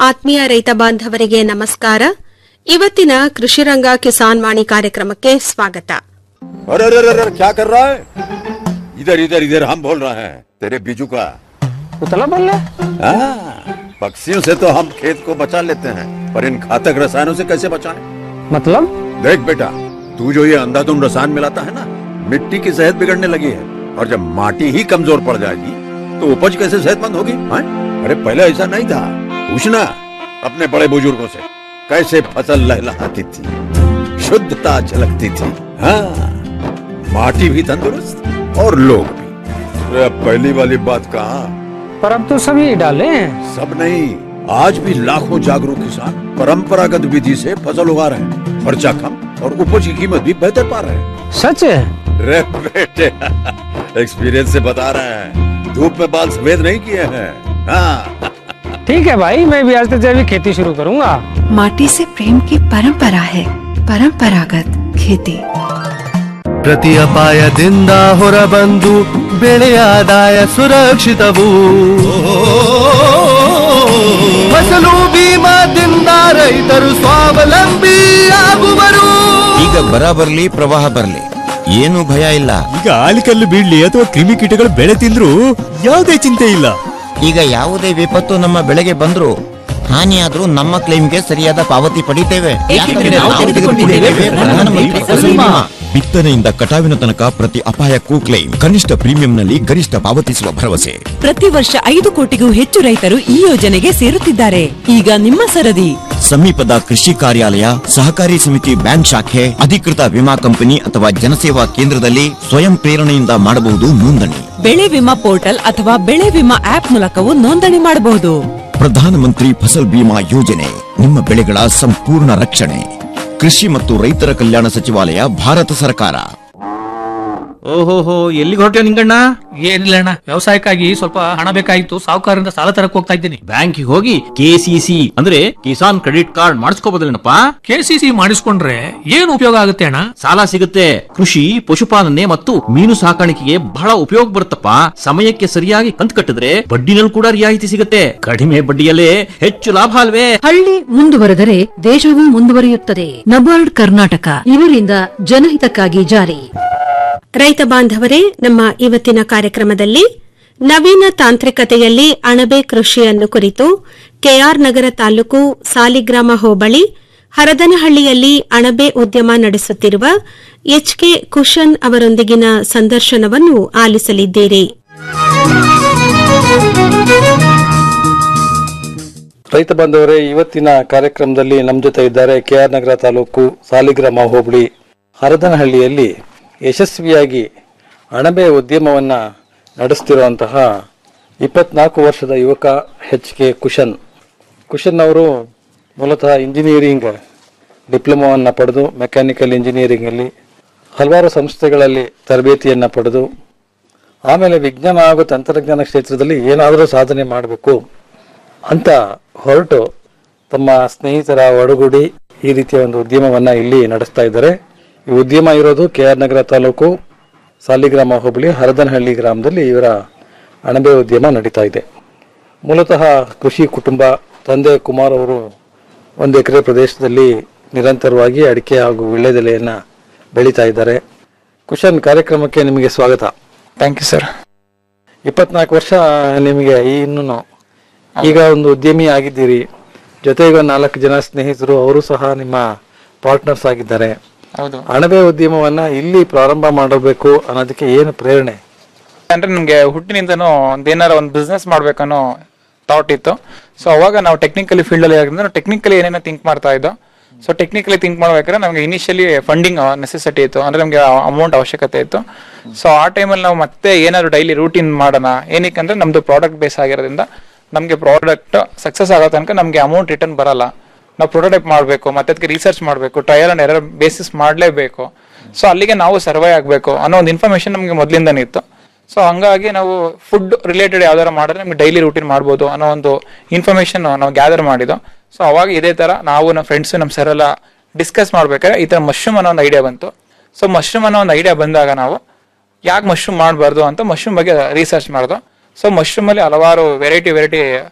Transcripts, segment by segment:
ಆತ್ಮೀಯ ರೈತ ಬಾಂಧವರಿಗೆ ನಮಸ್ಕಾರ ಇವತ್ತಿನ ಕೃಷಿರಂಗ ಕಿಸಾನ್ ವಾಣಿ ಕಾರ್ಯಕ್ರಮಕ್ಕೆ ಸ್ವಾಗತ अरे अरे अरे अरे, क्या कर रहा है इधर इधर इधर हम बोल रहे हैं तेरे बीजू का उतला बोल रहा हाँ, पक्षियों से तो हम खेत को बचा लेते हैं पर इन घातक रसायनों से कैसे बचाएं? मतलब देख बेटा तू जो ये अंधाधुंध रसायन मिलाता है ना मिट्टी की सेहत बिगड़ने लगी है और जब माटी ही कमजोर पड़ जाएगी तो उपज कैसे सेहतमंद होगी हाँ? अरे पहले ऐसा नहीं था पूछना अपने बड़े बुजुर्गों से कैसे फसल लहलहाती थी शुद्धता झलकती थी हाँ माटी भी तंदुरुस्त और लोग भी अरे अब पहली वाली बात कहाँ पर अब तो सभी डाले हैं सब नहीं आज भी लाखों जागरूक किसान परंपरागत विधि से फसल उगा रहे हैं खर्चा कम और उपज की कीमत भी बेहतर पा रहे हैं सच है रे बेटे एक्सपीरियंस से बता रहे हैं धूप में बाल सफेद नहीं किए हैं हाँ ठीक है भाई मैं भी आज से जैविक खेती शुरू करूंगा माटी से प्रेम की परंपरा है परंपरागत खेती ಪ್ರತಿ ಅಪಾಯದಿಂದ ಹೊರಬಂದು ಬೆಳೆಯ ಆದಾಯ ಸುರಕ್ಷಿತವು ಫಸಲು ಬೀಮಾದಿಂದ ರೈತರು ಸ್ವಾವಲಂಬಿ ಆಗುವರು ಈಗ ಬರ ಬರ್ಲಿ ಪ್ರವಾಹ ಬರ್ಲಿ ಏನು ಭಯ ಇಲ್ಲ ಈಗ ಆಲಿಕಲ್ಲು ಬೀಳ್ಲಿ ಅಥವಾ ಕ್ರಿಮಿಕೀಟಗಳು ಬೆಳೆ ತಿಂದ್ರು ಯಾವುದೇ ಚಿಂತೆ ಇಲ್ಲ ಈಗ ಯಾವುದೇ ವಿಪತ್ತು ನಮ್ಮ ಬೆಳೆಗೆ ಬಂದ್ರು ಹಾನಿಯಾದ್ರೂ ನಮ್ಮ ಕ್ಲೈಮ್ಗೆ ಸರಿಯಾದ ಪಾವತಿ ಪಡಿತೇವೆ ಯಾಕಂದ್ರೆ ನಾವು ತೆಗೆದುಕೊಂಡಿದ್ದೇವೆ ಪ್ರಧಾನಮಂತ್ರಿ ಫಸಲ್ ಬಿಮಾ. ಬಿತ್ತನೆಯಿಂದ ಕಟಾವಿನ ತನಕ ಪ್ರತಿ ಅಪಾಯಕ್ಕೂ ಕ್ಲೈಮ್ ಕನಿಷ್ಠ ಪ್ರೀಮಿಯಂನಲ್ಲಿ ಗರಿಷ್ಠ ಪಾವತಿಸುವ ಭರವಸೆ ಪ್ರತಿ ವರ್ಷ ಐದು ಕೋಟಿಗೂ ಹೆಚ್ಚು ರೈತರು ಈ ಯೋಜನೆಗೆ ಸೇರುತ್ತಿದ್ದಾರೆ ಈಗ ನಿಮ್ಮ ಸರದಿ ಸಮೀಪದ ಕೃಷಿ ಕಾರ್ಯಾಲಯ ಸಹಕಾರಿ ಸಮಿತಿ ಬ್ಯಾಂಕ್ ಶಾಖೆ ಅಧಿಕೃತ ವಿಮಾ ಕಂಪನಿ ಅಥವಾ ಜನಸೇವಾ ಕೇಂದ್ರದಲ್ಲಿ ಸ್ವಯಂ ಪ್ರೇರಣೆಯಿಂದ ಮಾಡಬಹುದು ನೋಂದಣಿ ಬೆಳೆ ವಿಮಾ ಪೋರ್ಟಲ್ ಅಥವಾ ಬೆಳೆ ವಿಮಾ ಆಪ್ ಮೂಲಕವೂ ನೋಂದಣಿ ಮಾಡಬಹುದು ಪ್ರಧಾನಮಂತ್ರಿ ಫಸಲ್ ಬಿಮಾ ಯೋಜನೆ ನಿಮ್ಮ ಬೆಳೆಗಳ ಸಂಪೂರ್ಣ ರಕ್ಷಣೆ ಕೃಷಿ ಮತ್ತು ರೈತರ ಕಲ್ಯಾಣ ಸಚಿವಾಲಯ ಭಾರತ ಸರ್ಕಾರ ಓಹೋಹೋ ಎಲ್ಲಿಗೆ ಹೊರಟ್ಯೋ ನಿಂಗಣ್ಣ ಏನಿಲ್ಲ ಅಣ್ಣ ವ್ಯವಸಾಯಕ್ಕಾಗಿ ಸ್ವಲ್ಪ ಹಣ ಬೇಕಾಗಿತ್ತು ಸಾಹುಕಾರರಿಂದ ಸಾಲ ತರಕ್ ಹೋಗ್ತಾ ಇದ್ದೀನಿ ಬ್ಯಾಂಕಿಗೆ ಹೋಗಿ ಕೆಸಿಸಿ ಅಂದ್ರೆ ಕಿಸಾನ್ ಕ್ರೆಡಿಟ್ ಕಾರ್ಡ್ ಮಾಡಿಸ್ಕೋಬೋದಲ್ಲೇನಪ್ಪ ಕೆಸಿಸಿ ಮಾಡಿಸ್ಕೊಂಡ್ರೆ ಏನ್ ಉಪಯೋಗ ಆಗುತ್ತೆ ಅಣ್ಣ ಸಾಲ ಸಿಗುತ್ತೆ ಕೃಷಿ ಪಶುಪಾಲನೆ ಮತ್ತು ಮೀನು ಸಾಕಾಣಿಕೆಗೆ ಬಹಳ ಉಪಯೋಗ ಬರುತ್ತಪ್ಪ ಸಮಯಕ್ಕೆ ಸರಿಯಾಗಿ ಕಂತು ಕಟ್ಟಿದ್ರೆ ಬಡ್ಡಿನಲ್ಲಿ ಕೂಡ ರಿಯಾಯಿತಿ ಸಿಗುತ್ತೆ ಕಡಿಮೆ ಬಡ್ಡಿಯಲ್ಲೇ ಹೆಚ್ಚು ಲಾಭ ಅಲ್ವೇ ಹಳ್ಳಿ ಮುಂದುವರೆದರೆ ದೇಶವೂ ಮುಂದುವರಿಯುತ್ತದೆ ನಬಾರ್ಡ್ ಕರ್ನಾಟಕ ಇವರಿಂದ ಜನಹಿತಕ್ಕಾಗಿ ಜಾರಿ ರೈತ ಬಾಂಧವರೇ ನಮ್ಮ ಇವತ್ತಿನ ಕಾರ್ಯಕ್ರಮದಲ್ಲಿ ನವೀನ ತಾಂತ್ರಿಕತೆಯಲ್ಲಿ ಅಣಬೆ ಕೃಷಿಯನ್ನು ಕುರಿತು ಕೆಆರ್ ನಗರ ತಾಲೂಕು ಸಾಲಿಗ್ರಾಮ ಹೋಬಳಿ ಹರದನಹಳ್ಳಿಯಲ್ಲಿ ಅಣಬೆ ಉದ್ಯಮ ನಡೆಸುತ್ತಿರುವ ಎಚ್ಕೆ ಕುಶನ್ ಅವರೊಂದಿಗಿನ ಸಂದರ್ಶನವನ್ನು ಆಲಿಸಲಿದ್ದೀರಿ ರೈತ ಬಾಂಧವರೇ ಇವತ್ತಿನ ಕಾರ್ಯಕ್ರಮದಲ್ಲಿ ನಮ್ಮ ಜೊತೆ ಇದ್ದಾರೆ ಕೆ ಆರ್ ನಗರ ತಾಲೂಕು ಸಾಲಿಗ್ರಾಮ ಹೋಬಳಿ ಹರದನಹಳ್ಳಿಯಲ್ಲಿ ಯಶಸ್ವಿಯಾಗಿ ಅಣಬೆ ಉದ್ಯಮವನ್ನು ನಡೆಸ್ತಿರುವಂತಹ ಇಪ್ಪತ್ನಾಲ್ಕು ವರ್ಷದ ಯುವಕ ಎಚ್ ಕೆ ಕುಶನ್ ಕುಶನ್ ಅವರು ಮೂಲತಃ ಇಂಜಿನಿಯರಿಂಗ್ ಡಿಪ್ಲೊಮಾವನ್ನು ಪಡೆದು ಮೆಕ್ಯಾನಿಕಲ್ ಇಂಜಿನಿಯರಿಂಗಲ್ಲಿ ಹಲವಾರು ಸಂಸ್ಥೆಗಳಲ್ಲಿ ತರಬೇತಿಯನ್ನು ಪಡೆದು ಆಮೇಲೆ ವಿಜ್ಞಾನ ಹಾಗೂ ತಂತ್ರಜ್ಞಾನ ಕ್ಷೇತ್ರದಲ್ಲಿ ಏನಾದರೂ ಸಾಧನೆ ಮಾಡಬೇಕು ಅಂತ ಹೊರಟು ತಮ್ಮ ಸ್ನೇಹಿತರ ಒಡಗೂಡಿ ಈ ರೀತಿಯ ಒಂದು ಉದ್ಯಮವನ್ನ ಇಲ್ಲಿ ನಡೆಸ್ತಾ ಇದ್ದಾರೆ ಈ ಉದ್ಯಮ ಇರೋದು ಕೆ ಆರ್ ನಗರ ತಾಲೂಕು ಸಾಲಿಗ್ರಾಮ ಹೋಬಳಿ ಹರದನಹಳ್ಳಿ ಗ್ರಾಮದಲ್ಲಿ ಇವರ ಅಣಬೆ ಉದ್ಯಮ ನಡೀತಾ ಇದೆ ಮೂಲತಃ ಕೃಷಿ ಕುಟುಂಬ ತಂದೆ ಕುಮಾರ್ ಅವರು ಒಂದು ಎಕರೆ ಪ್ರದೇಶದಲ್ಲಿ ನಿರಂತರವಾಗಿ ಅಡಿಕೆ ಹಾಗೂ ವಿಳ್ಳೆದೆಲೆಯನ್ನ ಬೆಳೀತಾ ಇದ್ದಾರೆ ಕುಶನ್ ಕಾರ್ಯಕ್ರಮಕ್ಕೆ ನಿಮಗೆ ಸ್ವಾಗತ ಥ್ಯಾಂಕ್ ಯು ಸರ್ ಇಪ್ಪತ್ನಾಲ್ಕು ವರ್ಷ ನಿಮಗೆ ಈ ಇನ್ನೂ ಈಗ ಒಂದು ಉದ್ಯಮಿ ಆಗಿದ್ದೀರಿ ಜೊತೆಗೆ ಒಂದು ನಾಲ್ಕು ಜನ ಸ್ನೇಹಿತರು ಅವರು ಸಹ ನಿಮ್ಮ ಪಾರ್ಟ್ನರ್ಸ್ ಆಗಿದ್ದಾರೆ ಹೌದು ಅಣಬೆ ಉದ್ಯಮವನ್ನ ಇಲ್ಲಿ ಪ್ರಾರಂಭ ಮಾಡಬೇಕು ಅನ್ನೋದಕ್ಕೆ ಏನು ಪ್ರೇರಣೆ ಅಂದ್ರೆ ನಮ್ಗೆ ಹುಟ್ಟಿನಿಂದನೂ ಒಂದೇನಾರ ಒಂದು ಬಿಸ್ನೆಸ್ ಮಾಡ್ಬೇಕನ್ನೋ ಥಾಟ್ ಇತ್ತು ಸೊ ಅವಾಗ ನಾವು ಟೆಕ್ನಿಕಲಿ ಫೀಲ್ಡ್ ಅಲ್ಲಿ ಆಗಿದ್ರೆ ನಾವು ಟೆಕ್ನಿಕಲಿ ಏನೇನೋ ಥಿಂಕ್ ಮಾಡ್ತಾ ಇದ್ದೋ ಸೊ ಟೆಕ್ನಿಕಲಿ ಥಿಂಕ್ ಮಾಡ್ಬೇಕಾದ್ರೆ ನಮಗೆ ಇನಿಷಿಯಲಿ ಫಂಡಿಂಗ್ ನೆಸೆಸಿಟಿ ಇತ್ತು ಅಂದ್ರೆ ನಮಗೆ ಅಮೌಂಟ್ ಅವಶ್ಯಕತೆ ಇತ್ತು ಸೊ ಆ ಟೈಮಲ್ಲಿ ನಾವು ಮತ್ತೆ ಏನಾದ್ರು ಡೈಲಿ ರೂಟೀನ್ ಮಾಡೋಣ ಏನಕ್ಕೆ ಅಂದ್ರೆ ನಮ್ದು ಪ್ರಾಡಕ್ಟ್ ಬೇಸ್ ಆಗಿರೋದ್ರಿಂದ ನಮಗೆ ಪ್ರಾಡಕ್ಟ್ ಸಕ್ಸಸ್ ಆಗೋ ತನಕ ನಮಗೆ ಅಮೌಂಟ್ ರಿಟರ್ನ್ ಬರಲ್ಲ ನಾವು ಪ್ರೊಟೋಟೈಪ್ ಮಾಡಬೇಕು ಮತ್ತೆ ಅದಕ್ಕೆ ರಿಸರ್ಚ್ ಮಾಡಬೇಕು ಟ್ರಯಲ್ ಅಂಡ್ ಎರರ್ ಬೇಸಿಸ್ ಮಾಡಲೇಬೇಕು ಸೊ ಅಲ್ಲಿಗೆ ನಾವು ಸರ್ವೈ ಆಗಬೇಕು ಅನ್ನೋ ಒಂದು ಇನ್ಫಾರ್ಮೇಶನ್ ನಮಗೆ ಮೊದಲಿಂದನೇ ಇತ್ತು ಸೊ ಹಂಗಾಗಿ ನಾವು ಫುಡ್ ರಿಲೇಟೆಡ್ ಯಾವ್ದಾರ ಮಾಡಿದ್ರೆ ನಮ್ಗೆ ಡೈಲಿ ರೂಟೀನ್ ಮಾಡ್ಬೋದು ಅನ್ನೋ ಒಂದು ಇನ್ಫಾರ್ಮೇಶನ್ ನಾವು ಗ್ಯಾದರ್ ಮಾಡಿದ್ದು ಸೊ ಅವಾಗ ಇದೇ ತರ ನಾವು ನಮ್ಮ ಫ್ರೆಂಡ್ಸ್ ನಮ್ಮ ಸರ್ ಎಲ್ಲ ಡಿಸ್ಕಸ್ ಮಾಡ್ಬೇಕಾದ್ರೆ ಈ ತರ ಮಶ್ರೂಮ್ ಅನ್ನೋ ಒಂದು ಐಡಿಯಾ ಬಂತು ಸೊ ಮಶ್ರೂಮ್ ಅನ್ನೋ ಒಂದು ಐಡಿಯಾ ಬಂದಾಗ ನಾವು ಯಾಕೆ ಮಶ್ರೂಮ್ ಮಾಡಬಾರ್ದು ಅಂತ ಮಶ್ರೂಮ್ ಬಗ್ಗೆ ರಿಸರ್ಚ್ ಮಾಡ್ದು ಸೊ ಮಶ್ರೂಮ್ ಅಲ್ಲಿ ಹಲವಾರು ವೆರೈಟಿ ವೆರೈಟಿ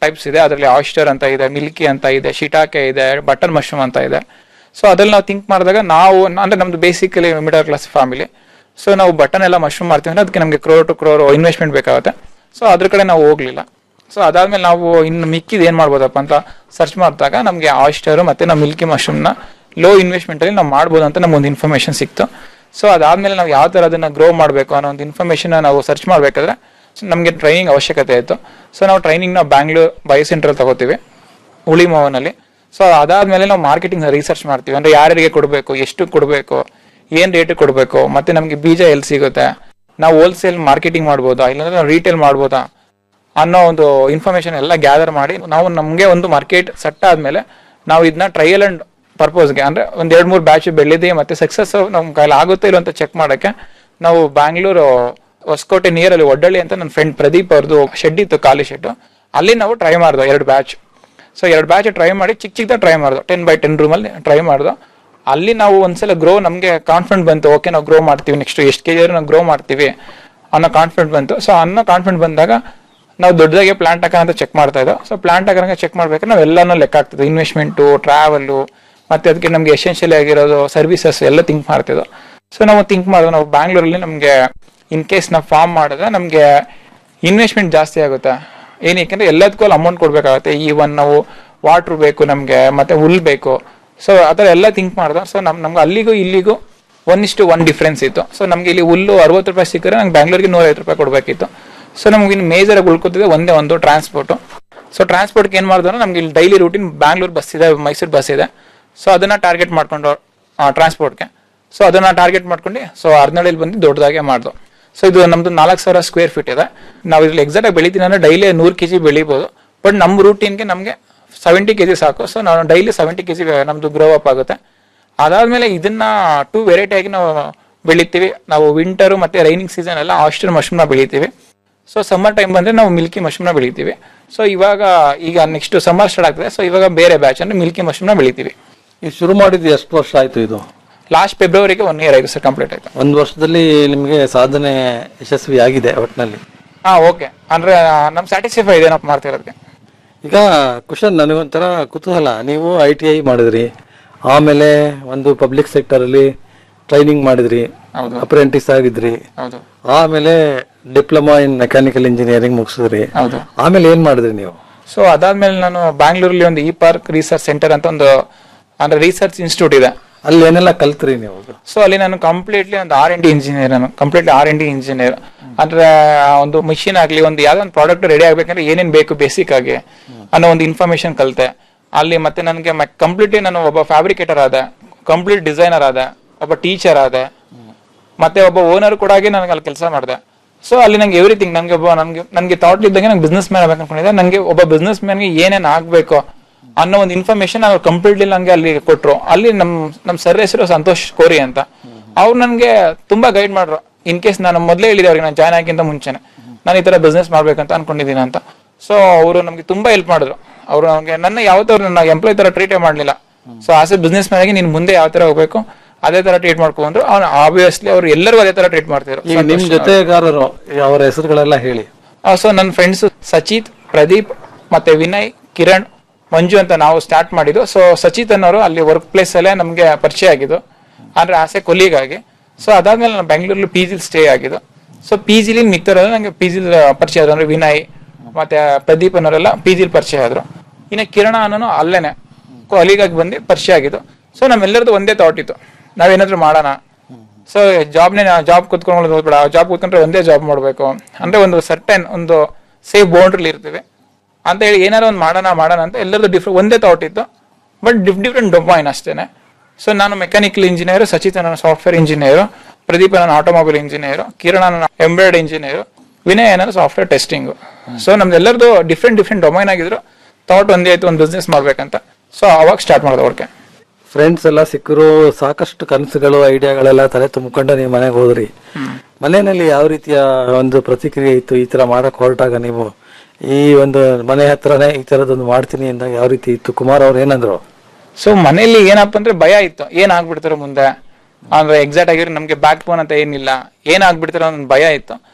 ಟೈಪ್ಸ್ ಇದೆ ಅದರಲ್ಲಿ ಆಯಿಸ್ಟರ್ ಅಂತ ಇದೆ ಮಿಲ್ಕಿ ಅಂತ ಇದೆ ಶಿಟಾಕೆ ಇದೆ ಬಟರ್ ಮಶ್ರೂಮ್ ಅಂತ ಇದೆ ಸೊ ಅದ್ರಲ್ಲಿ ನಾವು ಥಿಂಕ್ ಮಾಡಿದಾಗ ನಾವು ಅಂದ್ರೆ ನಮ್ದು basically middle class family so ನಾವು ಬಟನ್ ಎಲ್ಲ ಮಶ್ರೂಮ್ ಮಾಡ್ತೀವಿ ಅಂದ್ರೆ ಅದಕ್ಕೆ ನಮಗೆ ಕ್ರೋರ್ ಟು ಕ್ರೋರ್ ಇನ್ವೆಸ್ಟ್ಮೆಂಟ್ ಬೇಕಾಗುತ್ತೆ ಸೊ ಅದ್ರ ಕಡೆ ನಾವು ಹೋಗ್ಲಿಲ್ಲ ಸೊ ಅದಾದ್ಮೇಲೆ ನಾವು ಇನ್ನು ಮಿಕ್ಕಿದ್ ಏನ್ ಮಾಡ್ಬೋದಪ್ಪ ಅಂತ ಸರ್ಚ್ ಮಾಡಿದಾಗ ನಮಗೆ ಆಯಿಸ್ಟರ್ ಮತ್ತೆ ನಾವು ಮಿಲ್ಕಿ ಮಶ್ರೂಮ್ನ ಲೋ ಇನ್ವೆಸ್ಟ್ಮೆಂಟ್ ಅಲ್ಲಿ ನಾವು ಮಾಡ್ಬೋದು ಅಂತ ನಮ್ಗೆ ಒಂದು ಇನ್ಫಾರ್ಮೇಶನ್ ಸಿಕ್ತು ಸೊ ಅದಾದ್ಮೇಲೆ ನಾವು ಯಾವ ತರ ಅದನ್ನ ಗ್ರೋ ಮಾಡಬೇಕು ಅನ್ನೋ ಒಂದು ಇನ್ಫಾರ್ಮೇಶನ್ ನಾವು ಸರ್ಚ್ ಮಾಡಬೇಕಾದ್ರೆ ನಮಗೆ ಟ್ರೈನಿಂಗ್ ಅವಶ್ಯಕತೆ ಇತ್ತು ಸೊ ನಾವು ಟ್ರೈನಿಂಗ್ ನಾವು ಬ್ಯಾಂಗ್ಳೂರ್ ಬಯೋ ಸೆಂಟ್ರಲ್ಲಿ ತಗೋತೀವಿ ಉಳಿ ಮೋಹನಲ್ಲಿ ಸೊ ಅದಾದ್ಮೇಲೆ ನಾವು ಮಾರ್ಕೆಟಿಂಗ್ ರಿಸರ್ಚ್ ಮಾಡ್ತೀವಿ ಅಂದ್ರೆ ಯಾರ್ಯಾರಿಗೆ ಕೊಡಬೇಕು ಎಷ್ಟು ಕೊಡಬೇಕು ಏನ್ ರೇಟ್ ಕೊಡಬೇಕು ಮತ್ತೆ ನಮಗೆ ಬೀಜ ಎಲ್ಲಿ ಸಿಗುತ್ತೆ ನಾವು ಹೋಲ್ಸೇಲ್ ಮಾರ್ಕೆಟಿಂಗ್ ಮಾಡ್ಬೋದಾ ಇಲ್ಲಾಂದ್ರೆ ನಾವು ರೀಟೇಲ್ ಮಾಡ್ಬೋದಾ ಅನ್ನೋ ಒಂದು ಇನ್ಫಾರ್ಮೇಶನ್ ಎಲ್ಲ ಗ್ಯಾದರ್ ಮಾಡಿ ನಾವು ನಮಗೆ ಒಂದು ಮಾರ್ಕೆಟ್ ಸೆಟ್ ಆದ್ಮೇಲೆ ನಾವು ಇದನ್ನ ಟ್ರಯಲ್ ಅಂಡ್ ಪರ್ಪೋಸ್ಗೆ ಅಂದ್ರೆ ಒಂದ್ ಎರಡ್ ಮೂರು ಬ್ಯಾಚ್ ಬೆಳೆದಿ ಮತ್ತೆ ಸಕ್ಸಸ್ ನಮ್ ಕೈಲಿ ಆಗುತ್ತೆ ಇಲ್ಲ ಅಂತ ಚೆಕ್ ಮಾಡಕ್ಕೆ ನಾವು ಬ್ಯಾಂಗ್ಳೂರು ಹೊಸಕೋಟೆ ನಿಯರ್ ಅಲ್ಲಿ ಒಡ್ಡಳ್ಳಿ ಅಂತ ನನ್ನ ಫ್ರೆಂಡ್ ಪ್ರದೀಪ್ ಅವ್ರದ್ದು ಶೆಡ್ ಇತ್ತು ಖಾಲಿ ಶೆಡ್ ಅಲ್ಲಿ ನಾವು ಟ್ರೈ ಮಾಡ್ದೋ ಎರಡು ಬ್ಯಾಚ್ ಸೊ ಎರಡು ಬ್ಯಾಚ್ ಟ್ರೈ ಮಾಡಿ ಚಿಕ್ಕ ಚಿಕ್ಕದಾಗ ಟ್ರೈ ಮಾಡ್ದೋ ಟೆನ್ ಬೈ ಟೆನ್ ರೂಮಲ್ಲಿ ಟ್ರೈ ಮಾಡ್ದೋ ಅಲ್ಲಿ ನಾವು ಒಂದ್ಸಲ ಗ್ರೋ ನಮಗೆ ಕಾನ್ಫಿಡೆಂಟ್ ಬಂತು ಓಕೆ ನಾವು ಗ್ರೋ ಮಾಡ್ತೀವಿ ನೆಕ್ಸ್ಟ್ ಎಷ್ಟು ಕೆ ಜಿ ನಾವು ಗ್ರೋ ಮಾಡ್ತೀವಿ ಅನ್ನೋ ಕಾನ್ಫಿಡೆಂಟ್ ಬಂತು ಸೊ ಅನ್ನೋ ಕಾನ್ಫಿಡೆಂಟ್ ಬಂದಾಗ ನಾವು ದೊಡ್ಡದಾಗೆ ಪ್ಲಾಂಟ್ ಹಾಕೋಣ ಅಂತ ಚೆಕ್ ಮಾಡ್ತಾ ಇದ್ದೋ ಸೊ ಪ್ಲಾಂಟ್ ಹಾಕೋಂಗೆ ಚೆಕ್ ಮಾಡ್ಬೇಕಾದ್ರೆ ನಾವು ಎಲ್ಲಾನು ಲೆಕ್ಕ ಆಗ್ತದೆ ಇನ್ವೆಸ್ಟ್ಮೆಂಟು ಟ್ರಾವೆಲು ಮತ್ತೆ ಅದಕ್ಕೆ ನಮಗೆ ಎಸೆನ್ಷಿಯಲ್ ಆಗಿರೋದು ಸರ್ವಿಸಸ್ ಎಲ್ಲ ಥಿಂಕ್ ಮಾಡ್ತಿದ್ದೋ ಸೊ ನಾವು ಥಿಂಕ್ ಮಾಡಿದ್ರೆ ನಾವು ಬ್ಯಾಂಗ್ಳೂರಲ್ಲಿ ನಮಗೆ ಇನ್ ಕೇಸ್ ನಾವು ಫಾರ್ಮ್ ಮಾಡಿದ್ರೆ ನಮಗೆ ಇನ್ವೆಸ್ಟ್ಮೆಂಟ್ ಜಾಸ್ತಿ ಆಗುತ್ತೆ ಏನಕ್ಕೆ ಎಲ್ಲದಕ್ಕೂ ಅಲ್ಲಿ ಅಮೌಂಟ್ ಕೊಡ್ಬೇಕಾಗುತ್ತೆ ಈವನ್ ನಾವು ವಾಟ್ರ್ ಬೇಕು ನಮಗೆ ಮತ್ತೆ ಹುಲ್ ಬೇಕು ಸೊ ಆ ಥರ ಎಲ್ಲ ಥಿಂಕ್ ಮಾಡ್ದೆ ಸೊ ನಮ್ ನಮ್ಗೆ ಅಲ್ಲಿಗೂ ಇಲ್ಲಿಗೂ ಒನ್ ಇಷ್ಟು ಒನ್ ಡಿಫ್ರೆನ್ಸ್ ಇತ್ತು ಸೊ ನಮ್ಗೆ ಇಲ್ಲಿ ಹುಲ್ಲು ಅರವತ್ತು ರೂಪಾಯಿ ಸಿಕ್ಕರೆ ನಂಗೆ ಬ್ಯಾಂಗ್ಳೂರ್ಗೆ ನೂರೈವತ್ತು ರೂಪಾಯಿ ಕೊಡಬೇಕಿತ್ತು ಸೊ ನಮ್ಗೆ ಇನ್ನು ಮೇಜರ್ ಆಗಿ ಉಳ್ಕೊತಿದೆ ಒಂದೇ ಒಂದು ಟ್ರಾನ್ಸ್ಪೋರ್ಟು ಸೊ ಟ್ರಾನ್ಸ್ಪೋರ್ಟ್ಗೆ ಏನು ಮಾಡಿದ್ರೆ ನಮ್ಗೆ ಇಲ್ಲಿ ಡೈಲಿ ರೂಟೀನ್ ಬ್ಯಾಂಗ್ಳೂರ್ ಬಸ್ ಇದೆ ಮೈಸೂರು ಬಸ್ ಇದೆ ಸೊ ಅದನ್ನ ಟಾರ್ಗೆಟ್ ಮಾಡ್ಕೊಂಡು ಟ್ರಾನ್ಸ್ಪೋರ್ಟ್ಗೆ ಸೊ ಅದನ್ನ ಟಾರ್ಗೆಟ್ ಮಾಡ್ಕೊಂಡು ಸೊ ಹರ್ನಳ್ಳಿಲಿ ಬಂದು ದೊಡ್ಡದಾಗೆ ಮಾಡ್ದು ಸೊ ಇದು ನಮ್ದು ನಾಲ್ಕು ಸಾವಿರ ಸ್ಕ್ವೇರ್ ಫೀಟ್ ಇದೆ ನಾವು ಇದ್ರಲ್ಲಿ ಎಕ್ಸಾಕ್ಟ್ ಆಗಿ ಬೆಳಿತೀನಿ ಅಂದ್ರೆ ಡೈಲಿ ನೂರು ಕೆಜಿ ಬೆಳಿಬೋದು ಬಟ್ ನಮ್ಮ ರೂಟೀನ್ಗೆ ನಮಗೆ ಸೆವೆಂಟಿ ಕೆಜಿ ಸಾಕು ಸೊ ನಾವು ಡೈಲಿ ಸೆವೆಂಟಿ ಕೆಜಿ ನಮ್ದು ಗ್ರೋ ಅಪ್ ಆಗುತ್ತೆ ಅದಾದ್ಮೇಲೆ ಇದನ್ನ ಟೂ ವೆರೈಟಿ ಆಗಿ ನಾವು ಬೆಳಿತೀವಿ ನಾವು ವಿಂಟರ್ ಮತ್ತೆ ರೈನಿಂಗ್ ಸೀಸನ್ ಎಲ್ಲ ಆಸ್ಟರ್ ಮಶ್ರೂಮ್ನ ಬೆಳಿತೀವಿ ಸೊ ಸಮ್ಮರ್ ಟೈಮ್ ಬಂದ್ರೆ ನಾವು ಮಿಲ್ಕಿ ಮಶ್ರೂಮ್ನ ಬೆಳಿತೀವಿ ಸೊ ಇವಾಗ ಈಗ ನೆಕ್ಸ್ಟ್ ಸಮ್ಮರ್ ಸ್ಟಾರ್ಟ್ ಆಗ್ತದೆ ಸೊ ಇವಾಗ ಬೇರೆ ಬ್ಯಾಚ್ ಅಂದ್ರೆ ಮಿಲ್ಕಿ ಮಶ್ರೂಮ್ನ ಬೆಳಿತೀವಿ ಈ ಶುರು ಮಾಡಿದ್ದು ಎಷ್ಟು ವರ್ಷ ಆಯ್ತು ಇದು ಲಾಸ್ಟ್ ಫೆಬ್ರವರಿಗೆ ಒನ್ ಇಯರ್ ಆಯ್ತು ಸರ್ ಕಂಪ್ಲೀಟ್ ಆಯ್ತು ಒಂದು ವರ್ಷದಲ್ಲಿ ನಿಮಗೆ ಸಾಧನೆ ಯಶಸ್ವಿ ಆಗಿದೆ ಒಟ್ಟಿನಲ್ಲಿ ಹಾ ಓಕೆ ಅಂದ್ರೆ ನಮ್ ಸ್ಯಾಟಿಸ್ಫೈ ಇದೆ ನಾವು ಮಾಡ್ತಿರೋದಕ್ಕೆ ಈಗ ಕುಶನ್ ನನಗೊಂಥರ ಕುತೂಹಲ ನೀವು ಐ ಟಿ ಐ ಮಾಡಿದ್ರಿ ಆಮೇಲೆ ಒಂದು ಪಬ್ಲಿಕ್ ಸೆಕ್ಟರ್ ಅಲ್ಲಿ ಟ್ರೈನಿಂಗ್ ಮಾಡಿದ್ರಿ ಹೌದು. ಅಪ್ರೆಂಟಿಸ್ ಆಗಿದ್ರಿ ಹೌದು ಆಮೇಲೆ ಡಿಪ್ಲೊಮಾ ಇನ್ ಮೆಕ್ಯಾನಿಕಲ್ ಇಂಜಿನಿಯರಿಂಗ್ ಮುಗಿಸಿದ್ರಿ ಹೌದು ಆಮೇಲೆ ಏನ್ ಮಾಡಿದ್ರಿ ನೀವು ಸೊ ಅದಾದ್ಮೇಲೆ ನಾನು ಬ್ಯಾಂಗ್ಳೂರಲ್ಲಿ ಒಂದು ಇ ಪಾರ್ಕ್ ರಿಸರ್ಚ್ ಸೆಂಟರ್ ಅಂತ ಒಂದು ಅಂದ್ರೆ ರಿಸರ್ಚ್ ಇನ್ಸ್ಟಿಟ್ಯೂಟ್ ಇದೆ ಅಲ್ಲಿ ಏನೆಲ್ಲ ಕಲ್ತ್ರಿ ನೀವು ಸೊ ಅಲ್ಲಿ ನಾನು ಕಂಪ್ಲೀಟ್ಲಿ ಒಂದು ಆರ್ ಎನ್ ಡಿ ಇಂಜಿನಿಯರ್ ನಾನು completely R N D engineer ಅಂದ್ರೆ ಆ ಒಂದು ಮಿಷಿನ್ ಆಗ್ಲಿ ಒಂದು ಯಾವ್ದೋ ಒಂದು ಪ್ರಾಡಕ್ಟ್ ರೆಡಿ ಆಗ್ಬೇಕಂದ್ರೆ ಏನೇನ್ ಬೇಕು ಬೇಸಿಕ್ ಆಗಿ ಅನ್ನೋ ಒಂದು ಇನ್ಫಾರ್ಮೇಶನ್ ಕಲಿತೆ ಅಲ್ಲಿ ಮತ್ತೆ ನನಗೆ ಕಂಪ್ಲೀಟ್ಲಿ ನಾನು ಒಬ್ಬ ಫ್ಯಾಬ್ರಿಕೇಟರ್ ಆದೆ ಕಂಪ್ಲೀಟ್ ಡಿಸೈನರ್ ಆದೆ ಒಬ್ಬ ಟೀಚರ್ ಆದೆ ಮತ್ತೆ ಒಬ್ಬ ಓನರ್ ಕೂಡ ಆಗಿ ನನಗೆ ಅಲ್ಲಿ ಕೆಲಸ ಮಾಡಿದೆ ಸೊ ಅಲ್ಲಿ ನಂಗೆ ಎವ್ರಿಥಿಂಗ್ ನಂಗೆ ಒಬ್ಬ ನನಗೆ ನನಗೆ ಥಾಟ್ ಇದ್ದಂಗೆ ನಂಗೆ ಬಿಸ್ನೆಸ್ ಮ್ಯಾನ್ ಆಗ್ಬೇಕು ಅನ್ಕೊಂಡಿದ್ದೆ ನನಗೆ ಒಬ್ಬ ಬಿಸ್ನೆಸ್ ಮ್ಯಾನ್ಗೆ ಏನೇನ್ ಆಗ್ಬೇಕು ಅನ್ನೋ ಒಂದು ಇನ್ಫಾರ್ಮೇಶನ್ ಅವ್ರು ಕಂಪ್ಲೀಟ್ಲಿ ನಂಗೆ ಅಲ್ಲಿ ಕೊಟ್ರು ಅಲ್ಲಿ ನಮ್ ನಮ್ ಸರ್ ಹೆಸರು ಸಂತೋಷ್ ಕೋರಿ ಅಂತ ಅವ್ರು ನನಗೆ ತುಂಬಾ ಗೈಡ್ ಮಾಡ್ರು ಇನ್ ಕೇಸ್ ನಾನು ಮೊದಲೇ ಹೇಳಿದೆ ಅವ್ರಿಗೆ ನಾನು ಜಾಯ್ನ್ ಆಗಿಂತ ಮುಂಚೆನೆ ನಾನು ಈ ತರ ಬಿಸ್ನೆಸ್ ಮಾಡ್ಬೇಕಂತ ಅನ್ಕೊಂಡಿದ್ದೀನಿ ಅಂತ ಸೊ ಅವರು ನಮ್ಗೆ ತುಂಬಾ ಹೆಲ್ಪ್ ಮಾಡಿದ್ರು ಅವರು ನಮಗೆ ನನ್ನ ಯಾವತ್ತವ್ರು ನನ್ನ ಎಂಪ್ಲಾಯ್ ತರ ಟ್ರೀಟೇ ಮಾಡ್ಲಿಲ್ಲ so as a businessman ಆಗಿ ನೀನ್ ಮುಂದೆ ಯಾವ ತರ ಹೋಗ್ಬೇಕು ಅದೇ ತರ ಟ್ರೀಟ್ ಮಾಡ್ಕೊಂಡ್ರು ಅವ್ನು ಆಬ್ವಿಯಸ್ಲಿ ಅವ್ರು ಎಲ್ಲರಿಗೂ ಅದೇ ತರ ಟ್ರೀಟ್ ಮಾಡ್ತಿದ್ರು ಈಗ ನಿಮ್ ಜೊತೆಗಾರರು ಅವರ ಹೆಸರುಗಳೆಲ್ಲ ಹೇಳಿ ಸೊ ನನ್ನ ಫ್ರೆಂಡ್ಸ್ ಸಚಿತ್ ಪ್ರದೀಪ್ ಮತ್ತೆ ವಿನಯ್ ಕಿರಣ್ ಮಂಜು ಅಂತ ನಾವು ಸ್ಟಾರ್ಟ್ ಮಾಡಿದ್ದು ಸೊ ಸಚಿತ್ ಅನ್ನೋರು ಅಲ್ಲಿ ವರ್ಕ್ ಪ್ಲೇಸ್ ಅಲ್ಲೇ ನಮಗೆ ಪರಿಚಯ ಆಗಿದ್ದು ಅಂದ್ರೆ ಆಸೆ ಕೊಲೀಗ್ ಆಗಿ ಸೊ ಅದಾದ್ಮೇಲೆ ನಾನು ಬೆಂಗಳೂರಲ್ಲಿ ಪಿ ಜಿಲ್ ಸ್ಟೇ ಆಗಿದ್ದು ಸೊ ಪಿ ಜಿಲಿ ಮಿಕ್ತರೆಲ್ಲ ನಂಗೆ ಪಿ ಜಿಲ್ ಪರಿಚಯ ಆದ್ರು ಅಂದ್ರೆ ವಿನಯ್ ಮತ್ತೆ ಪ್ರದೀಪ್ ಅನ್ನೋರೆಲ್ಲ ಪಿ ಜಿಲ್ ಪರಿಚಯ ಆದ್ರು ಇನ್ನು ಕಿರಣ ಅನ್ನೋನು ಅಲ್ಲೇನೆ ಕೊಲೀಗಾಗಿ ಬಂದು ಪರಿಚಯ ಆಗಿದ್ದು ಸೊ ನಮ್ಮೆಲ್ಲರದು ಒಂದೇ ಥಾಟ್ ಇತ್ತು ನಾವೇನಾದ್ರೂ ಮಾಡೋಣ ಸೊ ಜಾಬ್ನೇ ಜಾಬ್ ಕುತ್ಕೊಂಡು ಹೋಗ್ಬೇಡ ಜಾಬ್ ಕುತ್ಕೊಂಡ್ರೆ ಒಂದೇ ಜಾಬ್ ಮಾಡಬೇಕು ಅಂದ್ರೆ ಒಂದು ಸರ್ಟನ್ ಒಂದು ಸೇಫ್ ಬೌಂಡ್ರಿಲಿ ಇರ್ತೀವಿ ಅಂತ ಹೇಳಿ ಏನಾರು ಒಂದು ಮಾಡೋಣ ಮಾಡೋಣ ಅಂತ ಎಲ್ಲರದು ಡಿಫ್ರೆಂಟ್ ಒಂದೇ ಥಾಟ್ ಇತ್ತು ಬಟ್ ಡಿಫ್ ಡಿಫ್ರೆಂಟ್ ಡೊಮೈನ್ ಅಷ್ಟೇನೆ ಸೊ ನಾನು ಮೆಕ್ಯಾನಿಕಲ್ ಇಂಜಿನಿಯರ್ ಸಚಿತ್ ನಾನು ಸಾಫ್ಟ್ವೇರ್ ಇಂಜಿನಿಯರ್ ಪ್ರದೀಪ್ ನಾನು ಆಟೋಮೊಬೈಲ್ ಇಂಜಿನಿಯರ್ ಕಿರಣ್ ನಾನು ಎಂಬ್ರಾಯ್ಡ್ ಇಂಜಿನಿಯರ್ ವಿನಯ್ ಏನಾದ್ರು ಸಾಫ್ಟ್ವೇರ್ ಟೆಸ್ಟಿಂಗ್ ಸೊ ನಮ್ದೆಲ್ಲರದು ಡಿಫ್ರೆಂಟ್ ಡಿಫ್ರೆಂಟ್ ಡೊಮೈನ್ ಆಗಿದ್ರು ಥಾಟ್ ಒಂದೇ ಆಯ್ತು ಒಂದು ಬಿಸ್ನೆಸ್ ಮಾಡ್ಬೇಕಂತ ಸೊ ಅವಾಗ ಸ್ಟಾರ್ಟ್ ಮಾಡೋದು ಅವ್ರಿಗೆ ಫ್ರೆಂಡ್ಸ್ ಎಲ್ಲ ಸಿಕ್ಕರು ಸಾಕಷ್ಟು ಕನಸುಗಳು ಐಡಿಯಾಗಳೆಲ್ಲ ತಲೆ ತುಂಬಿಕೊಂಡು ನೀವು ಮನೆಗೆ ಹೋದ್ರಿ ಮನೆಯಲ್ಲಿ ಯಾವ ರೀತಿಯ ಒಂದು ಪ್ರತಿಕ್ರಿಯೆ ಇತ್ತು ಈ ತರ ಮಾಡಕ್ ಹೊರಟಾಗ ನೀವು ಈ ಒಂದು ಮನೆ ಹತ್ರನೇ ಈ ತರದೊಂದು ಮಾಡ್ತೀನಿ ಅಂದಾಗ ಯಾವ ರೀತಿ ಇತ್ತು ಕುಮಾರ್ ಅವ್ರು ಏನಂದ್ರು ಸೊ ಮನೆಯಲ್ಲಿ ಏನಪ್ಪ ಅಂದ್ರೆ ಭಯ ಇತ್ತು ಏನ್ ಆಗ್ಬಿಡ್ತಾರೋ ಮುಂದೆ ಅಂದ್ರೆ ಎಕ್ಸಾಕ್ಟ್ ಆಗಿದ್ರೆ ನಮ್ಗೆ ಬ್ಯಾಕ್ ಬೋನ್ ಅಂತ ಏನಿಲ್ಲ ಏನ್ ಆಗ್ಬಿಡ್ತಾರೋ ಅನ್ನೋ ಒಂದು ಭಯ ಇತ್ತು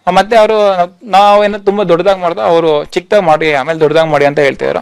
ಆ, ಮತ್ತೆ ಅವರು ನಾವೇನೋ ತುಂಬಾ ದೊಡ್ಡದಾಗಿ ಮಾಡ್ದೋ ಅವರು ಚಿಕ್ಕದಾಗಿ ಮಾಡಿ ಆಮೇಲೆ ದೊಡ್ಡದಾಗಿ ಮಾಡಿ ಅಂತ ಹೇಳ್ತಿದ್ರು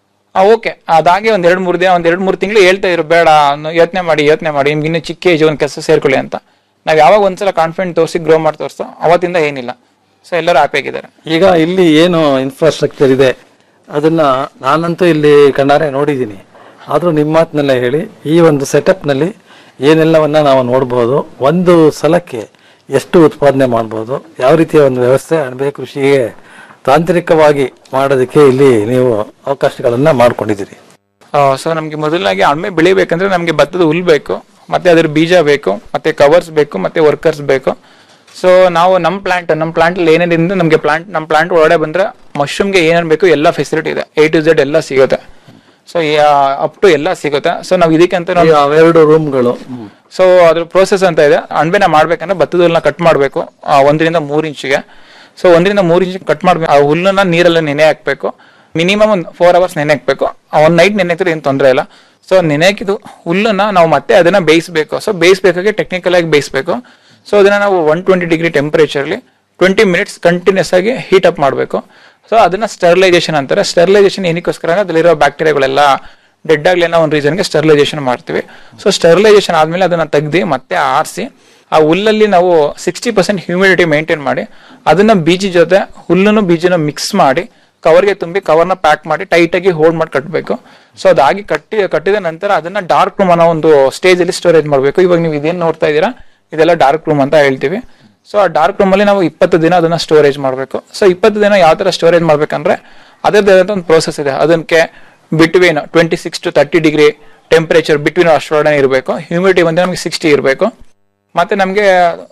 ಓಕೆ ಅದಾಗಿ ಒಂದ್ ಎರಡ್ ಮೂರು ದಿನ ಒಂದ್ ಎರಡ್ ಮೂರು ತಿಂಗಳು ಹೇಳ್ತಾ ಇದ್ರು ಬೇಡ ಯೋಚನೆ ಮಾಡಿ ಯೋಚನೆ ಮಾಡಿ ನಿಮ್ಗೆ ಇನ್ನೂ ಚಿಕ್ಕ ಏಜ್ ಒಂದು ಕೆಲಸ ಸೇರ್ಕೊಳ್ಳಿ ಅಂತ ನಾವ್ ಯಾವಾಗ ಒಂದ್ಸಲ ಕಾನ್ಫಿಡೆಂಟ್ ತೋರಿಸಿ ಗ್ರೋ ಮಾಡಿ ತೋರಿಸ್ತೋ ಅವತ್ತಿಂದ ಏನಿಲ್ಲ ಸೊ ಎಲ್ಲರೂ ಹ್ಯಾಪಿ ಆಗಿದ್ದಾರೆ ಈಗ ಇಲ್ಲಿ ಏನು ಇನ್ಫ್ರಾಸ್ಟ್ರಕ್ಚರ್ ಇದೆ ಅದನ್ನ ನಾನಂತೂ ಇಲ್ಲಿ ಕಣ್ಣಾರೆ ನೋಡಿದ್ದೀನಿ ಆದರೂ ನಿಮ್ಮ ಮಾತಿನಲ್ಲೇ ಹೇಳಿ ಈ ಒಂದು ಸೆಟಪ್ನಲ್ಲಿ ಏನೆಲ್ಲವನ್ನ ನಾವು ನೋಡ್ಬೋದು ಒಂದು ಸಲಕ್ಕೆ ಎಷ್ಟು ಉತ್ಪಾದನೆ ಮಾಡ್ಬೋದು ಯಾವ ರೀತಿಯ ಒಂದು ವ್ಯವಸ್ಥೆ ಅಣಬೆ ಕೃಷಿಗೆ ತಾಂತ್ರಿಕವಾಗಿ ಮಾಡೋದಕ್ಕೆ ಇಲ್ಲಿ ನೀವು ಅವಕಾಶಗಳನ್ನ ಮಾಡ್ಕೊಂಡಿದ್ದೀರಿ ಸೊ ನಮ್ಗೆ ಮೊದಲಾಗಿ ಅಣ್ಮೆ ಬೆಳಿಬೇಕಂದ್ರೆ ನಮ್ಗೆ ಭತ್ತದ ಹುಲ್ ಬೇಕು ಮತ್ತೆ ಅದ್ರ ಬೀಜ ಬೇಕು ಮತ್ತೆ ಕವರ್ಸ್ ಬೇಕು ಮತ್ತೆ ವರ್ಕರ್ಸ್ ಬೇಕು ಸೊ ನಾವು ನಮ್ಮ ಪ್ಲಾಂಟ್ ನಮ್ಮ ಪ್ಲಾಂಟ್ ಅಲ್ಲಿ ಏನೇನಿದೆ ನಮಗೆ ಪ್ಲಾಂಟ್ ನಮ್ಮ ಪ್ಲಾಂಟ್ ಒಳಗಡೆ ಬಂದ್ರೆ ಮಶ್ರೂಮ್ಗೆ ಏನೇನು ಬೇಕು ಎಲ್ಲ ಫೆಸಿಲಿಟಿ ಇದೆ ಎ ಟು ಝೆಡ್ ಎಲ್ಲ ಸಿಗುತ್ತೆ ಸೊ ಅಪ್ ಟು ಎಲ್ಲ ಸಿಗುತ್ತೆ ಸೊ ನಾವು ಇದಕ್ಕೆ ಅಂತ ನಾವು ಅವೆರಡು ರೂಮ್ಗಳು ಸೊ ಅದ್ರ ಪ್ರೋಸೆಸ್ ಅಂತ ಇದೆ ಅಣಬೆನ ಮಾಡ್ಬೇಕಂದ್ರೆ ಭತ್ತದ ಹುಲ್ಲನ್ನ ಕಟ್ ಮಾಡಬೇಕು ಒಂದರಿಂದ ಮೂರ್ ಇಂಚಿಗೆ ಸೊ ಒಂದರಿಂದ ಮೂರ್ ಇಂಚ್ ಕಟ್ ಮಾಡ್ಬೇಕು ಆ ಹುಲ್ಲನ್ನ ನೀರಲ್ಲಿ ನೆನೆ ಹಾಕ್ಬೇಕು ಮಿನಿಮಮ್ ಒಂದು ಫೋರ್ ಅವರ್ಸ್ ನೆನೆ ಹಾಕ್ಬೇಕು ಒಂದ್ ನೈಟ್ ನೆನೆ ಹಾಕಿದ್ರೆ ಏನು ತೊಂದರೆ ಇಲ್ಲ ಸೊ ನೆನೆ ಹಾಕಿದ್ದು ಹುಲ್ಲನ್ನ ನಾವು ಮತ್ತೆ ಅದನ್ನ ಬೇಯಿಸಬೇಕು ಸೊ ಬೇಯಿಸ್ಬೇಕಾಗಿ ಟೆಕ್ನಿಕಲ್ ಆಗಿ ಬೇಯಿಸಬೇಕು ಸೊ ಅದನ್ನ ನಾವು ಒನ್ ಟ್ವೆಂಟಿ ಡಿಗ್ರಿ ಟೆಂಪರೇಚರ್ಲಿ ಟ್ವೆಂಟಿ ಮಿನಿಟ್ಸ್ ಕಂಟಿನ್ಯೂಸ್ ಆಗಿ ಹೀಟ್ ಅಪ್ ಮಾಡಬೇಕು ಸೊ ಅದನ್ನ ಸ್ಟರ್ಲೈಸೇಷನ್ ಅಂತಾರೆ ಸ್ಟರ್ಲೈಸೇಷನ್ ಏನಕ್ಕೋಸ್ಕರ ಅಂದ್ರೆ ಅದ್ರಲ್ಲಿರೋ ಬ್ಯಾಕ್ಟೀರಿಯಾಗಳೆಲ್ಲ ಡೆಡ್ ಆಗ್ಲಿ ಅನ್ನೋ ಒಂದು ರೀಸನ್ಗೆ ಸ್ಟರ್ಲೈಸೇಷನ್ ಮಾಡ್ತೀವಿ ಸೊ ಸ್ಟರ್ಲೈಸೇಷನ್ ಆದ್ಮೇಲೆ ಅದನ್ನ ತೆಗ್ದು ಮತ್ತೆ ಆರಿಸಿ ಆ ಹುಲ್ಲಲ್ಲಿ ನಾವು ಸಿಕ್ಸ್ಟಿ ಪರ್ಸೆಂಟ್ ಹ್ಯೂಮಿಡಿಟಿ ಮೇಂಟೈನ್ ಮಾಡಿ ಅದನ್ನ ಬೀಜ ಜೊತೆ ಹುಲ್ಲನ್ನು ಬೀಜನ ಮಿಕ್ಸ್ ಮಾಡಿ ಕವರ್ಗೆ ತುಂಬಿ ಕವರ್ನ ಪ್ಯಾಕ್ ಮಾಡಿ ಟೈಟ್ ಆಗಿ ಹೋಲ್ಡ್ ಮಾಡಿ ಕಟ್ಟಬೇಕು ಸೊ ಅದಾಗಿ ಕಟ್ಟಿ ಕಟ್ಟಿದ ನಂತರ ಅದನ್ನ ಡಾರ್ಕ್ ರೂಮ್ ಅನ್ನೋ ಒಂದು ಸ್ಟೇಜ್ ಅಲ್ಲಿ ಸ್ಟೋರೇಜ್ ಮಾಡಬೇಕು ಇವಾಗ ನೀವು ಇದೇನ್ ನೋಡ್ತಾ ಇದ್ದೀರಾ ಇದೆಲ್ಲ ಡಾರ್ಕ್ ರೂಮ್ ಅಂತ ಹೇಳ್ತೀವಿ ಸೊ ಆ ಡಾರ್ಕ್ ರೂಮ್ ಅಲ್ಲಿ ನಾವು ಇಪ್ಪತ್ತು ದಿನ ಅದನ್ನ ಸ್ಟೋರೇಜ್ ಮಾಡಬೇಕು ಸೊ ಇಪ್ಪತ್ತು ದಿನ ಯಾವ ತರ ಸ್ಟೋರೇಜ್ ಮಾಡ್ಬೇಕಂದ್ರೆ ಅದರದ್ದೇ ಒಂದು ಪ್ರೋಸೆಸ್ ಇದೆ ಅದಕ್ಕೆ between twenty six to thirty degree temperature between ಅಷ್ಟೊಳಗಡೆ ಇರಬೇಕು ಹ್ಯೂಮಿಡಿಟಿ ಬಂದ್ರೆ ನಮಗೆ ಸಿಕ್ಸ್ಟಿ ಇರಬೇಕು ಮತ್ತೆ ನಮಗೆ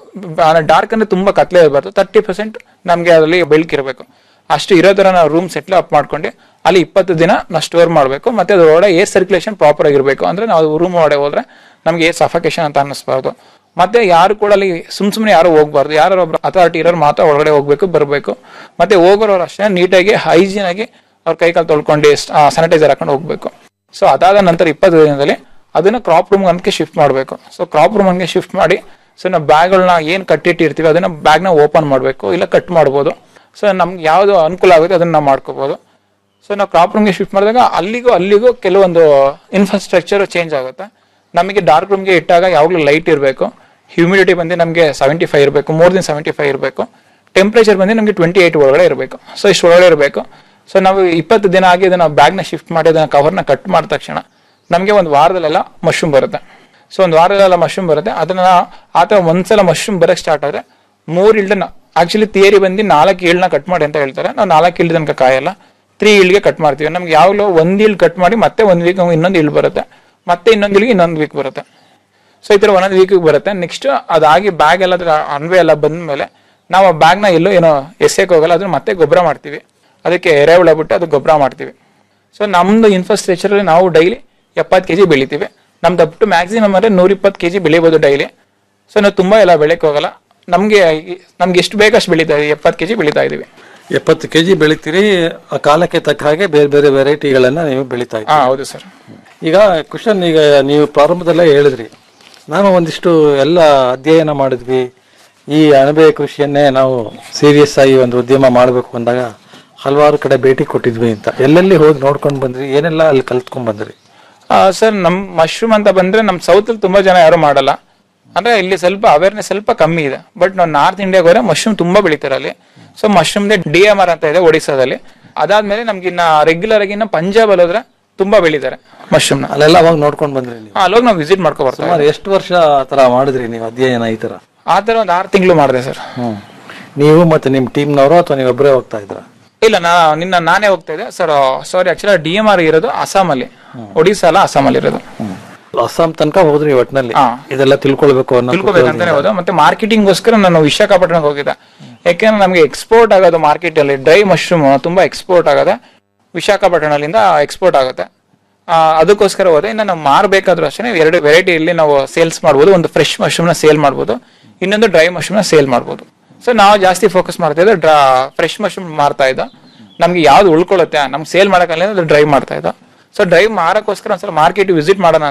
ಡಾರ್ಕ್ ಅಂದ್ರೆ ತುಂಬಾ ಕತ್ಲೆ ಇರಬಾರ್ದು ತರ್ಟಿ ಪರ್ಸೆಂಟ್ ನಮಗೆ ಅದರಲ್ಲಿ ಬೆಳಕಿರಬೇಕು ಅಷ್ಟು ಇರೋ ತರ ನಾವು ರೂಮ್ ಸೆಟ್ಲ್ ಅಪ್ ಮಾಡ್ಕೊಂಡು ಅಲ್ಲಿ ಇಪ್ಪತ್ತು ದಿನ ನಾವು ಸ್ಟೋರ್ ಮಾಡಬೇಕು ಮತ್ತೆ ಅದರೊಳಗಡೆ ಏರ್ ಸರ್ಕ್ಯುಲೇಷನ್ ಪ್ರಾಪರ್ ಆಗಿರಬೇಕು ಅಂದ್ರೆ ನಾವು ರೂಮ್ ಒಳಗಡೆ ಹೋದ್ರೆ ನಮಗೆ ಏರ್ ಸಫಕೇಶನ್ ಅಂತ ಅನ್ನಿಸ್ಬಾರ್ದು ಮತ್ತೆ ಯಾರು ಕೂಡ ಅಲ್ಲಿ ಸುಮ್ ಸುಮ್ಮನೆ ಯಾರು ಹೋಗ್ಬಾರ್ದು ಯಾರು ಒಬ್ರು ಅಥಾರಿಟಿ ಇರೋರು ಮಾತ್ರ ಒಳಗಡೆ ಹೋಗ್ಬೇಕು ಬರಬೇಕು ಮತ್ತೆ ಹೋಗೋರು ಅಷ್ಟೇ ನೀಟಾಗಿ ಹೈಜೀನ್ ಆಗಿ ಅವ್ರ ಕೈ ಕಾಲು ತೊಳ್ಕೊಂಡು ಸ್ಯಾನಿಟೈಸರ್ ಹಾಕೊಂಡು ಹೋಗ್ಬೇಕು ಸೊ ಅದಾದ ನಂತರ ಇಪ್ಪತ್ತು ದಿನದಲ್ಲಿ ಅದನ್ನ ಕ್ರಾಪ್ ರೂಮ್ ಅನ್ಕೆ ಶಿಫ್ಟ್ ಮಾಡಬೇಕು ಸೊ ಕ್ರಾಪ್ ರೂಮ್ ಅನ್ಗೆ ಶಿಫ್ಟ್ ಮಾಡಿ ಸೊ ನಾವು ಬ್ಯಾಗ್ಗಳನ್ನ ಏನು ಕಟ್ಟಿಟ್ಟಿರ್ತೀವಿ ಅದನ್ನ ಬ್ಯಾಗ್ನ ಓಪನ್ ಮಾಡಬೇಕು ಇಲ್ಲ ಕಟ್ ಮಾಡ್ಬೋದು ಸೊ ನಮ್ಗೆ ಯಾವ್ದು ಅನುಕೂಲ ಆಗುತ್ತೆ ಅದನ್ನ ನಾವು ಮಾಡ್ಕೋಬಹುದು ಸೊ ನಾವು ಕ್ರಾಪ್ ರೂಮ್ಗೆ ಶಿಫ್ಟ್ ಮಾಡಿದಾಗ ಅಲ್ಲಿಗೂ ಅಲ್ಲಿಗೂ ಕೆಲವೊಂದು ಇನ್ಫ್ರಾಸ್ಟ್ರಕ್ಚರ್ ಚೇಂಜ್ ಆಗುತ್ತೆ ನಮಗೆ ಡಾರ್ಕ್ ರೂಮ್ಗೆ ಇಟ್ಟಾಗ ಯಾವಾಗಲೂ ಲೈಟ್ ಇರಬೇಕು ಹ್ಯೂಮಿಡಿಟಿ ಬಂದು ನಮಗೆ ಸೆವೆಂಟಿ ಫೈವ್ ಇರಬೇಕು ಮೋರ್ ದೆನ್ ಸೆವೆಂಟಿ ಫೈವ್ ಇರಬೇಕು ಟೆಂಪ್ರೇಚರ್ ಬಂದು ನಮಗೆ ಟ್ವೆಂಟಿ ಏಟ್ ಒಳಗಡೆ ಇರಬೇಕು ಸೊ ಇಷ್ಟು ಒಳಗಡೆ ಇರಬೇಕು ಸೊ ನಾವು ಇಪ್ಪತ್ತು ದಿನ ಆಗಿ ಇದನ್ನ ಬ್ಯಾಗ್ನ ಶಿಫ್ಟ್ ಮಾಡಿ ಅದನ್ನ ಕವರ್ನ ಕಟ್ ಮಾಡಿದ ತಕ್ಷಣ ನಮಗೆ ಒಂದು ವಾರದಲ್ಲೆಲ್ಲ ಮಶ್ರೂಮ್ ಬರುತ್ತೆ ಸೊ ಒಂದು ವಾರದಲ್ಲೆಲ್ಲ ಮಶ್ರೂಮ್ ಬರುತ್ತೆ ಅದನ್ನ ಆ ಥರ ಒಂದ್ಸಲ ಮಶ್ರೂಮ್ ಬರಕ್ ಸ್ಟಾರ್ಟ್ ಆದ್ರೆ ಮೂರ್ ಇಲ್ಡನ್ನ ಆಕ್ಚುಲಿ ಥಿಯರಿ ಬಂದು ನಾಲ್ಕು ಇಳ್ನ ಕಟ್ ಮಾಡಿ ಅಂತ ಹೇಳ್ತಾರೆ ನಾವು ನಾಲ್ಕು ಇಲ್ಡ್ ತನಕ ಕಾಯಲ್ಲ ತ್ರೀ ಇಲ್ಗೆ ಕಟ್ ಮಾಡ್ತೀವಿ ನಮ್ಗೆ ಯಾವಾಗಲೂ ಒಂದ್ ಇಲ್ಡ್ ಕಟ್ ಮಾಡಿ ಮತ್ತೆ ಒಂದ್ ವೀಕ್ ಇನ್ನೊಂದು ಇಲ್ಡ್ ಬರುತ್ತೆ ಮತ್ತೆ ಇನ್ನೊಂದು ಇಲ್ಗೆ ಇನ್ನೊಂದು ವೀಕ್ ಬರುತ್ತೆ ಸೊ ಈ ತರ ಒಂದೊಂದು ವೀಕ್ ಬರುತ್ತೆ ನೆಕ್ಸ್ಟ್ ಅದಾಗಿ ಬ್ಯಾಗ್ ಎಲ್ಲ ಅದ್ರ ಅನ್ವೆ ಎಲ್ಲ ಬಂದ್ಮೇಲೆ ನಾವು ಆ ಬ್ಯಾಗ್ನ ಎಲ್ಲೋ ಏನೋ ಎಸೆಯಕ್ಕೆ ಹೋಗಲ್ಲ ಅದನ್ನ ಮತ್ತೆ ಗೊಬ್ಬರ ಮಾಡ್ತೀವಿ ಅದಕ್ಕೆ ಎರೆಹುಳ ಬಿಟ್ಟು ಅದು ಗೊಬ್ಬರ ಮಾಡ್ತೀವಿ ಸೊ ನಮ್ದು ಇನ್ಫ್ರಾಸ್ಟ್ರಕ್ಚರ್ ನಾವು ಡೈಲಿ ಎಪ್ಪತ್ತು ಕೆಜಿ ಬೆಳಿತೀವಿ ನಮ್ದು ಅಪ್ ಟು ಮ್ಯಾಕ್ಸಿಮಮ್ ಅಂದ್ರೆ ನೂರ ಇಪ್ಪತ್ತು ಕೆಜಿ ಬೆಳಿಬೋದು ಡೈಲಿ ಸೊ ನಾವು ತುಂಬಾ ಎಲ್ಲ ಬೆಳೆಕ್ ಹೋಗಲ್ಲ ನಮ್ಗೆ ನಮ್ಗೆ ಎಷ್ಟು ಬೇಕಷ್ಟು ಬೆಳೀತಾ ಇದೀವಿ ಎಪ್ಪತ್ತು ಕೆಜಿ ಬೆಳೀತಾ ಇದೀವಿ ಎಪ್ಪತ್ತು ಕೆಜಿ ಬೆಳಿತೀರಿ ಆ ಕಾಲಕ್ಕೆ ತಕ್ಕ ಹಾಗೆ ಬೇರೆ ಬೇರೆ ವೆರೈಟಿಗಳನ್ನ ನೀವು ಬೆಳಿತಾ ಹಾ ಇದ್ದೀರಿ ಹೌದು ಸರ್ ಈಗ ಕುಶನ್ ಈಗ ನೀವು ಪ್ರಾರಂಭದಲ್ಲೇ ಹೇಳಿದ್ರಿ ನಾನು ಒಂದಿಷ್ಟು ಎಲ್ಲ ಅಧ್ಯಯನ ಮಾಡಿದ್ವಿ ಈ ಅಣಬೆ ಕೃಷಿಯನ್ನೇ ನಾವು ಸೀರಿಯಸ್ ಆಗಿ ಒಂದು ಉದ್ಯಮ ಮಾಡಬೇಕು ಅಂದಾಗ ಹಲವಾರು ಕಡೆ ಭೇಟಿ ಕೊಟ್ಟಿದ್ವಿ ಅಂತ ಎಲ್ಲೆಲ್ಲಿ ಹೋಗಿ ನೋಡ್ಕೊಂಡು ಬಂದ್ರಿ ಏನೆಲ್ಲ ಅಲ್ಲಿ ಕಲ್ತ್ಕೊಂಡ್ ಬಂದ್ರಿ ಸರ್ ನಮ್ ಮಶ್ರೂಮ್ ಅಂತ ಬಂದ್ರೆ ನಮ್ ಸೌತ್ ಅಲ್ಲಿ ತುಂಬಾ ಜನ ಯಾರು ಮಾಡಲ್ಲ ಅಂದ್ರೆ ಇಲ್ಲಿ ಸ್ವಲ್ಪ ಅವೇರ್ನೆಸ್ ಸ್ವಲ್ಪ ಕಮ್ಮಿ ಇದೆ ಬಟ್ ನಾವು ನಾರ್ತ್ ಇಂಡಿಯಾಗೆ ಹೋದ್ರೆ ಮಶ್ರೂಮ್ ತುಂಬಾ ಬೆಳಿತಾರೆ ಅಲ್ಲಿ so mushroom D M R ಅಂತ ಇದೆ ಒಡಿಸಾದಲ್ಲಿ ಅದಾದ್ಮೇಲೆ ನಮ್ಗೆ ಇನ್ನ ರೆಗ್ಯುಲರ್ ಆಗಿ ಇನ್ನ ಪಂಜಾಬ್ ಅಲ್ಲಿ ಹೋದ್ರೆ ತುಂಬಾ ಬೆಳಿತಾರೆ ಮಶ್ರೂಮ್ ನ ಅಲ್ಲೆಲ್ಲ ಅವಾಗ ನೋಡ್ಕೊಂಡು ಬಂದ್ರಿ ನೀವು ಅಲ್ಲೋಗಿ ನಾವು ವಿಸಿಟ್ ಮಾಡ್ಕೊ ಬರ್ತೀವಿ ಸುಮಾರು ಎಷ್ಟು ವರ್ಷ ಆ ತರ ಮಾಡಿದ್ರಿ ನೀವು ಅಧ್ಯಯನ ಈ ತರ ಆ ತರ ಒಂದ್ ಆರು ತಿಂಗಳು ಮಾಡಿದೆ ಸರ್ ಹ್ಮ್ ನೀವು ಮತ್ತೆ ನಿಮ್ ಟೀಮ್ನವರು ಅಥವಾ ನೀವು ಒಬ್ಬರೇ ಹೋಗ್ತಾ ಇದ್ರ ಇಲ್ಲ ನಾ ನಿನ್ನ ನಾನೇ ಹೋಗ್ತಾ ಇದ್ದೆ sir sorry actually D M R ಇರೋದು ಅಸ್ಸಾಂ ಅಲ್ಲಿ ಒಡಿಸಾ ಅಲ್ಲ ಅಸ್ಸಾಂ ಅಲ್ಲಿ ಇರೋದು ಅಸ್ಸಾಂ ತನಕ ಹೋದ್ರಿ ಒಟ್ಟಿನಲ್ಲಿ ಹಾ. ಇದೆಲ್ಲ ತಿಳ್ಕೊಳ್ಬೇಕು ಅನ್ನೋ ತಿಳ್ಕೊಬೇಕಂತಾನೆ ಹೋದ ಮತ್ತೆ ಮಾರ್ಕೆಟಿಂಗ್ ಗೋಸ್ಕರ ನಾನು ವಿಶಾಖಪಟ್ಟಣಕ್ಕೆ ಹೋಗಿದ್ದೆ ಯಾಕೆಂದ್ರೆ ನಮಗೆ ಎಕ್ಸ್ಪೋರ್ಟ್ ಆಗೋದು ಮಾರ್ಕೆಟ್ ಅಲ್ಲಿ ಡ್ರೈ ಮಶ್ರೂಮ್ ತುಂಬಾ ಎಕ್ಸ್ಪೋರ್ಟ್ ಆಗದೆ ವಿಶಾಖಪಟ್ಟಣದಿಂದ ಎಕ್ಸ್ಪೋರ್ಟ್ ಆಗುತ್ತೆ ಆ, ಅದಕ್ಕೋಸ್ಕರ ಹೋದೆ ಇನ್ನು ನಾವು ಮಾರಬೇಕಾದ್ರೂ ಅಷ್ಟೇ ಎರಡು ವೆರೈಟಿ ಇಲ್ಲಿ ನಾವು ಸೇಲ್ಸ್ ಮಾಡ್ಬೋದು ಒಂದು ಫ್ರೆಶ್ ಮಶ್ರೂಮ್ ನ ಸೇಲ್ ಮಾಡ್ಬೋದು ಇನ್ನೊಂದು ಡ್ರೈ ಮಶ್ರೂಮ್ ನ ಸೇಲ್ ಮಾಡ್ಬೋದು ಸೊ ನಾವು ಜಾಸ್ತಿ ಫೋಕಸ್ ಮಾಡ್ತಾ ಇದ್ದೆ ಡ್ರಾ ಫ್ರೆಶ್ ಮಶ್ರೂಮ್ ಮಾರ್ತಾ ಇದ್ದ ನಮ್ಗೆ ಯಾವ್ದು ಉಳ್ಕೊಳ್ಳುತ್ತೆ ನಮ್ಗೆ ಸೇಲ್ ಮಾಡಕ್ಕಲ್ಲ ಅದು ಡ್ರೈವ್ ಮಾಡ್ತಾ ಇದ್ದ ಸೊ ಡ್ರೈವ್ ಮಾರಕ್ಕೋಸ್ಕರ ಒಂದ್ಸಲ ಮಾರ್ಕೆಟ್ ವಿಸಿಟ್ ಮಾಡೋಣ ಅಂತ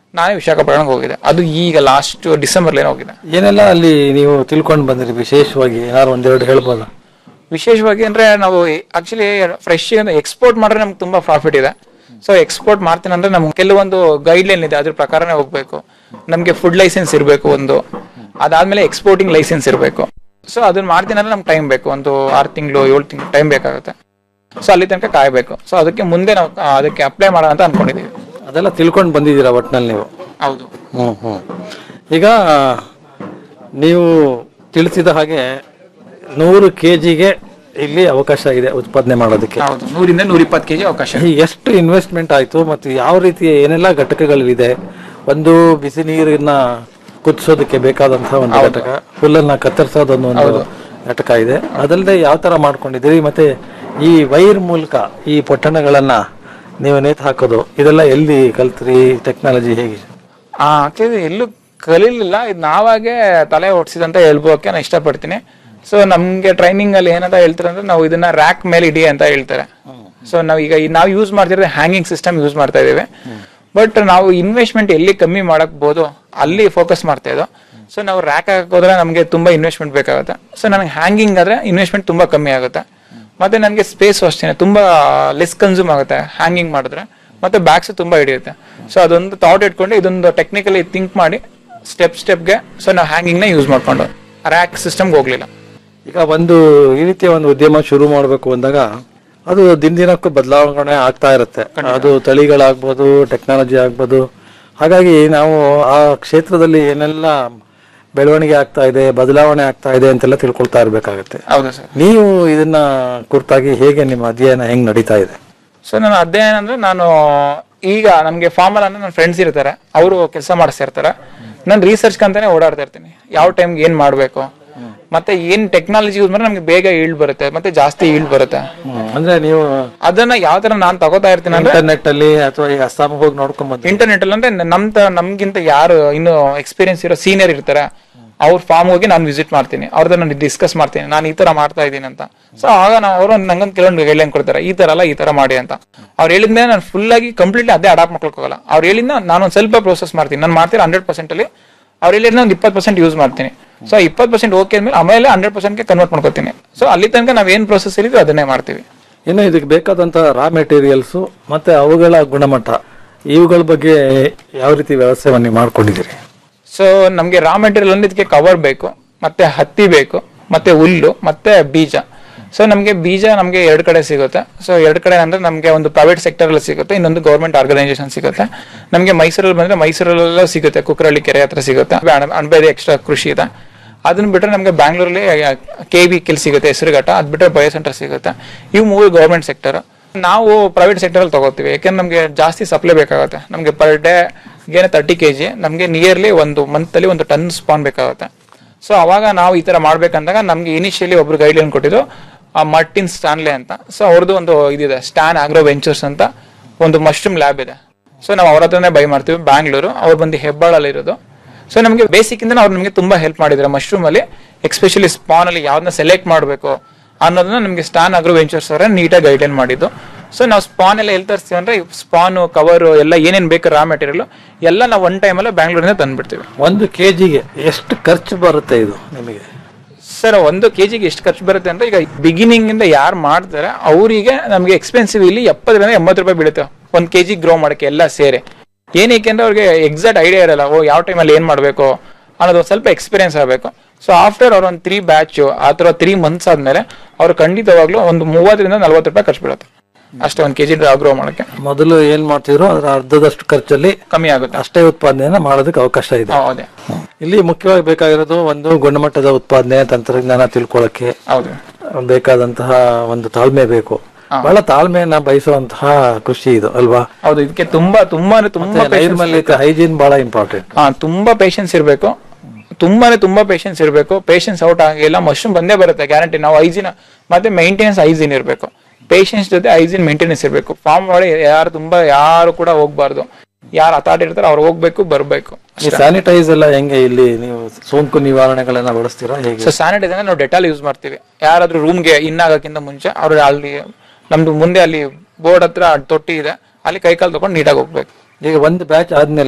ನಾನೇ ವಿಶಾಖಪಟ್ಟಣಕ್ಕೆ ಹೋಗಿದ್ದೆ ಅದು ಈಗ ಲಾಸ್ಟ್ ಡಿಸೆಂಬರ್ ಏನೋ ಹೋಗಿದೆ ಏನೆಲ್ಲ ಅಲ್ಲಿ ನೀವು ತಿಳ್ಕೊಂಡು ಬಂದಿರಿ ವಿಶೇಷವಾಗಿ ಏನಾದ್ರು ಒಂದೆರಡು ಹೇಳ್ಬೋದಾ ವಿಶೇಷವಾಗಿ ಅಂದ್ರೆ ನಾವು ಆಕ್ಚುಲಿ ಫ್ರೆಶ್ ಎಕ್ಸ್ಪೋರ್ಟ್ ಮಾಡಿದ್ರೆ ನಮ್ಗೆ ತುಂಬಾ ಪ್ರಾಫಿಟ್ ಇದೆ ಸೊ ಎಕ್ಸ್ಪೋರ್ಟ್ ಮಾಡ್ತೀನಿ ಅಂದ್ರೆ ನಮ್ಗೆ ಕೆಲವೊಂದು ಗೈಡ್ ಲೈನ್ ಇದೆ ಅದ್ರ ಪ್ರಕಾರನೇ ಹೋಗ್ಬೇಕು ನಮ್ಗೆ ಫುಡ್ ಲೈಸೆನ್ಸ್ ಇರಬೇಕು ಒಂದು ಅದಾದ್ಮೇಲೆ ಎಕ್ಸ್ಪೋರ್ಟಿಂಗ್ ಲೈಸೆನ್ಸ್ ಇರಬೇಕು ಸೊ ಅದನ್ನ ಮಾಡ್ತೀನಿ ಅಂದ್ರೆ ನಮ್ಗೆ ಟೈಮ್ ಬೇಕು ಒಂದು ಆರು ತಿಂಗಳು ಏಳು ತಿಂಗಳು ಟೈಮ್ ಬೇಕಾಗುತ್ತೆ ಸೊ ಅಲ್ಲಿ ತನಕ ಕಾಯಬೇಕು ಸೊ ಅದಕ್ಕೆ ಮುಂದೆ ನಾವು ಆ, ಅದಕ್ಕೆ ಅಪ್ಲೈ ಮಾಡೋಣ ಅಂತ ಅನ್ಕೊಂಡಿದೀವಿ ಅದೆಲ್ಲ ತಿಳ್ಕೊಂಡು ಬಂದಿದ್ದೀರಾ ಒಟ್ಟಿನಲ್ಲಿ ನೀವು ಹೌದು ಹ್ಮ್ ಹ್ಮ್ ಈಗ ನೀವು ತಿಳಿಸಿದ ಹಾಗೆ ನೂರು ಕೆ ಜಿಗೆ ಇಲ್ಲಿ ಅವಕಾಶ ಇದೆ ಉತ್ಪಾದನೆ ಮಾಡೋದಕ್ಕೆ ಹೌದು ನೂರಿಂದ ನೂರ ಇಪ್ಪತ್ತು ಕೆಜಿ ಅವಕಾಶ ಇದೆ. ಈ ಎಷ್ಟು ಇನ್ವೆಸ್ಟ್ಮೆಂಟ್ ಆಯ್ತು ಮತ್ತು ಯಾವ ರೀತಿಯ ಏನೆಲ್ಲ ಘಟಕಗಳಿದೆ ಒಂದು ಬಿಸಿ ನೀರನ್ನ ಕುದಿಸೋದಕ್ಕೆ ಬೇಕಾದಂತಹ ಒಂದು ಘಟಕ ಹುಲ್ಲನ್ನ ಕತ್ತರಿಸೋದೊಂದು ಒಂದು ಘಟಕ ಇದೆ ಅದಲ್ಲದೆ ಯಾವ ತರ ಮಾಡ್ಕೊಂಡಿದ್ದೀರಿ ಮತ್ತೆ ಈ ವೈರ್ ಮೂಲಕ ಈ ಪೊಟ್ಟಣಗಳನ್ನ ನೀವು ನೇತು ಹಾಕೋದು ಇದೆಲ್ಲ ಎಲ್ಲಿ ಕಲ್ತ್ರಿ ಟೆಕ್ನಾಲಜಿ ಹೇಗೆ ಆ actually ಎಲ್ಲೂ ಕಲೀಲಿಲ್ಲ ಇದು ನಾವಾಗೆ ತಲೆ ಓಡಿಸಿದಂತ ಹೇಳ್ಬೋಕೆ ನಾನು ಇಷ್ಟಪಡ್ತೀನಿ ಸೊ ನಮ್ಗೆ ಟ್ರೈನಿಂಗ್ ಅಲ್ಲಿ ಏನಂತ ಹೇಳ್ತಾರೆ ಅಂದ್ರೆ ನಾವು ಇದನ್ನ ರ್ಯಾಕ್ ಮೇಲೆ ಇಡಿ ಅಂತ ಹೇಳ್ತಾರೆ ಸೊ ನಾವು ಈಗ ನಾವು ಯೂಸ್ ಮಾಡ್ತಿರೋದು ಹ್ಯಾಂಗಿಂಗ್ ಸಿಸ್ಟಮ್ ಯೂಸ್ ಮಾಡ್ತಾ ಇದೀವಿ ಬಟ್ ನಾವು ಇನ್ವೆಸ್ಟ್ಮೆಂಟ್ ಎಲ್ಲಿ ಕಮ್ಮಿ ಮಾಡಕ್ಬೋದು ಅಲ್ಲಿ ಫೋಕಸ್ ಮಾಡ್ತಾ ಇದ್ದೋ ಸೊ ನಾವು ರ್ಯಾಕ್ ಹಾಕೋದ್ರೆ ನಮಗೆ ತುಂಬಾ ಇನ್ವೆಸ್ಟ್ಮೆಂಟ್ ಬೇಕಾಗುತ್ತೆ ಸೊ ನನಗೆ ಹ್ಯಾಂಗಿಂಗ್ ಆದ್ರೆ ಇನ್ವೆಸ್ಟ್ಮೆಂಟ್ ತುಂಬಾ ಕಮ್ಮಿ ಆಗುತ್ತೆ ಮತ್ತೆ ನನಗೆ ಸ್ಪೇಸ್ ಅಷ್ಟೇ ತುಂಬಾ ಲೆಸ್ ಕನ್ಸ್ಯೂಮ್ ಆಗುತ್ತೆ ಹ್ಯಾಂಗಿಂಗ್ ಮಾಡಿದ್ರೆ ಮತ್ತೆ ಬ್ಯಾಗ್ಸ್ ತುಂಬಾ ಹಿಡಿಯುತ್ತೆ ಸೊ ಅದೊಂದು ಥಾಟ್ ಇಟ್ಕೊಂಡು ಇದೊಂದು ಟೆಕ್ನಿಕಲಿ ಥಿಂಕ್ ಮಾಡಿ ಸ್ಟೆಪ್ ಸ್ಟೆಪ್ಗೆ ಸೊ ನಾವು ಹ್ಯಾಂಗಿಂಗ್ ನ ಯೂಸ್ ಮಾಡ್ಕೊಂಡು ರ್ಯಾಕ್ ಸಿಸ್ಟಮ್ಗೆ ಹೋಗ್ಲಿಲ್ಲ ಈಗ ಒಂದು ಈ ರೀತಿಯ ಒಂದು ಉದ್ಯಮ ಶುರು ಮಾಡಬೇಕು ಅಂದಾಗ ಅದು ದಿನ ದಿನಕ್ಕೂ ಬದಲಾವಣೆ ಆಗ್ತಾ ಇರುತ್ತೆ ಅದು ತಳಿಗಳಾಗ್ಬೋದು ಟೆಕ್ನಾಲಜಿ ಆಗ್ಬೋದು ಹಾಗಾಗಿ ನಾವು ಆ ಕ್ಷೇತ್ರದಲ್ಲಿ ಏನೆಲ್ಲ ಬೆಳವಣಿಗೆ ಆಗ್ತಾ ಇದೆ ಬದಲಾವಣೆ ಆಗ್ತಾ ಇದೆ ಅಂತೆಲ್ಲ ತಿಳ್ಕೊಳ್ತಾ ಇರ್ಬೇಕಾಗತ್ತೆ ಹೌದು ಸರ್ ನೀವು ಇದನ್ನ ಕುರಿತಾಗಿ ಹೇಗೆ ನಿಮ್ಮ ಅಧ್ಯಯನ ಹೆಂಗ್ ನಡೀತಾ ಇದೆ ಸೊ ನನ್ನ ಅಧ್ಯಯನ ಅಂದ್ರೆ ನಾನು ಈಗ ನಮ್ಗೆ ಫಾರ್ಮಲ್ ಅಂದ್ರೆ ನನ್ನ ಫ್ರೆಂಡ್ಸ್ ಇರ್ತಾರೆ ಅವರು ಕೆಲಸ ಮಾಡಿಸ್ತಾ ಇರ್ತಾರೆ ನಾನು ರಿಸರ್ಚ್ ಅಂತಾನೆ ಓಡಾಡ್ತಾ ಇರ್ತೀನಿ ಯಾವ ಟೈಮ್ಗೆ ಏನ್ ಮಾಡ್ಬೇಕು ಮತ್ತೆ ಏನ್ ಟೆಕ್ನಾಲಜಿ ಯೂಸ್ ಮಾಡಿದ್ರೆ ನಮ್ಗೆ ಬೇಗ ಈಲ್ಡ್ ಬರುತ್ತೆ ಮತ್ತೆ ಜಾಸ್ತಿ ಈಲ್ಡ್ ಬರುತ್ತೆ ಅಂದ್ರೆ ನೀವು ಅದನ್ನ ಯಾವ ತರ ನಾನ್ ತಗೋತಾ ಇರ್ತೀನಿ ಅಂದ್ರೆ ಇಂಟರ್ನೆಟ್ ಅಲ್ಲಿ ಅಥವಾ ಈಗ ಅಸ್ಸಾಂ ಹೋಗಿ ನೋಡ್ಕೊಂಡ್ ಬಂದ್ರೆ ಇಂಟರ್ನೆಟ್ ಅಲ್ಲಿ ಅಂದ್ರೆ ನಮ್ ತ- ನಮ್ಗಿಂತ ಯಾರು ಇನ್ನು ಎಕ್ಸ್ಪೀರಿಯನ್ಸ್ ಇರೋ ಸೀನಿಯರ್ ಇರ್ತಾರೆ ಅವ್ರ ಫಾರ್ಮ್ ಹೋಗಿ ನಾನು ವಿಸಿಟ್ ಮಾಡ್ತೀನಿ ಅವ್ರದ್ದು ನಾನು ಡಿಸ್ಕಸ್ ಮಾಡ್ತೀನಿ ನಾನು ಈ ತರ ಮಾಡ್ತಾ ಇದ್ದೀನಿ ಅಂತ ಸೊ ಆಗ ನಾವು ಅವರು ನಂಗೊಂದು ಕೆಲವೊಂದು ಗೈಡ್ಲೈನ್ ಕೊಡ್ತಾರೆ ಈ ತರ ಅಲ್ಲ ಈ ತರ ಮಾಡಿ ಅಂತ ಅವ್ರು ಹೇಳಿದ್ಮೇಲೆ ನಾನು ಫುಲ್ ಆಗಿ ಕಂಪ್ಲೀಟ್ಲಿ ಅದೇ ಅಡಾಪ್ಟ್ ಮಾಡ್ಕೊಳಕ್ ಹೋಗಲ್ಲ ಅವ್ರು ಹೇಳಿದ್ನ ನಾನು ಒಂದು ಸ್ವಲ್ಪ ಪ್ರೋಸೆಸ್ ಮಾಡ್ತೀನಿ ನಾನು ಮಾಡ್ತೀನಿ ಹಂಡ್ರೆಡ್ ಪರ್ಸೆಂಟ್ ಅಲ್ಲಿ ಅವ್ರು ಹೇಳಿದ್ನ ಒಂದು ಇಪ್ಪತ್ತು ಪರ್ಸೆಂಟ್ ಯೂಸ್ ಮಾಡ್ತೀನಿ ಸೊ ಇಪ್ಪತ್ತು ಪರ್ಸೆಂಟ್ ಓಕೆ ಅಂದ್ಮೇಲೆ ಆಮೇಲೆ ಹಂಡ್ರೆಡ್ ಪರ್ಸೆಂಟ್ಗೆ ಕನ್ವರ್ಟ್ ಮಾಡ್ಕೊತೀನಿ ಸೊ ಅಲ್ಲಿ ತನಕ ನಾವ್ ಏನ್ ಪ್ರೋಸೆಸ್ ಹೇಳಿದ್ವಿ ಅದನ್ನೇ ಮಾಡ್ತೀವಿ ಇನ್ನು ಇದಕ್ಕೆ ಬೇಕಾದಂತ ರಾ ಮೆಟೀರಿಯಲ್ಸ್ ಮತ್ತೆ ಅವುಗಳ ಗುಣಮಟ್ಟ ಇವುಗಳ ಬಗ್ಗೆ ಯಾವ ರೀತಿ ವ್ಯವಸ್ಥೆಯನ್ನು ನೀವು ಮಾಡ್ಕೊಂಡಿದ್ದೀರಿ ಸೊ ನಮ್ಗೆ ರಾ ಮೆಟೀರಿಯಲ್ ಅಂದ್ರೆ ಇದಕ್ಕೆ ಕವರ್ ಬೇಕು ಮತ್ತೆ ಹತ್ತಿ ಬೇಕು ಮತ್ತೆ ಹುಲ್ಲು ಮತ್ತೆ ಬೀಜ ಸೊ ನಮ್ಗೆ ಬೀಜ ನಮ್ಗೆ ಎರಡು ಕಡೆ ಸಿಗುತ್ತೆ ಸೊ ಎರಡು ಕಡೆ ಅಂದ್ರೆ ನಮ್ಗೆ ಒಂದು ಪ್ರೈವೇಟ್ ಸೆಕ್ಟರ್ ಅಲ್ಲಿ ಸಿಗುತ್ತೆ ಇನ್ನೊಂದು ಗೌರ್ಮೆಂಟ್ ಆರ್ಗನೈಸೇಷನ್ ಸಿಗುತ್ತೆ ನಮ್ಗೆ ಮೈಸೂರಲ್ಲಿ ಬಂದ್ರೆ ಮೈಸೂರಲ್ಲೆಲ್ಲ ಸಿಗುತ್ತೆ ಕುಕ್ರಳ್ಳಿ ಕೆರೆ ಹತ್ರ ಸಿಗುತ್ತೆ ಅಣ- ಅಣಬೆದೆ ಎಕ್ಸ್ಟ್ರಾ ಕೃಷಿ ಇದೆ ಅದನ್ನ ಬಿಟ್ರೆ ನಮ್ಗೆ ಬ್ಯಾಂಗ್ಳೂರಲ್ಲಿ ಕೆ ವಿ ಕಿಲ್ ಸಿಗುತ್ತೆ ಹೆಸರುಘಟ್ಟ ಅದ್ ಬಿಟ್ರೆ ಬಯೋ ಸೆಂಟರ್ ಸಿಗುತ್ತೆ ಇವು ಮೂರು ಗೌರ್ಮೆಂಟ್ ಸೆಕ್ಟರ್ ನಾವು ಪ್ರೈವೇಟ್ ಸೆಕ್ಟರ್ ಅಲ್ಲಿ ತಗೋತೀವಿ ಯಾಕಂದ್ರೆ ನಮ್ಗೆ ಜಾಸ್ತಿ ಸಪ್ಲೈ ಬೇಕಾಗುತ್ತೆ ನಮ್ಗೆ ಪರ್ ಡೇ ಏನೇ ತರ್ಟಿ ಕೆ ಜಿ ನಮ್ಗೆ ನಿಯರ್ಲಿ ಒಂದು ಮಂತ್ ಅಲ್ಲಿ ಒಂದು ಟನ್ ಸ್ಪಾನ್ ಬೇಕಾಗುತ್ತೆ ಸೊ ಅವಾಗ ನಾವು ಈ ತರ ಮಾಡ್ಬೇಕಂದಾಗ ನಮ್ಗೆ ಇನಿಷಿಯಲಿ ಒಬ್ರು ಗೈಡ್ಲೈನ್ ಕೊಟ್ಟಿದ್ದು ಆ ಮರ್ಟಿನ್ ಸ್ಟಾನ್ಲೆ ಅಂತ ಸೊ ಅವ್ರದ್ದು ಒಂದು ಇದಿದೆ ಸ್ಟಾನ್ ಆಗ್ರೋ ವೆಂಚರ್ಸ್ ಅಂತ ಒಂದು ಮಶ್ರೂಮ್ ಲ್ಯಾಬ್ ಇದೆ ಸೊ ನಾವು ಅವ್ರ ಹತ್ರನೇ ಬೈ ಮಾಡ್ತೀವಿ ಬ್ಯಾಂಗ್ಳೂರು ಅವ್ರು ಬಂದು ಹೆಬ್ಬಾಳಲ್ಲಿ ಇರೋದು ಸೊ ನಮಗೆ ಬೇಸಿಕ್ ಇಂದ ಅವ್ರು ನಮಗೆ ತುಂಬಾ ಹೆಲ್ಪ್ ಮಾಡಿದ್ದಾರೆ ಮಶ್ರೂಮ್ ಅಲ್ಲಿ ಎಕ್ಸ್ಪೆಷಲಿ ಸ್ಪಾನ್ ಅಲ್ಲಿ ಯಾವ್ದನ್ನ ಸೆಲೆಕ್ಟ್ ಮಾಡಬೇಕು ಅನ್ನೋದನ್ನ ನಮಗೆ ಸ್ಟಾನ್ ಅಗ್ರೋ ವೆಂಚರ್ಸ್ ಅವರೇ ನೀಟಾಗಿ ಗೈಡ್ಲೈನ್ ಮಾಡಿದ್ದು ಸೊ ನಾವು ಸ್ಪಾನ್ ಎಲ್ಲ ಎಲ್ಲಿ ತರಿಸ್ತೀವಿ ಅಂದ್ರೆ ಸ್ಪಾನ್ ಕವರ್ ಎಲ್ಲ ಏನೇನ್ ಬೇಕು ರಾ ಮೆಟೀರಿಯಲ್ ಎಲ್ಲ ನಾವು ಒನ್ ಟೈಮ್ ಅಲ್ಲ ಬ್ಯಾಂಗ್ಳೂರಿಂದ ತಂದ್ಬಿಡ್ತೀವಿ ಒಂದು ಕೆಜಿಗೆ ಎಷ್ಟು ಖರ್ಚು ಬರುತ್ತೆ ಇದು ನಿಮಗೆ ಸರ್ ಒಂದು ಕೆಜಿಗೆ ಎಷ್ಟು ಖರ್ಚು ಬರುತ್ತೆ ಅಂದ್ರೆ ಈಗ ಬಿಗಿನಿಂಗ್ ಇಂದ ಯಾರು ಮಾಡ್ತಾರೆ ಅವರಿಗೆ ನಮಗೆ ಎಕ್ಸ್ಪೆನ್ಸಿವ್ ಇಲ್ಲಿ ಎಪ್ಪತ್ತರಿಂದ ಎಂಬತ್ತು ರೂಪಾಯಿ ಬೀಳುತ್ತೆ ಒಂದ್ ಕೆಜಿ ಗ್ರೋ ಮಾಡಕ್ಕೆ ಎಲ್ಲ ಸೇರಿ ಏನಕ್ಕೆ ಅಂದ್ರೆ ಅವ್ರಿಗೆ ಎಕ್ಸಾಕ್ಟ್ ಐಡಿಯಾ ಇರಲ್ಲ ಓ ಯಾವ ಟೈಮಲ್ಲಿ ಏನ್ ಮಾಡಬೇಕು ಅನ್ನೋದು ಒಂದ್ ಸ್ವಲ್ಪ ಎಕ್ಸ್ಪೀರಿಯನ್ಸ್ ಆಗಬೇಕು ಸೊ ಆಫ್ಟರ್ ಅವ್ರ ಒಂದು ತ್ರೀ ಬ್ಯಾಚ್ ಆ ಥರ ತ್ರೀ ಮಂತ್ಸ್ ಆದ್ಮೇಲೆ ಅವ್ರು ಖಂಡಿತವಾಗ್ಲೂ ಒಂದು ಮೂವತ್ತರಿಂದ ನಲ್ವತ್ತು ರೂಪಾಯಿ ಖರ್ಚು ಬೀಳುತ್ತೆ ಅಷ್ಟೇ ಒಂದು ಕೆಜಿ ಗ್ರೋ ಮಾಡಕ್ಕೆ ಮೊದಲು ಏನ್ ಮಾಡ್ತಿದ್ರು ಅದರ ಅರ್ಧದಷ್ಟು ಖರ್ಚಲ್ಲಿ ಕಮ್ಮಿ ಆಗುತ್ತೆ ಅಷ್ಟೇ ಉತ್ಪಾದನೆಯನ್ನ ಮಾಡೋದಕ್ಕೆ ಅವಕಾಶ ಇದೆ ಹೌದೇ ಇಲ್ಲಿ ಮುಖ್ಯವಾಗಿ ಬೇಕಾಗಿರೋದು ಒಂದು ಗುಣಮಟ್ಟದ ಉತ್ಪಾದನೆ ತಂತ್ರಜ್ಞಾನ ತಿಳ್ಕೊಳ್ಳಕ್ಕೆ ಹೌದು ಬೇಕಾದಂತಹ ಒಂದು ತಾಳ್ಮೆ ಬೇಕು ಬಹಳ ತಾಳ್ಮೆಯನ್ನ ಬಯಸುವಂತಹ ಕೃಷಿ ಇದು ಅಲ್ವಾ ಹೌದು ಇದಕ್ಕೆ ತುಂಬಾ ತುಂಬಾನೇ ತುಂಬಾ patience ನೈರ್ಮಲ್ಯತೆ ಹೈಜೀನ್ ಬಹಳ ಇಂಪಾರ್ಟೆಂಟ್ ಹಾ ತುಂಬಾ ಪೇಷನ್ಸ್ ಇರಬೇಕು ತುಂಬಾನೇ ತುಂಬಾ ಪೇಷನ್ಸ್ ಇರಬೇಕು ಪೇಷನ್ಸ್ ಔಟ್ ಆಗಿಲ್ಲ ಮಶ್ರೂಮ್ ಬಂದೇ ಬರುತ್ತೆ ಗ್ಯಾರಂಟಿ ನಾವು ಐಜಿನ್ ಮತ್ತೆ ಮೇಂಟೆನೆನ್ಸ್ ಐಜಿನ್ ಇರಬೇಕು ಪೇಷನ್ಸ್ ಜೊತೆ ಐಜಿನ್ ಮೇಂಟೆನೆನ್ಸ್ ಇರಬೇಕು ಫಾರ್ಮ್ ಒಳಗೆ ಯಾರು ತುಂಬಾ ಯಾರು ಕೂಡ ಹೋಗ್ಬಾರ್ದು ಯಾರು ಅಥಾರಿಟಿ ಇರ್ತಾರೆ ಅವ್ರು ಹೋಗ್ಬೇಕು ಬರ್ಬೇಕು ಸ್ಯಾನಿಟೈಸ್ ಎಲ್ಲ ಹೆಂಗೆ ಇಲ್ಲಿ ನೀವು ಸೋಂಕು ನಿವಾರಣೆಗಳನ್ನ ಬಳಸ್ತೀರಾ ಹೇಗೆ ಸೊ ಸ್ಯಾನಿಟೈಸರ್ ನಾವು ಡೆಟಾಲ್ ಯೂಸ್ ಮಾಡ್ತೀವಿ ಯಾರಾದ್ರೂ ರೂಮ್ಗೆ ಇನ್ ಆಗಕ್ಕಿಂತ ಮುಂಚೆ ಅವ್ರು ಅಲ್ಲಿ ನಮ್ದು ಮುಂದೆ ಅಲ್ಲಿ ಬೋರ್ಡ್ ಹತ್ರ ತೊಟ್ಟಿ ಇದೆ ಅಲ್ಲಿ ಕೈ ಕಾಲು ತಗೊಂಡು ನೀಟಾಗಿ ಹೋಗ್ಬೇಕು ಈಗ ಒಂದು ಬ್ಯಾಚ್ ಆದ್ಮೇಲೆ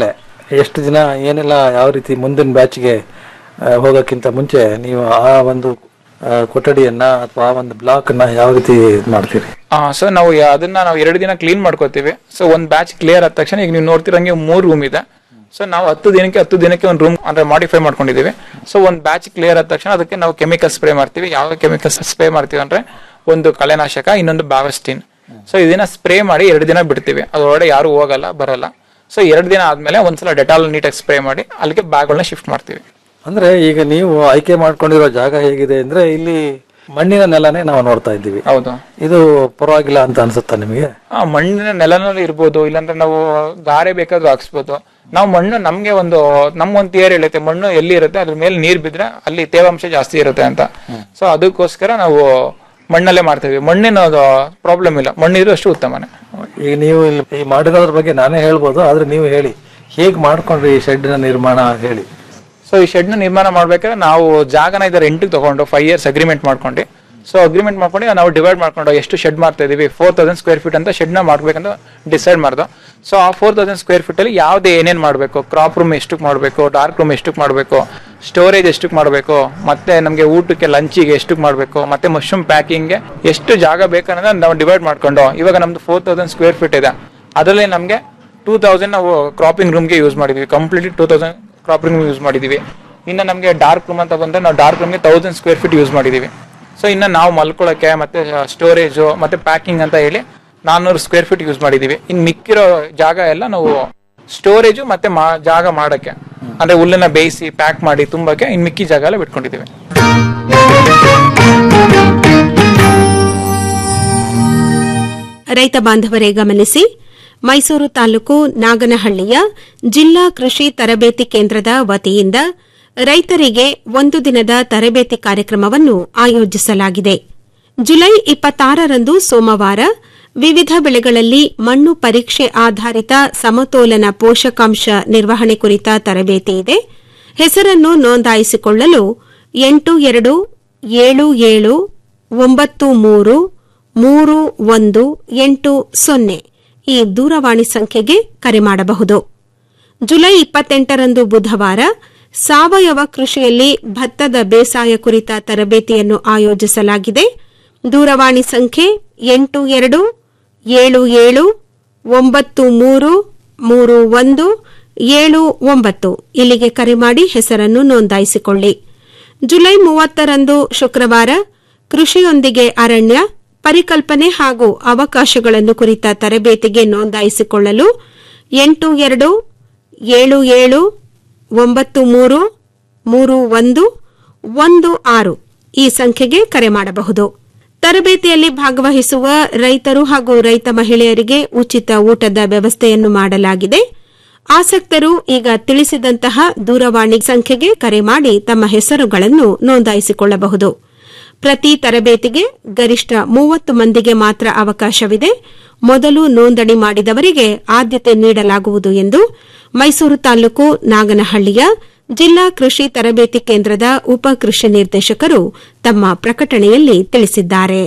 ಎಷ್ಟು ದಿನ ಏನೆಲ್ಲ ಯಾವ ರೀತಿ ಮುಂದಿನ ಬ್ಯಾಚ್ಗೆ ಹೋಗೋಕ್ಕಿಂತ ಮುಂಚೆ ನೀವು ಆ ಒಂದು ಆ, ಕೊಠಡಿಯನ್ನ ಅಥವಾ ಆ ಒಂದು ಬ್ಲಾಕ್ ಅನ್ನ ಯಾವ ರೀತಿ ಇದ್ ಮಾಡ್ತೀರಿ ಸೊ ನಾವು ಯಾ- ಅದನ್ನ ನಾವು ಎರಡು ದಿನ ಕ್ಲೀನ್ ಮಾಡ್ಕೋತೀವಿ ಸೊ ಒಂದ್ ಬ್ಯಾಚ್ ಕ್ಲಿಯರ್ ಆದ ತಕ್ಷಣ ಈಗ ನೀವು ನೋಡ್ತಿರಂಗೆ ಮೂರ್ ರೂಮ್ ಇದೆ ಸೊ ನಾವು ಹತ್ತು ದಿನಕ್ಕೆ ಹತ್ತು ದಿನಕ್ಕೆ ಒಂದು ರೂಮ್ ಅಂದ್ರೆ ಮಾಡಿಫೈ ಮಾಡ್ಕೊಂಡಿದೀವಿ ಸೊ ಒಂದ್ ಬ್ಯಾಚ್ ಕ್ಲಿಯರ್ ಆದ ತಕ್ಷಣ ಅದಕ್ಕೆ ನಾವು ಕೆಮಿಕಲ್ ಸ್ಪ್ರೇ ಮಾಡ್ತೀವಿ ಯಾವ ಕೆಮಿಕಲ್ ಸ್ಪ್ರೇ ಮಾಡ್ತೀವಿ ಅಂದ್ರೆ ಒಂದು ಕಳೆನಾಶಕ ಇನ್ನೊಂದು ಬಾವಸ್ಟಿನ್ ಸೊ ಇದನ್ನ ಸ್ಪ್ರೇ ಮಾಡಿ ಎರಡು ದಿನ ಬಿಡ್ತೀವಿ ಅದರೊಳಗಡೆ ಯಾರು ಹೋಗಲ್ಲ ಬರಲ್ಲ ಸೊ ಎರಡು ದಿನ ಆದ್ಮೇಲೆ ಒಂದ್ಸಲ ಡೆಟಾಲ್ ನೀಟಾಗಿ ಸ್ಪ್ರೇ ಮಾಡಿ ಅಲ್ಲಿಗೆ ಬ್ಯಾಗ್ಗಳನ್ನ ಶಿಫ್ಟ್ ಮಾಡ್ತೀವಿ ಅಂದ್ರೆ ಈಗ ನೀವು ಆಯ್ಕೆ ಮಾಡ್ಕೊಂಡಿರೋ ಜಾಗ ಹೇಗಿದೆ ಅಂದ್ರೆ ಇಲ್ಲಿ ಮಣ್ಣಿನ ನೆಲನೇ ನಾವು ನೋಡ್ತಾ ಇದ್ದೀವಿ ಹೌದು ಇದು ಪರವಾಗಿಲ್ಲ ಅಂತ ಅನ್ಸುತ್ತಾ ನಿಮಗೆ ಆ ಮಣ್ಣಿನ ನೆಲನಲ್ಲಿ ಇರ್ಬೋದು ಇಲ್ಲಾಂದ್ರೆ ನಾವು ಗಾರೆ ಬೇಕಾದ್ರೂ ಹಾಕ್ಸ್ಬೋದು ನಾವು ಮಣ್ಣು ನಮ್ಗೆ ಒಂದು ನಮ್ ಒಂದು ಥಿಯರಿ ಹೇಳುತ್ತೆ ಮಣ್ಣು ಎಲ್ಲಿ ಇರುತ್ತೆ ಅದ್ರ ಮೇಲೆ ನೀರ್ ಬಿದ್ರೆ ಅಲ್ಲಿ ತೇವಾಂಶ ಜಾಸ್ತಿ ಇರುತ್ತೆ ಅಂತ ಸೊ ಅದಕ್ಕೋಸ್ಕರ ನಾವು ಮಣ್ಣಲ್ಲೇ ಮಾಡ್ತೀವಿ ಮಣ್ಣಿನ ಪ್ರಾಬ್ಲಮ್ ಇಲ್ಲ ಮಣ್ಣಿರೋ ಅಷ್ಟು ಉತ್ತಮನೇ ಈಗ ನೀವು ಇಲ್ಲಿ ಈ ಮಾಡಿರೋದ್ರ ಬಗ್ಗೆ ನಾನೇ ಹೇಳ್ಬೋದು ಆದ್ರೆ ನೀವು ಹೇಳಿ ಹೇಗ್ ಮಾಡ್ಕೊಂಡ್ರಿ ಈ ಶೆಡ್ನ ನಿರ್ಮಾಣ ಹೇಳಿ ಸೊ ಈ ಶೆಡ್ ನ ನಿರ್ಮಾಣ ಮಾಡ್ಬೇಕಾದ್ರೆ ನಾವು ಜಾಗನ ಇದರ ರೆಂಟಿಗೆ ತಗೊಂಡು ಫೈವ್ ಇಯರ್ಸ್ ಅಗ್ರಿಮೆಂಟ್ ಮಾಡ್ಕೊಂಡು ಸೊ ಅಗ್ರಿಮೆಂಟ್ ಮಾಡ್ಕೊಂಡು ನಾವು ಡಿವೈಡ್ ಮಾಡ್ಕೊಂಡು ಎಷ್ಟು ಶೆಡ್ ಮಾಡ್ತಾ ಇದೀವಿ ಫೋರ್ ತೌಸಂಡ್ ಸ್ಕ್ವೇರ್ ಫೀಟ್ ಅಂತ ಶೆಡ್ ನ ಮಾಡ್ಬೇಕಂತ ಡಿಸೈಡ್ ಮಾಡ್ದು ಸೊ ಆ ಫೋರ್ ತೌಸಂಡ್ ಸ್ಕ್ವೇರ್ ಫೀಟ್ ಅಲ್ಲಿ ಯಾವ್ದು ಏನೇನ್ ಮಾಡಬೇಕು ಕ್ರಾಪ್ ರೂಮ್ ಎಷ್ಟಕ್ಕೆ ಮಾಡಬೇಕು ಡಾರ್ಕ್ ರೂಮ್ ಎಷ್ಟಕ್ಕೆ ಮಾಡಬೇಕು ಸ್ಟೋರೇಜ್ ಎಷ್ಟಕ್ಕೆ ಮಾಡಬೇಕು ಮತ್ತೆ ನಮಗೆ ಊಟಕ್ಕೆ ಲಂಚಿಗೆ ಎಷ್ಟಕ್ಕೆ ಮಾಡಬೇಕು ಮತ್ತೆ ಮಶ್ರೂಮ್ ಪ್ಯಾಕಿಂಗ್ಗೆ ಎಷ್ಟು ಜಾಗ ಬೇಕನ್ನೋದನ್ನ ನಾವು ಡಿವೈಡ್ ಮಾಡ್ಕೊಂಡು ಇವಾಗ ನಮ್ದು ಫೋರ್ ತೌಸಂಡ್ ಸ್ಕ್ವೇರ್ ಫೀಟ್ ಇದೆ ಅದರಲ್ಲಿ ನಮಗೆ ಟೂ ತೌಸಂಡ್ ನಾವು ಕ್ರಾಪಿಂಗ್ ರೂಮ್ಗೆ ಯೂಸ್ ಮಾಡಿದ್ವಿ completely two thousand cropping room use ಮಾಡಿದೀವಿ ಇನ್ನು ನಮಗೆ ಡಾರ್ಕ್ ರೂಮ್ ಅಂತ ಬಂದ್ರೆ ನಾವು ಡಾರ್ಕ್ ರೂಮ್ಗೆ ತೌಸಂಡ್ ಸ್ಕ್ವೇರ್ ಫೀಟ್ ಯೂಸ್ ಮಾಡಿದೀವಿ ಸೊ ಇನ್ನು ನಾವು ಮಲ್ಕೊಳ್ಳೋಕೆ ಮತ್ತೆ ಸ್ಟೋರೇಜು ಮತ್ತೆ ಪ್ಯಾಕಿಂಗ್ ಅಂತ ಹೇಳಿ ನಾನ್ನೂರು ಸ್ಕ್ವೇರ್ ಫೀಟ್ ಯೂಸ್ ಮಾಡಿದೀವಿ ಇನ್ನು ಮಿಕ್ಕಿರೋ ಜಾಗ ಎಲ್ಲ ನಾವು ಸ್ಟೋರೇಜು ಮತ್ತೆ ಮಾ- ಜಾಗ ಮಾಡಕ್ಕೆ ಅಂದ್ರೆ ಹುಲ್ಲನ್ನ ಬೇಯಿಸಿ ಪ್ಯಾಕ್ ಮಾಡಿ ತುಂಬಕ್ಕೆ ಇನ್ನು ಮಿಕ್ಕಿ ಜಾಗ ಎಲ್ಲ ಬಿಟ್ಕೊಂಡಿದೀವಿ ರೈತ ಬಾಂಧವರೇ ಗಮನಿಸಿ ಮೈಸೂರು ತಾಲೂಕು ನಾಗನಹಳ್ಳಿಯ ಜಿಲ್ಲಾ ಕೃಷಿ ತರಬೇತಿ ಕೇಂದ್ರದ ವತಿಯಿಂದ ರೈತರಿಗೆ ಒಂದು ದಿನದ ತರಬೇತಿ ಕಾರ್ಯಕ್ರಮವನ್ನು ಆಯೋಜಿಸಲಾಗಿದೆ ಜುಲೈ ಇಪ್ಪತ್ತಾರರಂದು ಸೋಮವಾರ ವಿವಿಧ ಬೆಳೆಗಳಲ್ಲಿ ಮಣ್ಣು ಪರೀಕ್ಷೆ ಆಧಾರಿತ ಸಮತೋಲನ ಪೋಷಕಾಂಶ ನಿರ್ವಹಣೆ ಕುರಿತ ತರಬೇತಿ ಇದೆ ಹೆಸರನ್ನು ನೋಂದಾಯಿಸಿಕೊಳ್ಳಲು ಎಂಟು ಎರಡು ಏಳು ಏಳು ಒಂಬತ್ತು ಮೂರು ಮೂರು ಒಂದು ಎಂಟು ಸೊನ್ನೆ ಈ ದೂರವಾಣಿ ಸಂಖ್ಯೆಗೆ ಕರೆ ಮಾಡಬಹುದು ಜುಲೈ ಇಪ್ಪತ್ತೆಂಟರಂದು ಬುಧವಾರ ಸಾವಯವ ಕೃಷಿಯಲ್ಲಿ ಭತ್ತದ ಬೇಸಾಯ ಕುರಿತ ತರಬೇತಿಯನ್ನು ಆಯೋಜಿಸಲಾಗಿದೆ ದೂರವಾಣಿ ಸಂಖ್ಯೆ ಎಂಟು ಎರಡು ಏಳು ಏಳು ಒಂಬತ್ತು ಮೂರು ಮೂರು ಒಂದು ಏಳು ಒಂಬತ್ತು ಇಲ್ಲಿಗೆ ಕರೆ ಮಾಡಿ ಹೆಸರನ್ನು ನೋಂದಾಯಿಸಿಕೊಳ್ಳಿ ಜುಲೈ ಮೂವತ್ತರಂದು ಶುಕ್ರವಾರ ಕೃಷಿಯೊಂದಿಗೆ ಅರಣ್ಯ ಪರಿಕಲ್ಪನೆ ಹಾಗೂ ಅವಕಾಶಗಳನ್ನು ಕುರಿತ ತರಬೇತಿಗೆ ನೋಂದಾಯಿಸಿಕೊಳ್ಳಲು ಎಂಟು ಎರಡು ಏಳು ಏಳು ಒಂಬತ್ತು ಮೂರು ಮೂರು ಒಂದು ಒಂದು ಆರು ಈ ಸಂಖ್ಯೆಗೆ ಕರೆ ಮಾಡಬಹುದು ತರಬೇತಿಯಲ್ಲಿ ಭಾಗವಹಿಸುವ ರೈತರು ಹಾಗೂ ರೈತ ಮಹಿಳೆಯರಿಗೆ ಉಚಿತ ಊಟದ ವ್ಯವಸ್ಥೆಯನ್ನು ಮಾಡಲಾಗಿದೆ ಆಸಕ್ತರು ಈಗ ತಿಳಿಸಿದಂತಹ ದೂರವಾಣಿ ಸಂಖ್ಯೆಗೆ ಕರೆ ಮಾಡಿ ತಮ್ಮ ಹೆಸರುಗಳನ್ನು ನೋಂದಾಯಿಸಿಕೊಳ್ಳಬಹುದು ಪ್ರತಿ ತರಬೇತಿಗೆ ಗರಿಷ್ಠ ಮೂವತ್ತು ಮಂದಿಗೆ ಮಾತ್ರ ಅವಕಾಶವಿದೆ ಮೊದಲು ನೋಂದಣಿ ಮಾಡಿದವರಿಗೆ ಆದ್ಯತೆ ನೀಡಲಾಗುವುದು ಎಂದು ಮೈಸೂರು ತಾಲೂಕು ನಾಗನಹಳ್ಳಿಯ ಜಿಲ್ಲಾ ಕೃಷಿ ತರಬೇತಿ ಕೇಂದ್ರದ ಉಪ ಕೃಷಿ ನಿರ್ದೇಶಕರು ತಮ್ಮ ಪ್ರಕಟಣೆಯಲ್ಲಿ ತಿಳಿಸಿದ್ದಾರೆ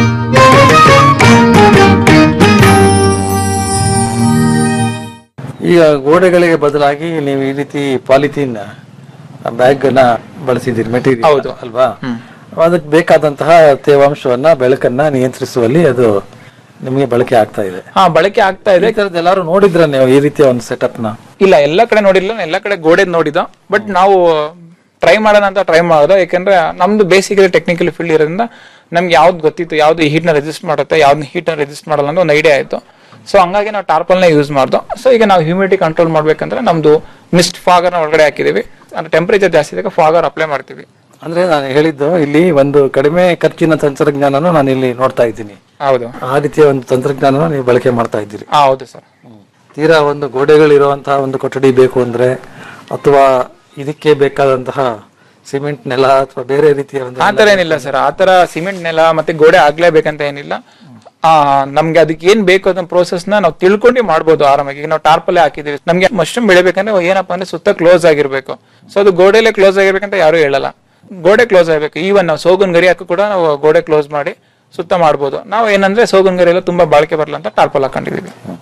ಈಗ ಗೋಡೆಗಳಿಗೆ ಬದಲಾಗಿ ನೀವು ಈ ರೀತಿ ಪಾಲಿಥೀನ್ ಬ್ಯಾಗ್ ಅನ್ನ ಬಳಸಿದ್ದೀರಿ ಮೆಟೀರಿಯಲ್ ಹೌದು. ಅಲ್ವಾ ಅದಕ್ಕೆ ಬೇಕಾದಂತಹ ತೇವಾಂಶವನ್ನ ಬೆಳಕನ್ನ ನಿಯಂತ್ರಿಸುವಲ್ಲಿ ಅದು ನಿಮಗೆ ಬಳಕೆ ಆಗ್ತಾ ಇದೆ ಹಾ ಬಳಕೆ ಆಗ್ತಾ ಇದೆ ಈ ತರದ್ದು ಎಲ್ಲಾರು ನೋಡಿದ್ರ ನೀವು ಈ ರೀತಿಯ ಒಂದು ಸೆಟಪ್ ನ ಇಲ್ಲ ಎಲ್ಲ ಕಡೆ ನೋಡಿಲ್ಲ ಎಲ್ಲ ಕಡೆ ಗೋಡೆ ನೋಡಿದ ಬಟ್ ನಾವು ಟ್ರೈ ಮಾಡೋಣ ಅಂತ ಟ್ರೈ ಮಾಡೋದು ಯಾಕಂದ್ರೆ ನಮ್ದು ಬೇಸಿಕಲಿ ಟೆಕ್ನಿಕಲ್ ಫೀಲ್ಡ್ ಇರೋದ್ರಿಂದ ನಮ್ಗೆ ಯಾವ್ದು ಗೊತ್ತಿತ್ತು ಯಾವ್ದು heat ನ ರೆಸಿಸ್ಟ್ ಮಾಡುತ್ತೆ ಯಾವ್ದು ನ ರೆಸಿಸ್ಟ್ ಮಾಡಲ್ಲ ಅಂತ ಒಂದು ಐಡಿಯಾ ಆಯ್ತು ಸೊ ಹಂಗಾಗಿ ನಾವು ಟಾರ್ಪಲ್ನ ಯೂಸ್ ಮಾಡ್ದು ಸೊ ಈಗ ನಾವು ಹ್ಯೂಮಿಡಿಟಿ ಕಂಟ್ರೋಲ್ ಮಾಡ್ಬೇಕಂದ್ರೆ ನಮ್ದು ಮಿಸ್ಟ್ ಫಾಗರ್ ಒಳಗಡೆ ಹಾಕಿದೀವಿ ಅಂದ್ರೆ ಟೆಂಪರೇಚರ್ ಜಾಸ್ತಿ ಇದ್ದಾಗ ಫಾಗರ್ ಅಪ್ಲೈ ಮಾಡ್ತೀವಿ ಅಂದ್ರೆ ನಾನು ಹೇಳಿದ್ದು ಇಲ್ಲಿ ಒಂದು ಕಡಿಮೆ ಖರ್ಚಿನ ತಂತ್ರಜ್ಞಾನನು ನಾನು ಇಲ್ಲಿ ನೋಡ್ತಾ ಇದ್ದೀನಿ ಹೌದು ಆ ರೀತಿಯ ಒಂದು ತಂತ್ರಜ್ಞಾನನ ನೀವು ಬಳಕೆ ಮಾಡ್ತಾ ಇದ್ದೀರಿ ಹಾ ಹೌದು ಸರ್ ತೀರಾ ಒಂದು ಗೋಡೆಗಳಿರುವಂತಹ ಒಂದು ಕೊಠಡಿ ಬೇಕು ಅಂದ್ರೆ ಅಥವಾ ಇದಕ್ಕೆ ಬೇಕಾದಂತಹ ಸಿಮೆಂಟ್ ನೆಲ ಅಥವಾ ಬೇರೆ ರೀತಿಯ ಒಂದು ಆತರ ಏನಿಲ್ಲ ಸರ್ ಆತರ ಸಿಮೆಂಟ್ ನೆಲ ಮತ್ತೆ ಗೋಡೆ ಆಗ್ಲೇಬೇಕಂತ ಏನಿಲ್ಲ ಆ ನಮ್ಗೆ ಅದಕ್ಕೆ ಏನ್ ಬೇಕು ಅದನ್ನ ಪ್ರೋಸೆಸ್ ನ ನಾವು ತಿಳ್ಕೊಂಡು ಮಾಡ್ಬೋದು ಆರಾಮಾಗಿ ಈಗ ನಾವು ಟಾರ್ಪಲ್ಲೇ ಹಾಕಿದೀವಿ ನಮ್ಗೆ ಮಶ್ರೂಮ್ ಬೆಳಿಬೇಕಂದ್ರೆ ಏನಪ್ಪಾ ಅಂದ್ರೆ ಸುತ್ತ ಕ್ಲೋಸ್ ಆಗಿರ್ಬೇಕು ಸೊ ಅದು ಗೋಡೆಲೆ ಕ್ಲೋಸ್ ಆಗಿರ್ಬೇಕಂತ ಯಾರು ಹೇಳಲ್ಲ ಗೋಡೆ ಕ್ಲೋಸ್ ಆಗಿರ್ಬೇಕು ಈವನ್ ನಾವು ಸೋಗುನ್ ಗರಿ ಹಾಕಿ ಕೂಡ ನಾವು ಗೋಡೆ ಕ್ಲೋಸ್ ಮಾಡಿ ಸುತ್ತ ಮಾಡ್ಬೋದು ನಾವು ಏನಂದ್ರೆ ಸೋಗುನ್ ಗರಿ ಎಲ್ಲ ತುಂಬಾ ಬಾಳಿಕೆ ಬರಲ್ಲ ಅಂತ ಟಾರ್ಪಲ್ ಹಾಕೊಂಡಿದೀವಿ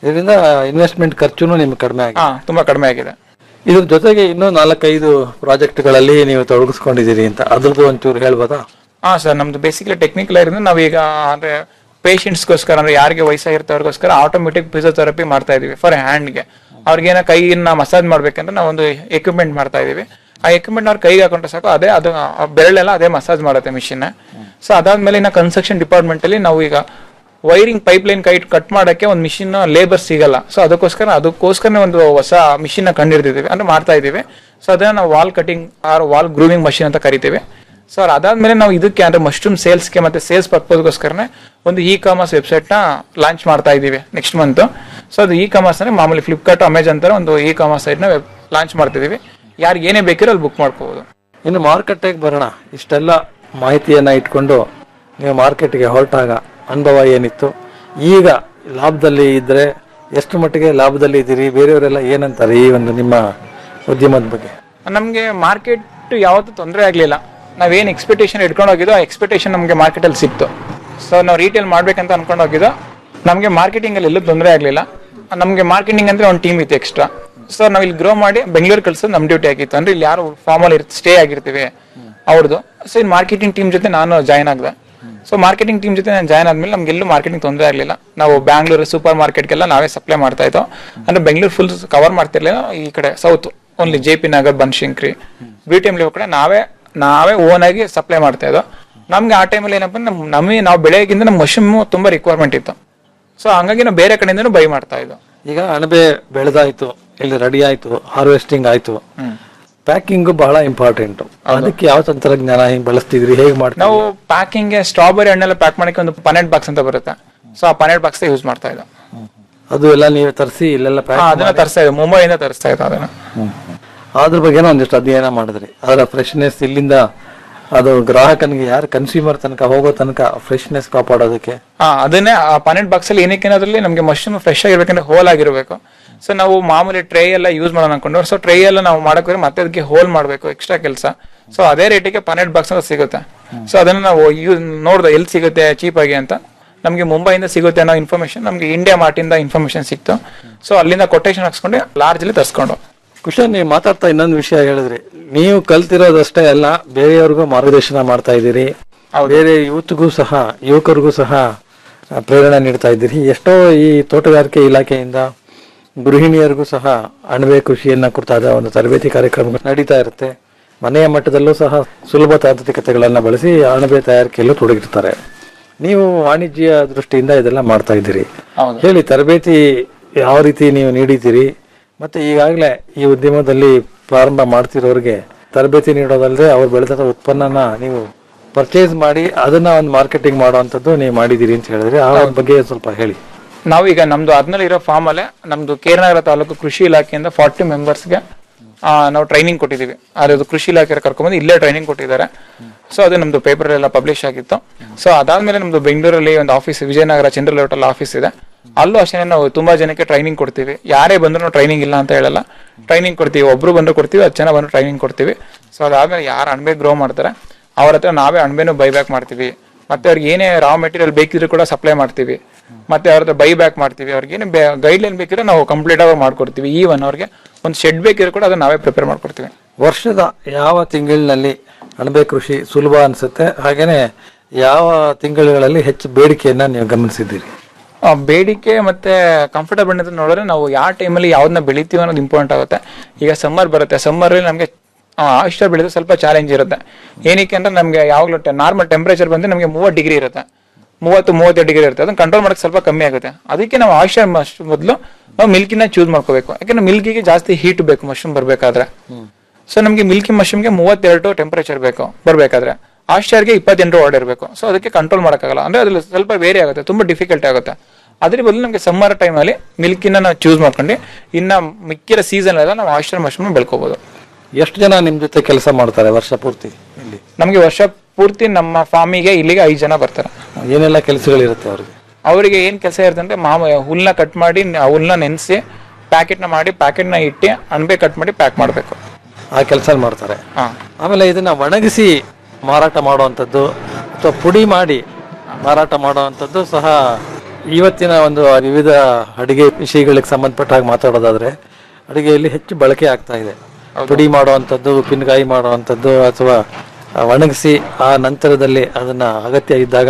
ಇದರಿಂದ ಇನ್ವೆಸ್ಟ್ಮೆಂಟ್ ಖರ್ಚುನು ನಿಮ್ಗೆ ಕಡಿಮೆ ಆಗಿದೆ ಹಾ ತುಂಬಾ ಕಡಿಮೆ ಆಗಿದೆ ಇದ್ರ ಜೊತೆಗೆ ಇನ್ನೂ ನಾಲ್ಕೈದು ಪ್ರಾಜೆಕ್ಟ್ಗಳಲ್ಲಿ ನೀವು ತೊಡಗಿಸ್ಕೊಂಡಿದ್ದೀರಿ ಅಂತ ಅದ್ರದ್ದು ಒಂಚೂರು ಹೇಳ್ಬೋದಾ ಹಾ ಸರ್ ನಮ್ದು ಬೇಸಿಕಲಿ ಟೆಕ್ನಿಕಲ್ ಇರೋದ್ರಿಂದ ನಾವೀಗ ಅಂದ್ರೆ ಪೇಷಂಟ್ಸ್ಗೋಸ್ಕರ ಅಂದ್ರೆ ಯಾರಿಗೆ ವಯಸ್ಸಾಗಿರ್ತವ್ರಿಗೋಸ್ಕರ ಆಟೋಮೆಟಿಕ್ ಫಿಸಿಯೋಥೆರಪಿ ಮಾಡ್ತಾ ಇದೀವಿ ಫಾರ್ ಹ್ಯಾಂಡ್ಗೆ ಅವ್ರಿಗೇನ ಕೈಯನ್ನ ಮಸಾಜ್ ಮಾಡ್ಬೇಕಂದ್ರೆ ನಾವು ಒಂದು ಎಕ್ವಿಪ್ಮೆಂಟ್ ಮಾಡ್ತಾ ಇದೀವಿ ಆ ಎಕ್ವಿಪ್ಮೆಂಟ್ ಅವ್ರ ಕೈಗೆ ಹಾಕೊಂಡ್ರೆ ಸಾಕು ಅದೇ ಅದು ಆ ಬೆರಳೆಲ್ಲ ಅದೇ ಮಸಾಜ್ ಮಾಡುತ್ತೆ ಮಿಷಿನ್ ಸೊ ಅದಾದ್ಮೇಲೆ ಇನ್ನ ಕನ್ಸ್ಟ್ರಕ್ಷನ್ ಡಿಪಾರ್ಟ್ಮೆಂಟ್ ಅಲ್ಲಿ ನಾವು ಈಗ ವೈರಿಂಗ್ ಪೈಪ್ ಲೈನ್ ಕೈ ಕಟ್ ಮಾಡಕ್ಕೆ ಒಂದು ಮಿಷಿನ್ ಲೇಬರ್ ಸಿಗಲ್ಲ ಸೊ ಅದಕ್ಕೋಸ್ಕರ ಅದಕ್ಕೋಸ್ಕರ ಒಂದು ಹೊಸ ಮಿಷಿನ್ ನ ಕಂಡಿಡ್ದಿದ್ದೀವಿ ಅಂದ್ರೆ ಮಾಡ್ತಾ ಇದೀವಿ ಸೊ ಅದನ್ನ ನಾವು wall cutting or wall grooving machine ಅಂತ ಕರಿತೀವಿ ಸೊ ಅದಾದ್ಮೇಲೆ ನಾವು ಇದಕ್ಕೆ ಅಂದ್ರೆ ಮಶ್ರೂಮ್ ಸೇಲ್ಸ್ಗೆ ಮತ್ತೆ ಸೇಲ್ಸ್ ಪರ್ಪಸ್ಗೋಸ್ಕರನೇ ಒಂದು ಇ ಕಾಮರ್ಸ್ ವೆಬ್ಸೈಟ್ ನ ಲಾಂಚ್ ಮಾಡ್ತಾ ಇದೀವಿ ನೆಕ್ಸ್ಟ್ ಮಂತ್ ಸೊ ಅದು ಇ ಕಾಮರ್ಸ್ ಅಂದ್ರೆ ಮಾಮೂಲಿ ಫ್ಲಿಪ್ಕಾರ್ಟ್ ಅಮೆಜಾನ್ ತರ ಒಂದು ಇ ಕಾಮರ್ಸ್ ಸೈಟ್ ನ ಲಾಂಚ್ ಮಾಡ್ತಿದೀವಿ ಯಾರಿಗೆ ಏನೇ ಬೇಕಿರೋ ಅಲ್ಲಿ ಬುಕ್ ಮಾಡ್ಕೋಬಹುದು ಇನ್ನು ಮಾರುಕಟ್ಟೆಗೆ ಬರೋಣ ಇಷ್ಟೆಲ್ಲ ಮಾಹಿತಿಯನ್ನ ಇಟ್ಕೊಂಡು ನೀವು ಮಾರ್ಕೆಟ್ಗೆ ಹೊರಟಾಗ ಅನುಭವ ಏನಿತ್ತು ಈಗ ಲಾಭದಲ್ಲಿ ಇದ್ರೆ ಎಷ್ಟು ಮಟ್ಟಿಗೆ ಲಾಭದಲ್ಲಿ ಇದ್ದೀರಿ ಬೇರೆಯವರೆಲ್ಲ ಏನಂತಾರೆ ಈ ಒಂದು ನಿಮ್ಮ ಉದ್ಯಮದ ಬಗ್ಗೆ ನಮಗೆ ಮಾರ್ಕೆಟ್ ಯಾವತ್ತೂ ತೊಂದರೆ ಆಗಲಿಲ್ಲ ನಾವೇನು ಎಕ್ಸ್ಪೆಕ್ಟೇಷನ್ ಇಟ್ಕೊಂಡು ಹೋಗಿದ್ದೋ ಆ ಎಕ್ಸ್ಪೆಕ್ಟೇಷನ್ ನಮಗೆ ಮಾರ್ಕೆಟಲ್ಲಿ ಸಿಕ್ತು ಸೊ ನಾವು ರೀಟೇಲ್ ಮಾಡ್ಬೇಕಂತ ಅನ್ಕೊಂಡು ಹೋಗಿದ್ದೋ ನಮಗೆ ಮಾರ್ಕೆಟಿಂಗಲ್ಲಿ ಎಲ್ಲೂ ತೊಂದರೆ ಆಗಲಿಲ್ಲ ನಮಗೆ ಮಾರ್ಕೆಟಿಂಗ್ ಅಂದ್ರೆ ಒಂದು ಟೀಮ್ ಇತ್ತು ಎಕ್ಸ್ಟ್ರಾ ಸೊ ನಾವು ಇಲ್ಲಿ ಗ್ರೋ ಮಾಡಿ ಬೆಂಗಳೂರು ಕಳ್ಸೋದು ನಮ್ಮ ಡ್ಯೂಟಿ ಆಗಿತ್ತು ಅಂದ್ರೆ ಇಲ್ಲಿ ಯಾರು ಫಾರ್ಮಲ್ಲಿ ಇರ್ತ ಸ್ಟೇ ಆಗಿರ್ತೀವಿ ಅವ್ರದ್ದು ಸೊ ಇಲ್ಲಿ ಮಾರ್ಕೆಟಿಂಗ್ ಟೀಮ್ ಜೊತೆ ನಾನು ಜಾಯ್ನ್ ಆಗಿದೆ ಸೊ ಮಾರ್ಕೆಟಿಂಗ್ ಟೀಮ್ ಜೊತೆ ನಾನು ಜಾಯ್ನ್ ಆದ್ಮೇಲೆ ನಮ್ಗೆಲ್ಲೂ ಮಾರ್ಕೆಟಿಂಗ್ ತೊಂದರೆ ಆಗಲಿಲ್ಲ ನಾವು ಬ್ಯಾಂಗ್ಳೂರು ಸೂಪರ್ ಮಾರ್ಕೆಟ್ಗೆಲ್ಲ ನಾವೇ ಸಪ್ಲೈ ಮಾಡ್ತಾ ಇದ್ದೋ ಅಂದ್ರೆ ಬೆಂಗಳೂರು ಫುಲ್ ಕವರ್ ಮಾಡ್ತಿರ್ಲಿಲ್ಲ ಈ ಕಡೆ ಸೌತ್ ಓನ್ಲಿ ಜೆ ಪಿ ನಗರ್ ಬನಶಂಕರಿ ಬಿ ಟಿ ಎಂ ಕಡೆ ನಾವೇ ನಾವೇ ಓನ್ ಆಗಿ ಸಪ್ಲೈ ಮಾಡ್ತಾ ಇದ್ದೋ ನಮ್ಗೆ ಆ ಟೈಮಲ್ಲಿ ಏನಪ್ಪ ನಮ್ ನಮಗೆ ನಾವು ಬೆಳೆಯೋಕ್ಕಿಂತ ನಮ್ಮ ಮಶ್ರೂಮ್ ತುಂಬಾ ರಿಕ್ವೈರ್ಮೆಂಟ್ ಇತ್ತು ಸೊ ಹಂಗಾಗಿ ನಾವು ಬೇರೆ ಕಡೆಯಿಂದನೂ ಬೈ ಮಾಡ್ತಾ ಇದ್ದೋ ಈಗ ಅಣಬೆ ಬೆಳೆದಾಯ್ತು ಇಲ್ಲಿ ರೆಡಿ ಆಯ್ತು ಹಾರ್ವೆಸ್ಟಿಂಗ್ ಆಯ್ತು ಪ್ಯಾಕಿಂಗ್ ಬಹಳ ಇಂಪಾರ್ಟೆಂಟ್ ಅದಕ್ಕೆ ಯಾವ ತಂತ್ರಜ್ಞಾನ ಹಿಂಗ್ ಬಳಸ್ತಿದ್ರಿ ಹೇಗೆ ಮಾಡ್ತೀವಿ ನಾವು ಪ್ಯಾಕಿಂಗ್ ಸ್ಟ್ರಾಬೆರಿ ಹಣ್ಣೆಲ್ಲ ಪ್ಯಾಕ್ ಮಾಡಕ್ಕೆ ಒಂದು ಪನೆಟ್ ಬಾಕ್ಸ್ ಅಂತ ಬರುತ್ತೆ ಸೊ ಆ ಪನೆಟ್ ಬಾಕ್ಸ್ ಯೂಸ್ ಮಾಡ್ತಾ ಇದ್ದೋ ಅದು ಎಲ್ಲ ನೀವು ತರಿಸಿ ಇಲ್ಲೆಲ್ಲ ಹಾ, ಪ್ಯಾಕ್ ಅದನ್ನ ತರಿಸ್ತಾ ಇದ್ದೋ ಮುಂಬೈಯಿಂದ ತರಿಸ್ತಾ ಇದ್ದೋ ಅದನ್ನ ಅದ್ರ ಬಗ್ಗೆನೂ ಒಂದಿಷ್ಟು ಅಧ್ಯಯನ ಮಾಡಿದ್ರಿ ಅದರ ಫ್ರೆಶ್ನೆಸ್ ಇಲ್ಲಿಂದ ಅದು ಗ್ರಾಹಕನಿಗೆ ಯಾರು ಕನ್ಸ್ಯೂಮರ್ ತನಕ ಹೋಗೋ ತನಕ ಫ್ರೆಶ್ನೆಸ್ ಕಾಪಾಡೋದಕ್ಕೆ ಹಾ ಅದನ್ನೇ ಆ ಪನೆಟ್ ಬಾಕ್ಸ್ ಅಲ್ಲಿ ಏನಕ್ಕೆ ಅದ್ರಲ್ಲಿ ನಮಗೆ ಮಶ್ರೂಮ್ ಫ್ರೆಶ್ ಆಗಿರ್ಬೇಕಂದ್ರೆ ಹೋಲ್ ಆಗಿರ್ಬೇಕು ಸೊ ನಾವು ಮಾಮೂಲಿ ಟ್ರೇ ಎಲ್ಲ ಯೂಸ್ ಮಾಡೋಣ ಅನ್ಕೊಂಡು ಸೊ ಟ್ರೇ ಎಲ್ಲ ನಾವು ಮಾಡಕ್ ಹೋದ್ರೆ ಮತ್ತೆ ಅದಕ್ಕೆ ಹೋಲ್ ಮಾಡಬೇಕು ಎಕ್ಸ್ಟ್ರಾ ಕೆಲಸ ಸೊ ಅದೇ ರೇಟಿಗೆ ಪನೆಟ್ ಬಾಕ್ಸ್ ಅಂತ ಸಿಗುತ್ತೆ ಸೊ ಅದನ್ನ ನಾವು ಯೂಸ್ ನೋಡ್ದೆ ಎಲ್ಲಿ ಸಿಗುತ್ತೆ ಚೀಪ್ ಆಗಿ ಅಂತ ನಮಗೆ ಮುಂಬೈಯಿಂದ ಸಿಗುತ್ತೆ ಅನ್ನೋ ಇನ್ಫಾರ್ಮೇಶನ್ ನಮಗೆ ಇಂಡಿಯಾ ಮಾರ್ಟಿಂದ ಇನ್ಫಾರ್ಮೇಶನ್ ಸಿಕ್ತು ಸೊ ಅಲ್ಲಿಂದ ಕೊಟೇಶನ್ ಹಾಕ್ಸ್ಕೊಂಡು ಲಾರ್ಜ್ ಅಲ್ಲಿ ತರ್ಸ್ಕೊಂಡು ಕುಶನ್ ನೀವು ಮಾತಾಡ್ತಾ ಇನ್ನೊಂದು ವಿಷಯ ಹೇಳಿದ್ರಿ ನೀವು ಕಲ್ತಿರೋದಷ್ಟೇ ಅಲ್ಲ ಬೇರೆಯವ್ರಿಗೂ ಮಾರ್ಗದರ್ಶನ ಮಾಡ್ತಾ ಇದ್ದೀರಿ ಬೇರೆ ಯೂತ್ಗೂ ಸಹ ಯುವಕರಿಗೂ ಸಹ ಆ, ಪ್ರೇರಣೆ ನೀಡ್ತಾ ಇದ್ದೀರಿ ಎಷ್ಟೋ ಈ ತೋಟಗಾರಿಕೆ ಇಲಾಖೆಯಿಂದ ಗೃಹಿಣಿಯರಿಗೂ ಸಹ ಅಣಬೆ ಕೃಷಿಯನ್ನ ಕುರಿತಾದ ಒಂದು ತರಬೇತಿ ಕಾರ್ಯಕ್ರಮ ನಡೀತಾ ಇರುತ್ತೆ ಮನೆಯ ಮಟ್ಟದಲ್ಲೂ ಸಹ ಸುಲಭ ತಾಂತ್ರಿಕತೆಗಳನ್ನ ಬಳಸಿ ಅಣಬೆ ತಯಾರಿಕೆಯಲ್ಲೂ ತೊಡಗಿರ್ತಾರೆ ನೀವು ವಾಣಿಜ್ಯ ದೃಷ್ಟಿಯಿಂದ ಇದೆಲ್ಲ ಮಾಡ್ತಾ ಇದ್ದೀರಿ ಹೇಳಿ ತರಬೇತಿ ಯಾವ ರೀತಿ ನೀವು ನೀಡಿದ್ದೀರಿ ಮತ್ತೆ ಈಗಾಗಲೇ ಈ ಉದ್ಯಮದಲ್ಲಿ ಪ್ರಾರಂಭ ಮಾಡ್ತಿರೋರಿಗೆ ತರಬೇತಿ ನೀಡೋದಲ್ಲದೆ ಅವ್ರು ಬೆಳೆದ ಉತ್ಪನ್ನನ ನೀವು ಪರ್ಚೇಸ್ ಮಾಡಿ ಅದನ್ನ ಒಂದು ಮಾರ್ಕೆಟಿಂಗ್ ಮಾಡುವಂಥದ್ದು ನೀವು ಮಾಡಿದ್ದೀರಿ ಅಂತ ಹೇಳಿದ್ರೆ ಆ ಒಂದ್ ಬಗ್ಗೆ ಸ್ವಲ್ಪ ಹೇಳಿ ನಾವು ಈಗ ನಮ್ದು ಅದ್ನಲ್ಲಿ ಇರೋ ಫಾರ್ಮ್ ಅಲ್ಲೇ ನಮ್ದು ಕೇರನಗರ ತಾಲೂಕು ಕೃಷಿ ಇಲಾಖೆಯಿಂದ ಫಾರ್ಟಿ ಮೆಂಬರ್ಸ್ಗೆ ನಾವು ಟ್ರೈನಿಂಗ್ ಕೊಟ್ಟಿದ್ದೀವಿ ಅದು ಕೃಷಿ ಇಲಾಖೆ ಕರ್ಕೊಂಡ್ಬಂದು ಇಲ್ಲೇ ಟ್ರೈನಿಂಗ್ ಕೊಟ್ಟಿದ್ದಾರೆ ಸೊ ಅದು ನಮ್ದು ಪೇಪರ್ ಎಲ್ಲ ಪಬ್ಲಿಷ್ ಆಗಿತ್ತು ಸೊ ಅದಾದ್ಮೇಲೆ ನಮ್ದು ಬೆಂಗಳೂರಲ್ಲಿ ಒಂದು ಆಫೀಸ್ ವಿಜಯನಗರ ಚಂದ್ರ ಲೇಔಟಲ್ಲಿ ಆಫೀಸ್ ಇದೆ ಅಲ್ಲೂ ಅಷ್ಟೇ ನಾವು ತುಂಬಾ ಜನಕ್ಕೆ ಟ್ರೈನಿಂಗ್ ಕೊಡ್ತೀವಿ ಯಾರೇ ಬಂದ್ರು ಟ್ರೈನಿಂಗ್ ಇಲ್ಲ ಅಂತ ಹೇಳಲ್ಲ ಟ್ರೈನಿಂಗ್ ಕೊಡ್ತೀವಿ ಒಬ್ರು ಬಂದ್ರು ಕೊಡ್ತೀವಿ ಹತ್ತು ಜನ ಬಂದ್ರು ಟ್ರೈನಿಂಗ್ ಕೊಡ್ತೀವಿ ಸೊ ಅದಾದ್ಮೇಲೆ ಯಾರು ಅಣಬೆ ಗ್ರೋ ಮಾಡ್ತಾರೆ ಅವ್ರ ಹತ್ರ ನಾವೇ ಅಣಬೆನು ಬೈಬ್ಯಾಕ್ ಮಾಡ್ತೀವಿ ಮತ್ತೆ ಅವ್ರಿಗೆ ಏನೇ ರಾ ಮೆಟೀರಿಯಲ್ ಬೇಕಿದ್ರು ಕೂಡ ಸಪ್ಲೈ ಮಾಡ್ತೀವಿ ಮತ್ತೆ ಅವ್ರ ಹತ್ರ ಬೈ ಬ್ಯಾಕ್ ಮಾಡ್ತೀವಿ ಅವ್ರಿಗೆ ಏನು ಗೈಡ್ ಲೈನ್ ಬೇಕಿದ್ರೆ ನಾವು ಕಂಪ್ಲೀಟ್ ಆಗಿ ಮಾಡ್ಕೊಡ್ತೀವಿ ಈವನ್ ಅವ್ರಿಗೆ ಒಂದು ಶೆಡ್ ಬೇಕಿದ್ರು ಕೂಡ ಅದನ್ನ ನಾವೇ ಪ್ರಿಪೇರ್ ಮಾಡ್ಕೊಡ್ತೀವಿ ವರ್ಷದ ಯಾವ ತಿಂಗಳಿನಲ್ಲಿ ಅಣಬೆ ಕೃಷಿ ಸುಲಭ ಅನ್ಸುತ್ತೆ ಹಾಗೇನೆ ಯಾವ ತಿಂಗಳುಗಳಲ್ಲಿ ಹೆಚ್ಚು ಬೇಡಿಕೆಯನ್ನ ನೀವು ಗಮನಿಸಿದ್ದೀರಿ ಆ, ಬೇಡಿಕೆ ಮತ್ತೆ ಕಂಫರ್ಟಬಲ್ ಅಂತ ನೋಡಿದ್ರೆ ನಾವು ಯಾವ ಟೈಮಲ್ಲಿ ಯಾವ್ದನ್ನ ಬೆಳಿತೀವಿ ಅನ್ನೋದು ಇಂಪಾರ್ಟೆಂಟ್ ಆಗುತ್ತೆ ಈಗ ಸಮ್ಮರ್ ಬರುತ್ತೆ ಸಮ್ಮರ್ ನಮಗೆ ಆಯಿಸ್ಟರ್ ಬೆಳೆದು ಸ್ವಲ್ಪ ಚಾಲೆಂಜ್ ಇರುತ್ತೆ ಏನಕ್ಕೆ ಅಂದ್ರೆ ನಮಗೆ ಯಾವಾಗಲೂ ನಾರ್ಮಲ್ ಟೆಂಪರೇಚರ್ ಬಂದ್ರೆ ನಮಗೆ ಮೂವತ್ತು ಡಿಗ್ರಿ ಇರುತ್ತೆ ಮೂವತ್ತು ಮೂವತ್ತು ಡಿಗ್ರಿ ಇರುತ್ತೆ ಅದನ್ನ ಕಂಟ್ರೋಲ್ ಮಾಡಕ್ಕೆ ಸ್ವಲ್ಪ ಕಮ್ಮಿ ಆಗುತ್ತೆ ಅದಕ್ಕೆ ನಾವು ಆಯಿಸ್ಟರ್ ಮೊದಲು ನಾವು ಮಿಲ್ಕಿನ ಚೂಸ್ ಮಾಡ್ಕೋಬೇಕು ಯಾಕಂದ್ರೆ ಮಿಲ್ಕಿಗೆ ಜಾಸ್ತಿ ಹೀಟ್ ಬೇಕು ಮಶ್ರೂಮ್ ಬರಬೇಕಾದ್ರೆ ಸೊ ನಮಗೆ ಮಿಲ್ಕಿ ಮಶ್ರೂಮ್ಗೆ ಮೂವತ್ತೆರಡು ಟೆಂಪರೇಚರ್ ಬೇಕು ಬರಬೇಕಾದ್ರೆ ಆಶ್ಚರ್ಗೆ ಇಪ್ಪತ್ತೆಂಟು ಆರ್ಡರ್ ಇರಬೇಕು ಸೊ ಅದಕ್ಕೆ ಕಂಟ್ರೋಲ್ ಮಾಡೋಕ್ಕಾಗಲ್ಲ ಅಂದ್ರೆ ಅದ್ರಲ್ಲಿ ಸ್ವಲ್ಪ ವೇರಿ ಆಗುತ್ತೆ ತುಂಬಾ ಡಿಫಿಕಲ್ಟ್ ಆಗುತ್ತೆ ಅದ್ರ ಬದಲು ನಮಗೆ ಸಮ್ಮರ್ ಟೈಮಲ್ಲಿ ಮಿಲ್ಕಿನ ನಾವು ಚೂಸ್ ಮಾಡ್ಕೊಂಡು ಇನ್ನ ಮಿಕ್ಕಿರೋ ಸೀಸನ್ ಎಲ್ಲ ನಾವು ಆಶ್ಚರ್ ಮಶ್ರೂಮ್ ಬೆಳ್ಕೋಬಹುದು ಎಷ್ಟು ಜನ ನಿಮ್ ಜೊತೆ ಕೆಲಸ ಮಾಡ್ತಾರೆ ವರ್ಷ ಪೂರ್ತಿ ಇಲ್ಲಿ ನಮಗೆ ವರ್ಷ ಪೂರ್ತಿ ನಮ್ಮ ಫಾರ್ಮಿಗೆ ಇಲ್ಲಿಗೆ ಐದು ಜನ ಬರ್ತಾರೆ ಏನೆಲ್ಲ ಕೆಲಸಗಳಿರುತ್ತೆ ಅವ್ರಿಗೆ ಅವರಿಗೆ ಏನ್ ಕೆಲಸ ಇರುತ್ತೆ ಅಂದ್ರೆ ಮಾಮ ಹುಲ್ನ ಕಟ್ ಮಾಡಿ ಆ ಹುಲ್ನ ನೆನೆಸಿ ಪ್ಯಾಕೆಟ್ನ ಮಾಡಿ ಪ್ಯಾಕೆಟ್ನ ಇಟ್ಟು ಅಣಬೆ ಕಟ್ ಮಾಡಿ ಪ್ಯಾಕ್ ಮಾಡಬೇಕು ಆ ಕೆಲಸ ಮಾಡ್ತಾರೆ ಹಾ. ಆಮೇಲೆ ಇದನ್ನ ಒಣಗಿಸಿ ಮಾರಾಟ ಮಾಡುವಂಥದ್ದು ಅಥವಾ ಪುಡಿ ಮಾಡಿ ಮಾರಾಟ ಮಾಡುವಂಥದ್ದು ಸಹ ಇವತ್ತಿನ ಒಂದು ವಿವಿಧ ಅಡಿಗೆ ವಿಷಯಗಳಿಗೆ ಸಂಬಂಧಪಟ್ಟ ಹಾಗೆ ಮಾತಾಡೋದಾದ್ರೆ ಅಡಿಗೆಯಲ್ಲಿ ಹೆಚ್ಚು ಬಳಕೆ ಆಗ್ತಾ ಇದೆ ಪುಡಿ ಮಾಡುವಂಥದ್ದು ಉಪ್ಪಿನಕಾಯಿ ಮಾಡುವಂಥದ್ದು ಅಥವಾ ಆ, ಒಣಗಿಸಿ ಆ ನಂತರದಲ್ಲಿ ಅದನ್ನ ಅಗತ್ಯ ಇದ್ದಾಗ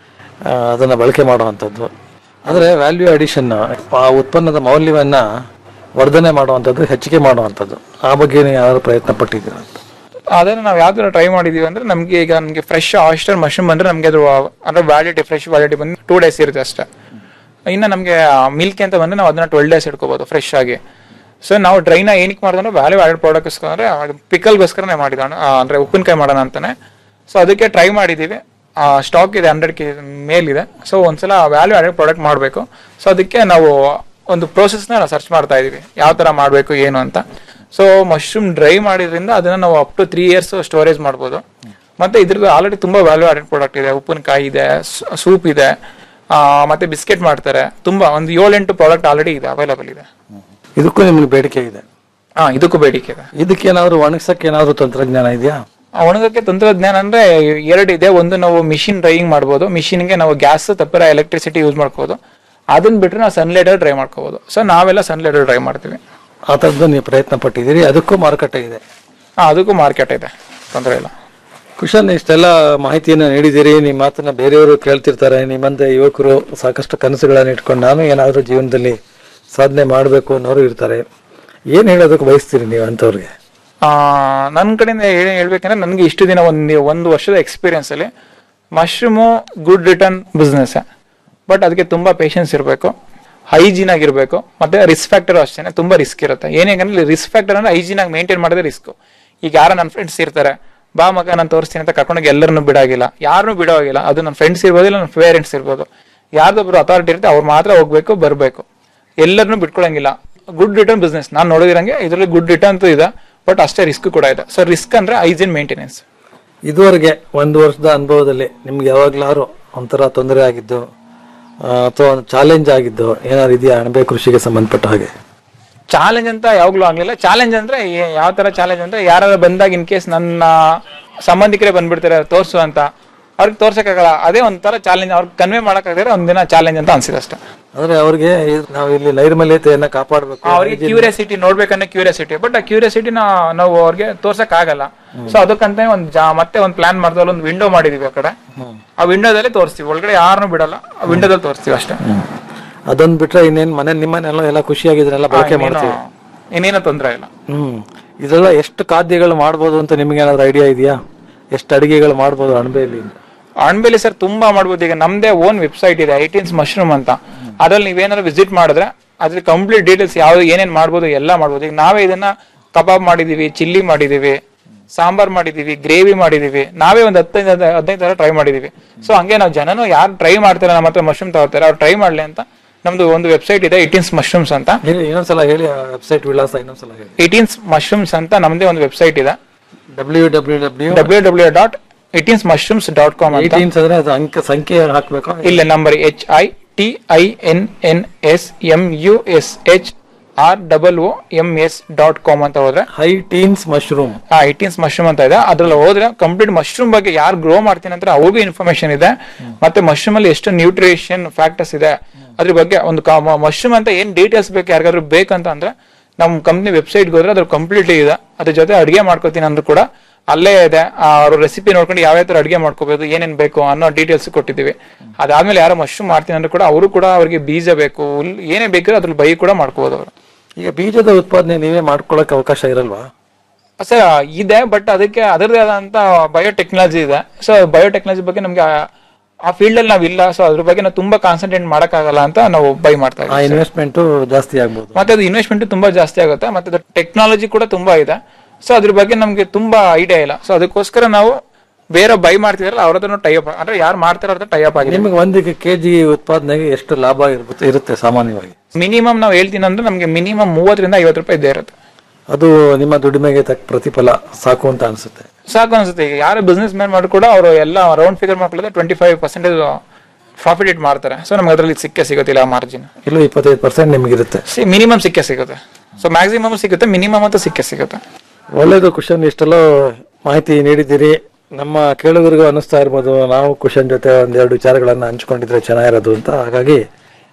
ಆ, ಅದನ್ನ ಬಳಕೆ ಮಾಡುವಂಥದ್ದು ಅಂದ್ರೆ ವ್ಯಾಲ್ಯೂ ಅಡಿಷನ್ ಆ ಉತ್ಪನ್ನದ ಮೌಲ್ಯವನ್ನ ವರ್ಧನೆ ಮಾಡುವಂಥದ್ದು ಹೆಚ್ಚಿಗೆ ಮಾಡುವಂಥದ್ದು ಆ ಬಗ್ಗೆ ನೀವು ಯಾರು ಪ್ರಯತ್ನ ಪಟ್ಟಿದ್ದೀರಾ ಅಂತ ಅದನ್ನ ನಾವು ಯಾವ್ದಾರ ಟ್ರೈ ಮಾಡಿದೀವಿ ಅಂದ್ರೆ ನಮ್ಗೆ ಈಗ ನಮಗೆ ಫ್ರೆಶ್ ಆಯಿಸ್ಟರ್ ಮಶ್ರೂಮ್ ಬಂದ್ರೆ ನಮಗೆ ಅದ್ರ ಅಂದ್ರೆ ವ್ಯಾಲಿಟಿ ಫ್ರೆಶ್ ವ್ಯಾಲಿಟಿ ಬಂದು ಟೂ ಡೇಸ್ ಇರುತ್ತೆ ಅಷ್ಟೇ ಇನ್ನು ನಮಗೆ ಮಿಲ್ಕ್ ಅಂತ ಬಂದ್ರೆ ನಾವು ಅದನ್ನ ಟ್ವೆಲ್ ಡೇಸ್ ಇಟ್ಕೋಬಹುದು ಫ್ರೆಶ್ ಆಗಿ ಸೊ ನಾವು ಡ್ರೈನ ಏನಕ್ಕೆ ಮಾಡಿದ್ರೆ ವ್ಯಾಲ್ಯೂ ಆ್ಯಡೆಡ್ ಪ್ರಾಡಕ್ಟ್ಸ್ ಅಂದ್ರೆ ಪಿಕಲ್ಗೋಸ್ಕರನೇ ಮಾಡಿದ ಅಂದ್ರೆ ಉಪ್ಪಿನಕಾಯಿ ಮಾಡೋಣ ಅಂತಾನೆ ಸೊ ಅದಕ್ಕೆ ಟ್ರೈ ಮಾಡಿದೀವಿ ಸ್ಟಾಕ್ ಇದೆ ಹಂಡ್ರೆಡ್ ಕೆ ಮೇಲಿದೆ ಸೊ ಒಂದ್ಸಲ ವ್ಯಾಲ್ಯೂ ಆ್ಯಡೆಡ್ ಪ್ರಾಡಕ್ಟ್ ಮಾಡಬೇಕು ಸೊ ಅದಕ್ಕೆ ನಾವು ಒಂದು ಪ್ರೋಸೆಸ್ನ ಸರ್ಚ್ ಮಾಡ್ತಾ ಇದೀವಿ ಯಾವ ತರ ಮಾಡಬೇಕು ಏನು ಅಂತ ಸೊ ಮಶ್ರೂಮ್ ಡ್ರೈ ಮಾಡಿದ್ರಿಂದ ಅದನ್ನ ನಾವು up to three years storage ಮಾಡ್ಬೋದು ಮತ್ತೆ ಇದ್ರದ್ದು ಆಲ್ರೆಡಿ ತುಂಬಾ ವ್ಯಾಲ್ಯೂ ಆಡೆಡ್ ಪ್ರಾಡಕ್ಟ್ ಇದೆ ಉಪ್ಪಿನಕಾಯಿ ಇದೆ ಸೂಪ್ ಇದೆ ಆ, ಮತ್ತೆ ಬಿಸ್ಕೆಟ್ ಮಾಡ್ತಾರೆ ತುಂಬಾ ಒಂದು ಏಳೆಂಟು ಪ್ರಾಡಕ್ಟ್ ಆಲ್ರೆಡಿ ಇದೆ ಅವೈಲಬಲ್ ಇದೆ ಇದಕ್ಕೂ ನಿಮ್ಗೆ ಬೇಡಿಕೆ ಇದೆ ಹಾ ಇದಕ್ಕೂ ಬೇಡಿಕೆ ಇದೆ ಇದಕ್ಕೇನಾದ್ರು ಒಣಗ್ಸಕ್ಕೆ ಏನಾದ್ರು ತಂತ್ರಜ್ಞಾನ ಇದೆಯಾ ಆ ಒಣಗಕ್ಕೆ ತಂತ್ರಜ್ಞಾನ ಅಂದ್ರೆ ಎರಡು ಇದೆ ಒಂದು ನಾವು ಮಿಷಿನ್ ಡ್ರೈಯಿಂಗ್ ಮಾಡ್ಬೋದು ಮಿಷಿನ್ಗೆ ನಾವು ಗ್ಯಾಸ್ ತಪ್ಪರ ಎಲೆಕ್ಟ್ರಿಸಿಟಿ ಯೂಸ್ ಮಾಡ್ಕೋಬಹುದು ಅದನ್ನ ಬಿಟ್ರೆ ನಾವು ಸನ್ಲೈಟರ್ ಡ್ರೈ ಮಾಡ್ಕೋಬಹುದು ಸೊ ನಾವೆಲ್ಲ ಸನ್ಲೈಟರ್ ಡ್ರೈ ಮಾಡ್ತೀವಿ ಆ ಥರದ್ದು ನೀವು ಪ್ರಯತ್ನ ಪಟ್ಟಿದ್ದೀರಿ ಅದಕ್ಕೂ ಮಾರುಕಟ್ಟೆ ಇದೆ ಹಾ ಅದಕ್ಕೂ ಮಾರ್ಕೆಟ್ ಇದೆ ತೊಂದರೆ ಇಲ್ಲ ಕುಶನ್ ಇಷ್ಟೆಲ್ಲ ಮಾಹಿತಿಯನ್ನು ನೀಡಿದ್ದೀರಿ ನಿಮ್ಮ ಮಾತನ್ನ ಬೇರೆಯವರು ಕೇಳ್ತಿರ್ತಾರೆ ನಿಮ್ಮಂತೆ ಯುವಕರು ಸಾಕಷ್ಟು ಕನಸುಗಳನ್ನು ಇಟ್ಕೊಂಡು ನಾನು ಏನಾದರೂ ಜೀವನದಲ್ಲಿ ಸಾಧನೆ ಮಾಡಬೇಕು ಅನ್ನೋರು ಇರ್ತಾರೆ ಏನು ಹೇಳೋದಕ್ಕೆ ಬಯಸ್ತೀರಿ ನೀವು ಅಂಥವ್ರಿಗೆ ಆ ನನ್ನ ಕಡೆಯಿಂದ ಏನ್ ಹೇಳ್ಬೇಕಂದ್ರೆ ನನಗೆ ಇಷ್ಟು ದಿನ ಒಂದು ಒಂದು ವರ್ಷದ ಎಕ್ಸ್ಪೀರಿಯನ್ಸ್ ಅಲ್ಲಿ mushroom good return business but ಅದಕ್ಕೆ ತುಂಬಾ ಪೇಷನ್ಸ್ ಇರಬೇಕು ಹೈಜೀನ್ ಆಗಿರ್ಬೇಕು ಮತ್ತೆ ರಿಸ್ಕ್ ಫ್ಯಾಕ್ಟರ್ ಅಷ್ಟೇ ತುಂಬಾ ರಿಸ್ಕ್ ಇರುತ್ತೆ ಏನೇಗಂದ್ರೆ ರಿಸ್ಕ್ ಫ್ಯಾಕ್ಟರ್ ಅಂದ್ರೆ ಹೈಜೀನ್ ಆಗಿ ಮೇಂಟೈನ್ ಮಾಡೋದೇ ರಿಸ್ಕ್ ಈಗ ಯಾರೋ ನನ್ನ ಫ್ರೆಂಡ್ಸ್ ಇರ್ತಾರೆ ಬಾ ಮಗ ನಾನು ತೋರಿಸ್ತೀನಿ ಅಂತ ಕರ್ಕೊಂಡೋಗಿ ಎಲ್ಲರನ್ನು ಬಿಡಾಗಿಲ್ಲ ಯಾರನ್ನೂ ಬಿಡೋಗಿಲ್ಲ ಅದು ನನ್ನ ಫ್ರೆಂಡ್ಸ್ ಇರ್ಬೋದು ಇಲ್ಲ ನನ್ನ ಪೇರೆಂಟ್ಸ್ ಇರ್ಬೋದು ಯಾರ್ದೊಬ್ರು ಅಥಾರಿಟಿ ಇರುತ್ತೆ ಅವ್ರು ಮಾತ್ರ ಹೋಗ್ಬೇಕು ಬರಬೇಕು ಎಲ್ಲರನ್ನೂ ಬಿಟ್ಕೊಳಂಗಿಲ್ಲ ಗುಡ್ ರಿಟರ್ನ್ ಬಿಸ್ನೆಸ್ ನಾನು ನೋಡಿದಿರಂಗೆ ಇದರಲ್ಲಿ ಗುಡ್ ರಿಟರ್ನ್ ಅಂತೂ ಇದೆ ಬಟ್ ಅಷ್ಟೇ ರಿಸ್ಕ್ ಕೂಡ ಇದೆ ಸೊ ರಿಸ್ಕ್ ಅಂದ್ರೆ ಹೈಜೀನ್ ಮೇಂಟೆನೆನ್ಸ್ ಇದುವರೆಗೆ ಒಂದು ವರ್ಷದ ಅನುಭವದಲ್ಲಿ ನಿಮ್ಗೆ ಯಾವಾಗ್ಲಾರು ಒಂಥರ ತೊಂದರೆ ಆಗಿದ್ದು ಆ, ಅಥವಾ ಒಂದು ಚಾಲೆಂಜ್ ಆಗಿದ್ದು ಏನಾದ್ರು ಇದೆಯಾ ಅಣಬೆ ಕೃಷಿಗೆ ಸಂಬಂಧಪಟ್ಟ ಹಾಗೆ ಚಾಲೆಂಜ್ ಅಂತ ಯಾವಾಗ್ಲೂ ಆಗ್ಲಿಲ್ಲ ಚಾಲೆಂಜ್ ಅಂದ್ರೆ ಏ- ಯಾವ ತರ ಚಾಲೆಂಜ್ ಅಂದ್ರೆ ಯಾರು ಬಂದಾಗ ಇನ್ ಕೇಸ್ ನನ್ನ ಸಂಬಂಧಿಕರೇ ಬಂದ್ಬಿಡ್ತಾರೆ ತೋರ್ಸು ಅಂತ ಅವ್ರಿಗೆ ತೋರ್ಸಕ್ಕಾಗಲ್ಲ ಅದೇ ಒಂಥರ ಚಾಲೆಂಜ್ ಅವ್ರಿಗೆ ಕನ್ವೆ ಮಾಡಕ್ಕಾಗದ್ರೆ ಒಂದಿನ ಚಾಲೆಂಜ್ ಅಂತ ಅನ್ಸಿದೆ ಅಷ್ಟೇ ಅಂದ್ರೆ ಅವ್ರಿಗೆ ಇದ್- ನಾವು ಇಲ್ಲಿ ನೈರ್ಮಲ್ಯತೆಯನ್ನ ಕಾಪಾಡಬೇಕು ಅವ್ರಿಗೆ ಕ್ಯೂರಿಯಾಸಿಟಿ ನೋಡ್ಬೇಕನ್ನೋ ಕ್ಯೂರಿಯಾಸಿಟಿ ಬಟ್ ಆ ಕ್ಯೂರಿಯಾಸಿಟಿನ ನಾವು ಅವ್ರಿಗೆ ತೋರ್ಸಕ್ ಆಗಲ್ಲ ಸೊ ಅದಕ್ಕಂತ ಒಂದ್ ಜಾ- ಮತ್ತೆ ಒಂದ್ ಪ್ಲಾನ್ ಮಾಡ್ದಲ್ಲ ಒಂದು ವಿಂಡೋ ಮಾಡಿದೀವಿ ಆ ಕಡೆ ಆ ವಿಂಡೋದಲ್ಲಿ ತೋರಿಸ್ತೀವಿ ಒಳಗಡೆ ಯಾರನ್ನೂ ಬಿಡಲ್ಲ ಆ ವಿಂಡೋದಲ್ಲಿ ತೋರಿಸ್ತೀವಿ ಅಷ್ಟೇ ಅದೊಂದ್ ಬಿಟ್ರೆ ಇನ್ನೇನ್ ಮನೆ ನಿಮ್ಮನೆಲ್ಲ ಎಲ್ಲ ಖುಷಿಯಾಗಿದ್ರೆಲ್ಲ ಬಳಕೆ ಇನ್ನೇನು- ಮಾಡ್ತೀವಿ ಇನ್ನೇನು ತೊಂದರೆ ಇಲ್ಲ ಹ್ಮ್ ಇದೆಲ್ಲ ಎಷ್ಟು ಖಾದ್ಯಗಳು ಮಾಡ್ಬೋದು ಅಂತ ನಿಮ್ಗೆ ಏನಾದ್ರು ಐಡಿಯಾ ಇದೆಯಾ ಎಷ್ಟು ಅಡಿಗೆಗಳು ಮಾಡ್ಬೋದು ಅಣಬೆಯಲ್ಲಿ ಅಣ್ಬೇಲಿ ಸರ್ ತುಂಬಾ ಮಾಡ್ಬೋದು ಈಗ ನಮ್ದೇ ಓನ್ ವೆಬ್ಸೈಟ್ ಇದೆ ಐಟೀನ್ಸ್ ಮಶ್ರೂಮ್ ಅಂತ ಅದ್ರಲ್ಲಿ ನೀವೇನಾದ್ರು ವಿಸಿಟ್ ಮಾಡಿದ್ರೆ ಅದ್ರಲ್ಲಿ ಕಂಪ್ಲೀಟ್ ಡೀಟೇಲ್ಸ್ ಯಾವ್ದು ಏನೇನ್ ಮಾಡ್ಬೋದು ಎಲ್ಲ ಮಾಡ್ಬೋದು ಈಗ ನಾವೇ ಇದನ್ನ ಕಬಾಬ್ ಮಾಡಿದೀವಿ ಚಿಲ್ಲಿ ಮಾಡಿದೀವಿ ಸಾಂಬಾರ್ ಮಾಡಿದೀವಿ ಗ್ರೇವಿ ಮಾಡಿದೀವಿ ನಾವೇ ಒಂದು ಹತ್ತೈದು ಹದಿನೈದು ತರ ಟ್ರೈ ಮಾಡಿದೀವಿ ಸೊ ಹಂಗೆ ನಾವು ಜನನು ಯಾರು ಟ್ರೈ ಮಾಡ್ತಾರೆ ನಮ್ಮ ಹತ್ರ ಮಶ್ರೂಮ್ ತಗೋತಾರೆ ಅವ್ರು ಟ್ರೈ ಮಾಡ್ಲಿ ಅಂತ ನಮ್ದು ಒಂದು ವೆಬ್ಸೈಟ್ ಇದೆ ಏಟೀನ್ಸ್ ಮಶ್ರೂಮ್ಸ್ ಅಂತ ಹೇಳಿ ಇನ್ನೊಂದ್ಸಲ ಹೇಳಿ ವೆಬ್ಸೈಟ್ ವಿಳಾಸ ಇನ್ನೊಂದ್ಸಲ ಹೇಳಿ ಏಟೀನ್ಸ್ ಮಶ್ರೂಮ್ಸ್ ಅಂತ ನಮ್ದೇ ಒಂದು ವೆಬ್ಸೈಟ್ ಇದೆ W W W W W dot eighteens mushrooms dot com ಅಂತ ಏಯ್ಟೀನ್ಸ್ ಅಂದ್ರೆ ಅದು ಅಂಕ ಸಂಖ್ಯೆ ಹಾಕ್ಬೇಕು ಇಲ್ಲ number H I T I N N S M U S H R double O M S dot com ಅಂತ ಹೋದ್ರೆ ಹೈ ಟೀನ್ಸ್ ಮಶ್ರೂಮ್ ಆ ಐಟೀನ್ಸ್ ಮಶ್ರೂಮ್ ಅಂತ ಇದೆ ಅದ್ರಲ್ಲಿ ಹೋದ್ರೆ ಕಂಪ್ಲೀಟ್ ಮಶ್ರೂಮ್ ಬಗ್ಗೆ ಯಾರು ಗ್ರೋ ಮಾಡ್ತೀನಿ ಅಂತ ಅವ್ರಿಗೂ ಇನ್ಫಾರ್ಮೇಶನ್ ಇದೆ ಮತ್ತೆ ಮಶ್ರೂಮ್ ಅಲ್ಲಿ ಎಷ್ಟು ನ್ಯೂಟ್ರಿಷನ್ ಫ್ಯಾಕ್ಟರ್ಸ್ ಇದೆ ಅದ್ರ ಬಗ್ಗೆ ಒಂದು ಮಶ್ರೂಮ್ ಅಂತ ಏನ್ ಡೀಟೇಲ್ಸ್ ಬೇಕು ಯಾರಿಗಾದ್ರೂ ಬೇಕಂತ ಅಂದ್ರೆ ನಮ್ಮ ಕಂಪ್ನಿ ವೆಬ್ಸೈಟ್ಗೆ ಹೋದ್ರೆ ಅದ್ರ ಕಂಪ್ಲೀಟ್ಲಿ ಇದೆ ಅದ್ರ ಜೊತೆ ಅಡಿಗೆ ಮಾಡ್ಕೋತೀನಿ ಅಂದ್ರೂ ಕೂಡ ಅಲ್ಲೇ ಇದೆ ಅವ್ರ ರೆಸಿಪಿ ನೋಡ್ಕೊಂಡು ಯಾವ ತರ ಅಡಿಗೆ ಮಾಡ್ಕೋಬಹುದು ಏನೇನ್ ಬೇಕು ಅನ್ನೋ ಡೀಟೇಲ್ಸ್ ಕೊಟ್ಟಿದ್ದೀವಿ ಅದಾದ್ಮೇಲೆ ಯಾರೋ ಮಶ್ರೂಮ್ ಮಾಡ್ತೀನಿ ಅಂದ್ರೂ ಕೂಡ ಅವರು ಕೂಡ ಅವ್ರಿಗೆ ಬೀಜ ಬೇಕು ಹುಲ್ ಏನೇ ಬೇಕಿರೋ ಅದ್ರಲ್ಲಿ ಬೈ ಕೂಡ ಮಾಡ್ಕೋಬಹುದು ಅವರು ಈಗ ಬೀಜದ ಉತ್ಪಾದನೆ ನೀವೇ ಮಾಡ್ಕೊಳಕ್ ಅವಕಾಶ ಇರಲ್ವಾ ಸರ್ ಇದೆ ಬಟ್ ಅದಕ್ಕೆ ಅದರದೇ ಆದಂತ ಬಯೋಟೆಕ್ನಾಲಜಿ ಇದೆ ಸೊ ಬಯೋಟೆಕ್ನಾಲಜಿ ಬಗ್ಗೆ ನಮ್ಗೆ ಆ- ಆ ಫೀಲ್ಡ್ ಅಲ್ಲಿ ನಾವಿಲ್ಲ ಸೊ ಅದ್ರ ಬಗ್ಗೆ ನಾವು ತುಂಬಾ ಕಾನ್ಸಂಟ್ರೇಟ್ ಮಾಡಕ್ಕಾಗಲ್ಲ ಅಂತ ನಾವು ಬೈ ಮಾಡ್ತಾ ಆ ಇದ್ದೀವಿ sir. ಇನ್ವೆಸ್ಟ್ಮೆಂಟ್ ಜಾಸ್ತಿ ಆಗ್ಬೋದು ಮತ್ತೆ ಅದು ಇನ್ವೆಸ್ಟ್ಮೆಂಟ್ ತುಂಬಾ ಜಾಸ್ತಿ ಆಗುತ್ತೆ ಮತ್ತೆ ಅದು ಟೆಕ್ನಾಲಜಿ ಕೂಡ ತುಂಬಾ ಇದೆ ಸೊ ಅದ್ರ ಬಗ್ಗೆ ನಮ್ಗೆ ತುಂಬಾ ಐಡಿಯಾ ಇಲ್ಲ ಸೊ ಅದಕ್ಕೋಸ್ಕರ ನಾವು ಬೇರೆ ಬೈ ಮಾಡ್ತಿದಾರಲ್ಲ ಅವ್ರ ಹತ್ರ ಟೈ ಅಪ್ ಅಂದ್ರೆ ಯಾರು ಮಾಡ್ತಾರೋ ಅವ್ರ ಹತ್ರ ಟೈ ಅಪ್ ಆಗಿದೆ ನಿಮಗೆ ಒಂದಿಗೆ ಕೆಜಿ ಉತ್ಪಾದನೆಗೆ ಎಷ್ಟು ಲಾಭ ಇರುತ್ತೆ ಇರುತ್ತೆ ಸಾಮಾನ್ಯವಾಗಿ ಮಿನಿಮಮ್ ನಾವು ಹೇಳ್ತೀನಿ ಅಂದ್ರೆ ನಮ್ಗೆ ಮಿನಿಮಮ್ ಮೂವತ್ತರಿಂದ ಐವತ್ತು ರೂಪಾಯಿ ಇದ್ದೇ ಇರುತ್ತೆ ಅದು ನಿಮ್ಮ ದುಡಿಮೆಗೆ ತಕ್ಕ ಪ್ರತಿಫಲ ಸಾಕು ಅಂತ ಅನ್ಸುತ್ತೆ ಸಾಕು ಅನ್ಸುತ್ತೆ ಈಗ ಯಾರು ಬಿಸ್ನೆಸ್ ಮ್ಯಾನ್ ಮಾಡಿ ಕೂಡ ಅವರು ಎಲ್ಲ ರೌಂಡ್ ಫಿಗರ್ ಮಾಡ್ಕೊಳ್ಳೋದು twenty five percentage profit it ಮಾಡ್ತಾರೆ ಸೊ ನಮ್ಗೆ ಅದರಲ್ಲಿ ಸಿಕ್ಕೇ ಸಿಗೋದಿಲ್ಲ ಮಾರ್ಜಿನ್ ಇಲ್ಲೂ ಇಪ್ಪತ್ತೈದು ಪರ್ಸೆಂಟ್ ನಿಮಗಿರುತ್ತೆ ಮಿನಿಮಮ್ ಸಿಕ್ಕೇ ಸಿಗುತ್ತೆ ಸೊ ಮ್ಯಾಕ್ಸಿಮಮ್ ಸಿಗುತ್ತೆ ಮಿನಿಮಮ್ ಅಂತೂ ಸಿಕ್ಕೇ ಸಿಗುತ್ತೆ ಒಳ್ಳೇದು ಕುಶನ್ ಇಷ್ಟೆಲ್ಲ ಮಾಹಿತಿ ನೀಡಿದ್ದೀರಿ ನಮ್ಮ ಕೇಳುಗರಿಗೂ ಅನ್ನಿಸ್ತಾ ಇರ್ಬೋದು ನಾವು ಕುಶನ್ ಜೊತೆ ಒಂದೆರಡು ವಿಚಾರಗಳನ್ನ ಹಂಚ್ಕೊಂಡಿದ್ರೆ ಚೆನ್ನಾಗಿರೋದು ಅಂತ ಹಾಗಾಗಿ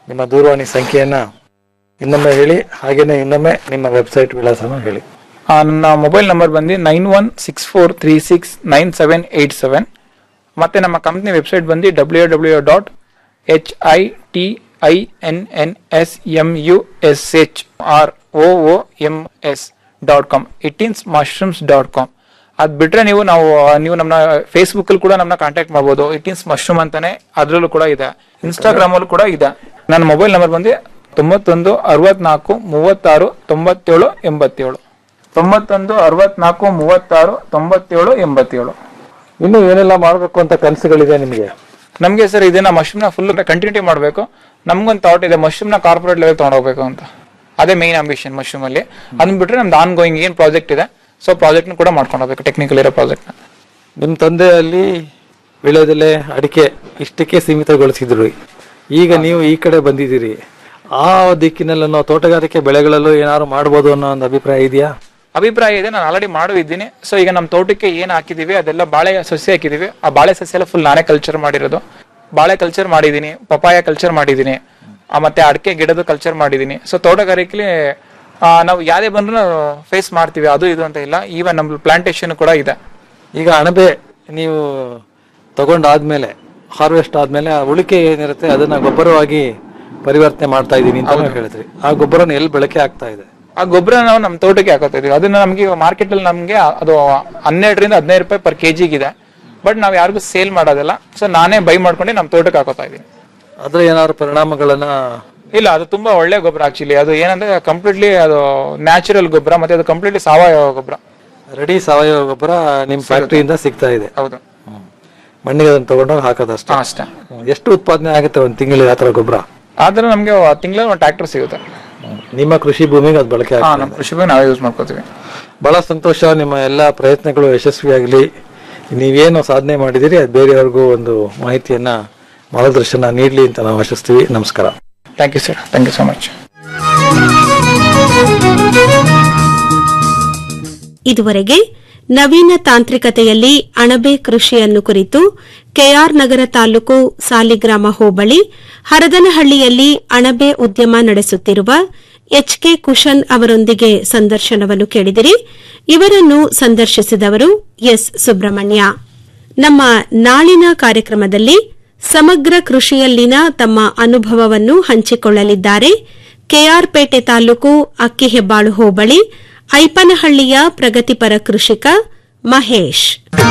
ನಿಮ್ಮ ದೂರವಾಣಿ ಸಂಖ್ಯೆಯನ್ನ ಇನ್ನೊಮ್ಮೆ ಹೇಳಿ ಹಾಗೇನೆ ಇನ್ನೊಮ್ಮೆ ನಿಮ್ಮ ವೆಬ್ಸೈಟ್ ವಿಳಾಸನ ಹೇಳಿ ಆ, ನನ್ನ ಮೊಬೈಲ್ ನಂಬರ್ ಬಂದು nine one six four three six nine seven eight seven ಮತ್ತು ನಮ್ಮ ಕಂಪ್ನಿ ವೆಬ್ಸೈಟ್ ಬಂದು W W dot H I T I N N S M U S H R O O M S dot com eighteens mushrooms dot com ಅದು ಬಿಟ್ರೆ ನೀವು ನಾವು ನೀವು ನಮ್ಮ ಫೇಸ್ಬುಕ್ಕಲ್ಲಿ ಕೂಡ ನಮ್ಮನ್ನ ಕಾಂಟ್ಯಾಕ್ಟ್ ಮಾಡ್ಬೋದು ಇಟ್ಟಿನ್ಸ್ ಮಶ್ರೂಮ್ ಅಂತಾನೆ ಅದರಲ್ಲೂ ಕೂಡ ಇದೆ ಇನ್ಸ್ಟಾಗ್ರಾಮಲ್ಲೂ ಕೂಡ ಇದೆ ನನ್ನ ಮೊಬೈಲ್ ನಂಬರ್ ಬಂದು ತೊಂಬತ್ತೊಂದು ಅರವತ್ನಾಲ್ಕು ಮೂವತ್ತಾರು ತೊಂಬತ್ತೇಳು ಎಂಬತ್ತೇಳು ತೊಂಬತ್ತೊಂದು ಅರವತ್ನಾಲ್ಕು ಮೂವತ್ತಾರು ತೊಂಬತ್ತೇಳು ಎಂಬತ್ತೇಳು ಇನ್ನು ಏನೆಲ್ಲ ಮಾಡಬೇಕು ಅಂತ ಕನಸುಗಳಿದೆ ನಿಮಗೆ ನಮಗೆ ಸರ್ ಇದನ್ನ ಮಶ್ರೂಮ್ನ ಫುಲ್ ಕಂಟಿನ್ಯೂಟಿ ಮಾಡಬೇಕು ನಮ್ಗೊಂದು ಥಾಟ್ ಇದೆ ಮಶ್ರೂಮ್ನ ಕಾರ್ಪೊರೇಟ್ ಲೆವೆಲ್ ತೊಗೊಂಡೋಗ್ಬೇಕು ಅಂತ ಅದೇ ಮೇನ್ ಅಂಬಿಷನ್ ಮಶ್ರೂಮ್ ಅಲ್ಲಿ ಅದನ್ನ ಬಿಟ್ರೆ ನಮ್ದು ಆನ್ ಗೋಯಿಂಗ್ ಏನು ಪ್ರಾಜೆಕ್ಟ್ ಇದೆ ಸೊ ಪ್ರಾಜೆಕ್ಟ್ನ ಕೂಡ ಮಾಡ್ಕೊಂಡು ಹೋಗ್ಬೇಕು ಟೆಕ್ನಿಕಲ್ ಇರೋ ಪ್ರಾಜೆಕ್ಟ್ನ ನಿಮ್ಮ ತಂದೆ ಅಲ್ಲಿ ವಿಳೆದೆಲೆ ಅಡಿಕೆ ಇಷ್ಟಕ್ಕೆ ಸೀಮಿತಗೊಳಿಸಿದ್ರು ಈಗ ನೀವು ಈ ಕಡೆ ಬಂದಿದ್ದೀರಿ ಆ ದಿಕ್ಕಿನಲ್ಲಿ ನಾವು ತೋಟಗಾರಿಕೆ ಬೆಳೆಗಳಲ್ಲೂ ಏನಾದ್ರು ಮಾಡ್ಬೋದು ಅನ್ನೋ ಒಂದು ಅಭಿಪ್ರಾಯ ಇದೆಯಾ ಅಭಿಪ್ರಾಯ ಇದೆ ನಾನು ಆಲ್ರೆಡಿ ಮಾಡಿದ್ದೀನಿ ಸೊ ಈಗ ನಮ್ಮ ತೋಟಕ್ಕೆ ಏನು ಹಾಕಿದೀವಿ ಅದೆಲ್ಲ ಬಾಳೆ ಸಸ್ಯ ಹಾಕಿದೀವಿ ಆ ಬಾಳೆ ಸಸ್ಯ ಎಲ್ಲ ಫುಲ್ ನಾನೇ ಕಲ್ಚರ್ ಮಾಡಿರೋದು ಬಾಳೆ ಕಲ್ಚರ್ ಮಾಡಿದ್ದೀನಿ ಪಪಾಯ ಕಲ್ಚರ್ ಮಾಡಿದ್ದೀನಿ ಆ, ಮತ್ತೆ ಅಡಿಕೆ ಗಿಡದ ಕಲ್ಚರ್ ಮಾಡಿದ್ದೀನಿ ಸೊ ತೋಟಗಾರಿಕೆಲಿ ಆ, ನಾವು ಯಾವುದೇ ಬಂದ್ರೂ ಫೇಸ್ ಮಾಡ್ತೀವಿ ಅದು ಇದು ಅಂತ ಇಲ್ಲ ಈವನ್ ನಮ್ಮ ಪ್ಲಾಂಟೇಶನ್ ಕೂಡ ಇದೆ ಈಗ ಅಣಬೆ ನೀವು ತಗೊಂಡಾದ್ಮೇಲೆ ಹಾರ್ವೆಸ್ಟ್ ಆದ್ಮೇಲೆ ಆ ಉಳಿಕೆ ಏನಿರುತ್ತೆ ಅದನ್ನ ಗೊಬ್ಬರವಾಗಿ ಪರಿವರ್ತನೆ ಮಾಡ್ತಾ ಇದ್ದೀನಿ ಅಂತ ಹೇಳಿದ್ರಿ ಆ ಗೊಬ್ಬರನ ಎಲ್ಲಿ ಬಳಕೆ ಆಗ್ತಾ ಇದೆ ಆ ಗೊಬ್ಬರ ನಾವು ನಮ್ಮ ತೋಟಕ್ಕೆ ಹಾಕೋತಾ ಇದೀವಿ ಅದನ್ನ ನಮಗೆ ಮಾರ್ಕೆಟ್ ಅಲ್ಲಿ ನಮಗೆ ಅದು ಹನ್ನೆರಡರಿಂದ ಹದಿನೈದು ರೂಪಾಯಿ ಪರ್ ಕೆ ಜಿಗಿದೆ ಬಟ್ ನಾವು ಯಾರಿಗೂ ಸೇಲ್ ಮಾಡೋದಿಲ್ಲ ಸೊ ನಾನೇ ಬೈ ಮಾಡ್ಕೊಂಡು ನಮ್ಮ ತೋಟಕ್ಕೆ ಹಾಕೋತಾ ಇದೀನಿ ಅದ್ರ ಏನಾದ್ರು ಪರಿಣಾಮಗಳನ್ನ ಇಲ್ಲ ಅದು ತುಂಬಾ ಒಳ್ಳೆ ಗೊಬ್ಬರ ಆಕ್ಚುಲಿ ಅದು ಏನಂದ್ರೆ ಕಂಪ್ಲೀಟ್ಲಿ ಅದು ನ್ಯಾಚುರಲ್ ಗೊಬ್ಬರ ಮತ್ತೆ ಅದು ಕಂಪ್ಲೀಟ್ಲಿ ಸಾವಯವ ಗೊಬ್ಬರ ರೆಡಿ ಸಾವಯವ ಗೊಬ್ಬರ ನಿಮ್ ಫ್ಯಾಕ್ಟರಿಯಿಂದ ಸಿಗ್ತಾ ಇದೆ ಹೌದು ಮಣ್ಣಿಗೆ ಅದನ್ನ ತಗೊಂಡೋಗಿ ಹಾಕೋದಷ್ಟೇ ಅಷ್ಟೇ ಎಷ್ಟು ಉತ್ಪಾದನೆ ಆಗುತ್ತೆ ಒಂದ್ ತಿಂಗಳಿಗೆ ಆತರ ಗೊಬ್ಬರ ಆದ್ರೆ ನಮಗೆ ತಿಂಗಳ ಒಂದು ಟ್ರ್ಯಾಕ್ಟರ್ ಸಿಗುತ್ತೆ ನಿಮ್ಮ ಕೃಷಿ ಭೂಮಿಗೆ ಅದು ಬಳಕೆ ಹಾ ಆಗ್ತದೆ ನಮ್ಮ ಕೃಷಿ ಬಗ್ಗೆ ನಾವೇ ಯೂಸ್ ಮಾಡ್ಕೋತೀವಿ ಬಹಳ ಸಂತೋಷ ನಿಮ್ಮ ಎಲ್ಲಾ ಪ್ರಯತ್ನಗಳು ಯಶಸ್ವಿಯಾಗಲಿ ನೀವೇನು ಸಾಧನೆ ಮಾಡಿದಿರಿ ಅದು ಬೇರೆಯವ್ರಿಗೂ ಒಂದು ಮಾಹಿತಿಯನ್ನ ಮಾರ್ಗದರ್ಶನ ನೀಡಲಿ ಅಂತ ನಾವು ಆಶಿಸ್ತೀವಿ ನಮಸ್ಕಾರ thank you sir thank you so much ಇದುವರೆಗೆ ನವೀನ ತಾಂತ್ರಿಕತೆಯಲ್ಲಿ ಅಣಬೆ ಕೃಷಿಯನ್ನು ಕುರಿತು ಕೆಆರ್ ನಗರ ತಾಲೂಕು ಸಾಲಿಗ್ರಾಮ ಹೋಬಳಿ ಹರದನಹಳ್ಳಿಯಲ್ಲಿ ಅಣಬೆ ಉದ್ಯಮ ನಡೆಸುತ್ತಿರುವ ಎಚ್ಕೆ ಕುಶನ್ ಅವರೊಂದಿಗೆ ಸಂದರ್ಶನವನ್ನು ಕೇಳಿದಿರಿ ಇವರನ್ನು ಸಂದರ್ಶಿಸಿದವರು ಎಸ್ ಸುಬ್ರಹ್ಮಣ್ಯ ನಮ್ಮ ನಾಳಿನ ಕಾರ್ಯಕ್ರಮದಲ್ಲಿ ಸಮಗ್ರ ಕೃಷಿಯಲ್ಲಿನ ತಮ್ಮ ಅನುಭವವನ್ನು ಹಂಚಿಕೊಳ್ಳಲಿದ್ದಾರೆ ಕೆಆರ್ಪೇಟೆ ತಾಲೂಕು ಅಕ್ಕಿಹೆಬ್ಬಾಳು ಹೋಬಳಿ ಐಪನಹಳ್ಳಿಯ ಪ್ರಗತಿಪರ ಕೃಷಿಕ ಮಹೇಶ್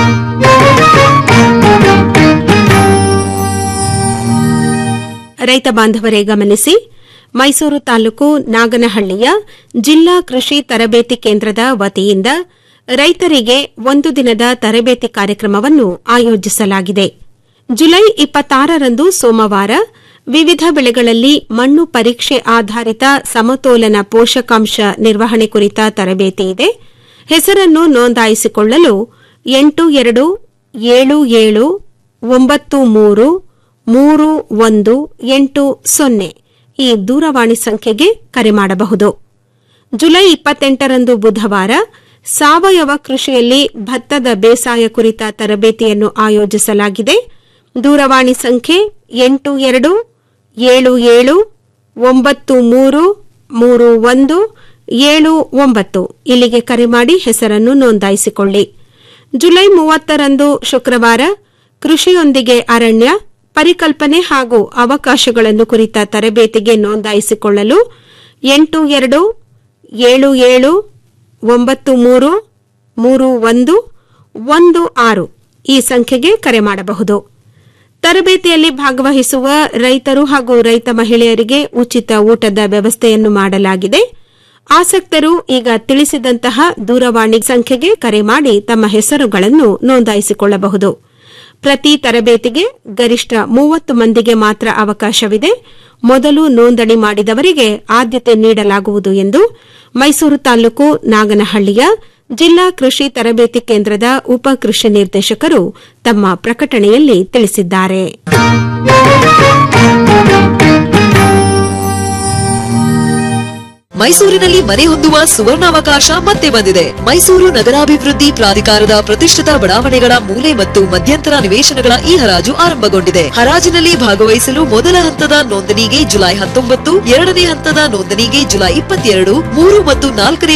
ರೈತ ಬಾಂಧವರೇ ಗಮನಿಸಿ ಮೈಸೂರು ತಾಲೂಕು ನಾಗನಹಳ್ಳಿಯ ಜಿಲ್ಲಾ ಕೃಷಿ ತರಬೇತಿ ಕೇಂದ್ರದ ವತಿಯಿಂದ ರೈತರಿಗೆ ಒಂದು ದಿನದ ತರಬೇತಿ ಕಾರ್ಯಕ್ರಮವನ್ನು ಆಯೋಜಿಸಲಾಗಿದೆ ಜುಲೈ ಇಪ್ಪತ್ತಾರರಂದು ಸೋಮವಾರ ವಿವಿಧ ಬೆಳೆಗಳಲ್ಲಿ ಮಣ್ಣು ಪರೀಕ್ಷೆ ಆಧಾರಿತ ಸಮತೋಲನ ಪೋಷಕಾಂಶ ನಿರ್ವಹಣೆ ಕುರಿತ ತರಬೇತಿ ಇದೆ ಹೆಸರನ್ನು ನೋಂದಾಯಿಸಿಕೊಳ್ಳಲು ಎಂಟು ಎರಡು ಏಳು ಏಳು ಒಂಬತ್ತು ಮೂರು ಮೂರು ಒಂದು ಎಂಟು ಸೊನ್ನೆ ಈ ದೂರವಾಣಿ ಸಂಖ್ಯೆಗೆ ಕರೆ ಮಾಡಬಹುದು ಜುಲೈ ಇಪ್ಪತ್ತೆಂಟರಂದು ಬುಧವಾರ ಸಾವಯವ ಕೃಷಿಯಲ್ಲಿ ಭತ್ತದ ಬೇಸಾಯ ಕುರಿತ ತರಬೇತಿಯನ್ನು ಆಯೋಜಿಸಲಾಗಿದೆ ದೂರವಾಣಿ ಸಂಖ್ಯೆ ಎಂಟು ಎರಡು ಏಳು ಏಳು ಒಂಬತ್ತು ಮೂರು ಮೂರು ಒಂದು ಏಳು ಒಂಬತ್ತು ಇಲ್ಲಿಗೆ ಕರೆ ಮಾಡಿ ಹೆಸರನ್ನು ನೋಂದಾಯಿಸಿಕೊಳ್ಳಿ ಜುಲೈ ಮೂವತ್ತರಂದು ಶುಕ್ರವಾರ ಕೃಷಿಯೊಂದಿಗೆ ಅರಣ್ಯ ಪರಿಕಲ್ಪನೆ ಹಾಗೂ ಅವಕಾಶಗಳನ್ನು ಕುರಿತ ತರಬೇತಿಗೆ ನೋಂದಾಯಿಸಿಕೊಳ್ಳಲು ಎಂಟು ಎರಡು ಏಳು ಏಳು ಒಂಬತ್ತು ಮೂರು ಮೂರು ಒಂದು ಒಂದು ಆರು ಈ ಸಂಖ್ಯೆಗೆ ಕರೆ ಮಾಡಬಹುದು ತರಬೇತಿಯಲ್ಲಿ ಭಾಗವಹಿಸುವ ರೈತರು ಹಾಗೂ ರೈತ ಮಹಿಳೆಯರಿಗೆ ಉಚಿತ ಊಟದ ವ್ಯವಸ್ಥೆಯನ್ನು ಮಾಡಲಾಗಿದೆ ಆಸಕ್ತರು ಈಗ ತಿಳಿಸಿದಂತಹ ದೂರವಾಣಿ ಸಂಖ್ಯೆಗೆ ಕರೆ ಮಾಡಿ ತಮ್ಮ ಹೆಸರುಗಳನ್ನು ನೋಂದಾಯಿಸಿಕೊಳ್ಳಬಹುದು ಪ್ರತಿ ತರಬೇತಿಗೆ ಗರಿಷ್ಠ ಮೂವತ್ತು ಮಂದಿಗೆ ಮಾತ್ರ ಅವಕಾಶವಿದೆ ಮೊದಲು ನೋಂದಣಿ ಮಾಡಿದವರಿಗೆ ಆದ್ಯತೆ ನೀಡಲಾಗುವುದು ಎಂದು ಮೈಸೂರು ತಾಲೂಕು ನಾಗನಹಳ್ಳಿಯ ಜಿಲ್ಲಾ ಕೃಷಿ ತರಬೇತಿ ಕೇಂದ್ರದ ಉಪ ಕೃಷಿ ನಿರ್ದೇಶಕರು ತಮ್ಮ ಪ್ರಕಟಣೆಯಲ್ಲಿ ತಿಳಿಸಿದ್ದಾರೆ ಮೈಸೂರಿನಲ್ಲಿ ಮನೆ ಹೊಂದುವ ಸುವರ್ಣಾವಕಾಶ ಮತ್ತೆ ಬಂದಿದೆ ಮೈಸೂರು ನಗರಾಭಿವೃದ್ಧಿ ಪ್ರಾಧಿಕಾರದ ಪ್ರತಿಷ್ಠಿತ ಬಡಾವಣೆಗಳ ಮೂಲೆ ಮತ್ತು ಮಧ್ಯಂತರ ನಿವೇಶನಗಳ ಈ ಹರಾಜು ಆರಂಭಗೊಂಡಿದೆ ಹರಾಜಿನಲ್ಲಿ ಭಾಗವಹಿಸಲು ಮೊದಲ ಹಂತದ ನೋಂದಣಿಗೆ ಜುಲೈ ಹತ್ತೊಂಬತ್ತು ಎರಡನೇ ಹಂತದ ನೋಂದಣಿಗೆ ಜುಲೈ ಇಪ್ಪತ್ತೆರಡು ಮೂರು ಮತ್ತು ನಾಲ್ಕನೇ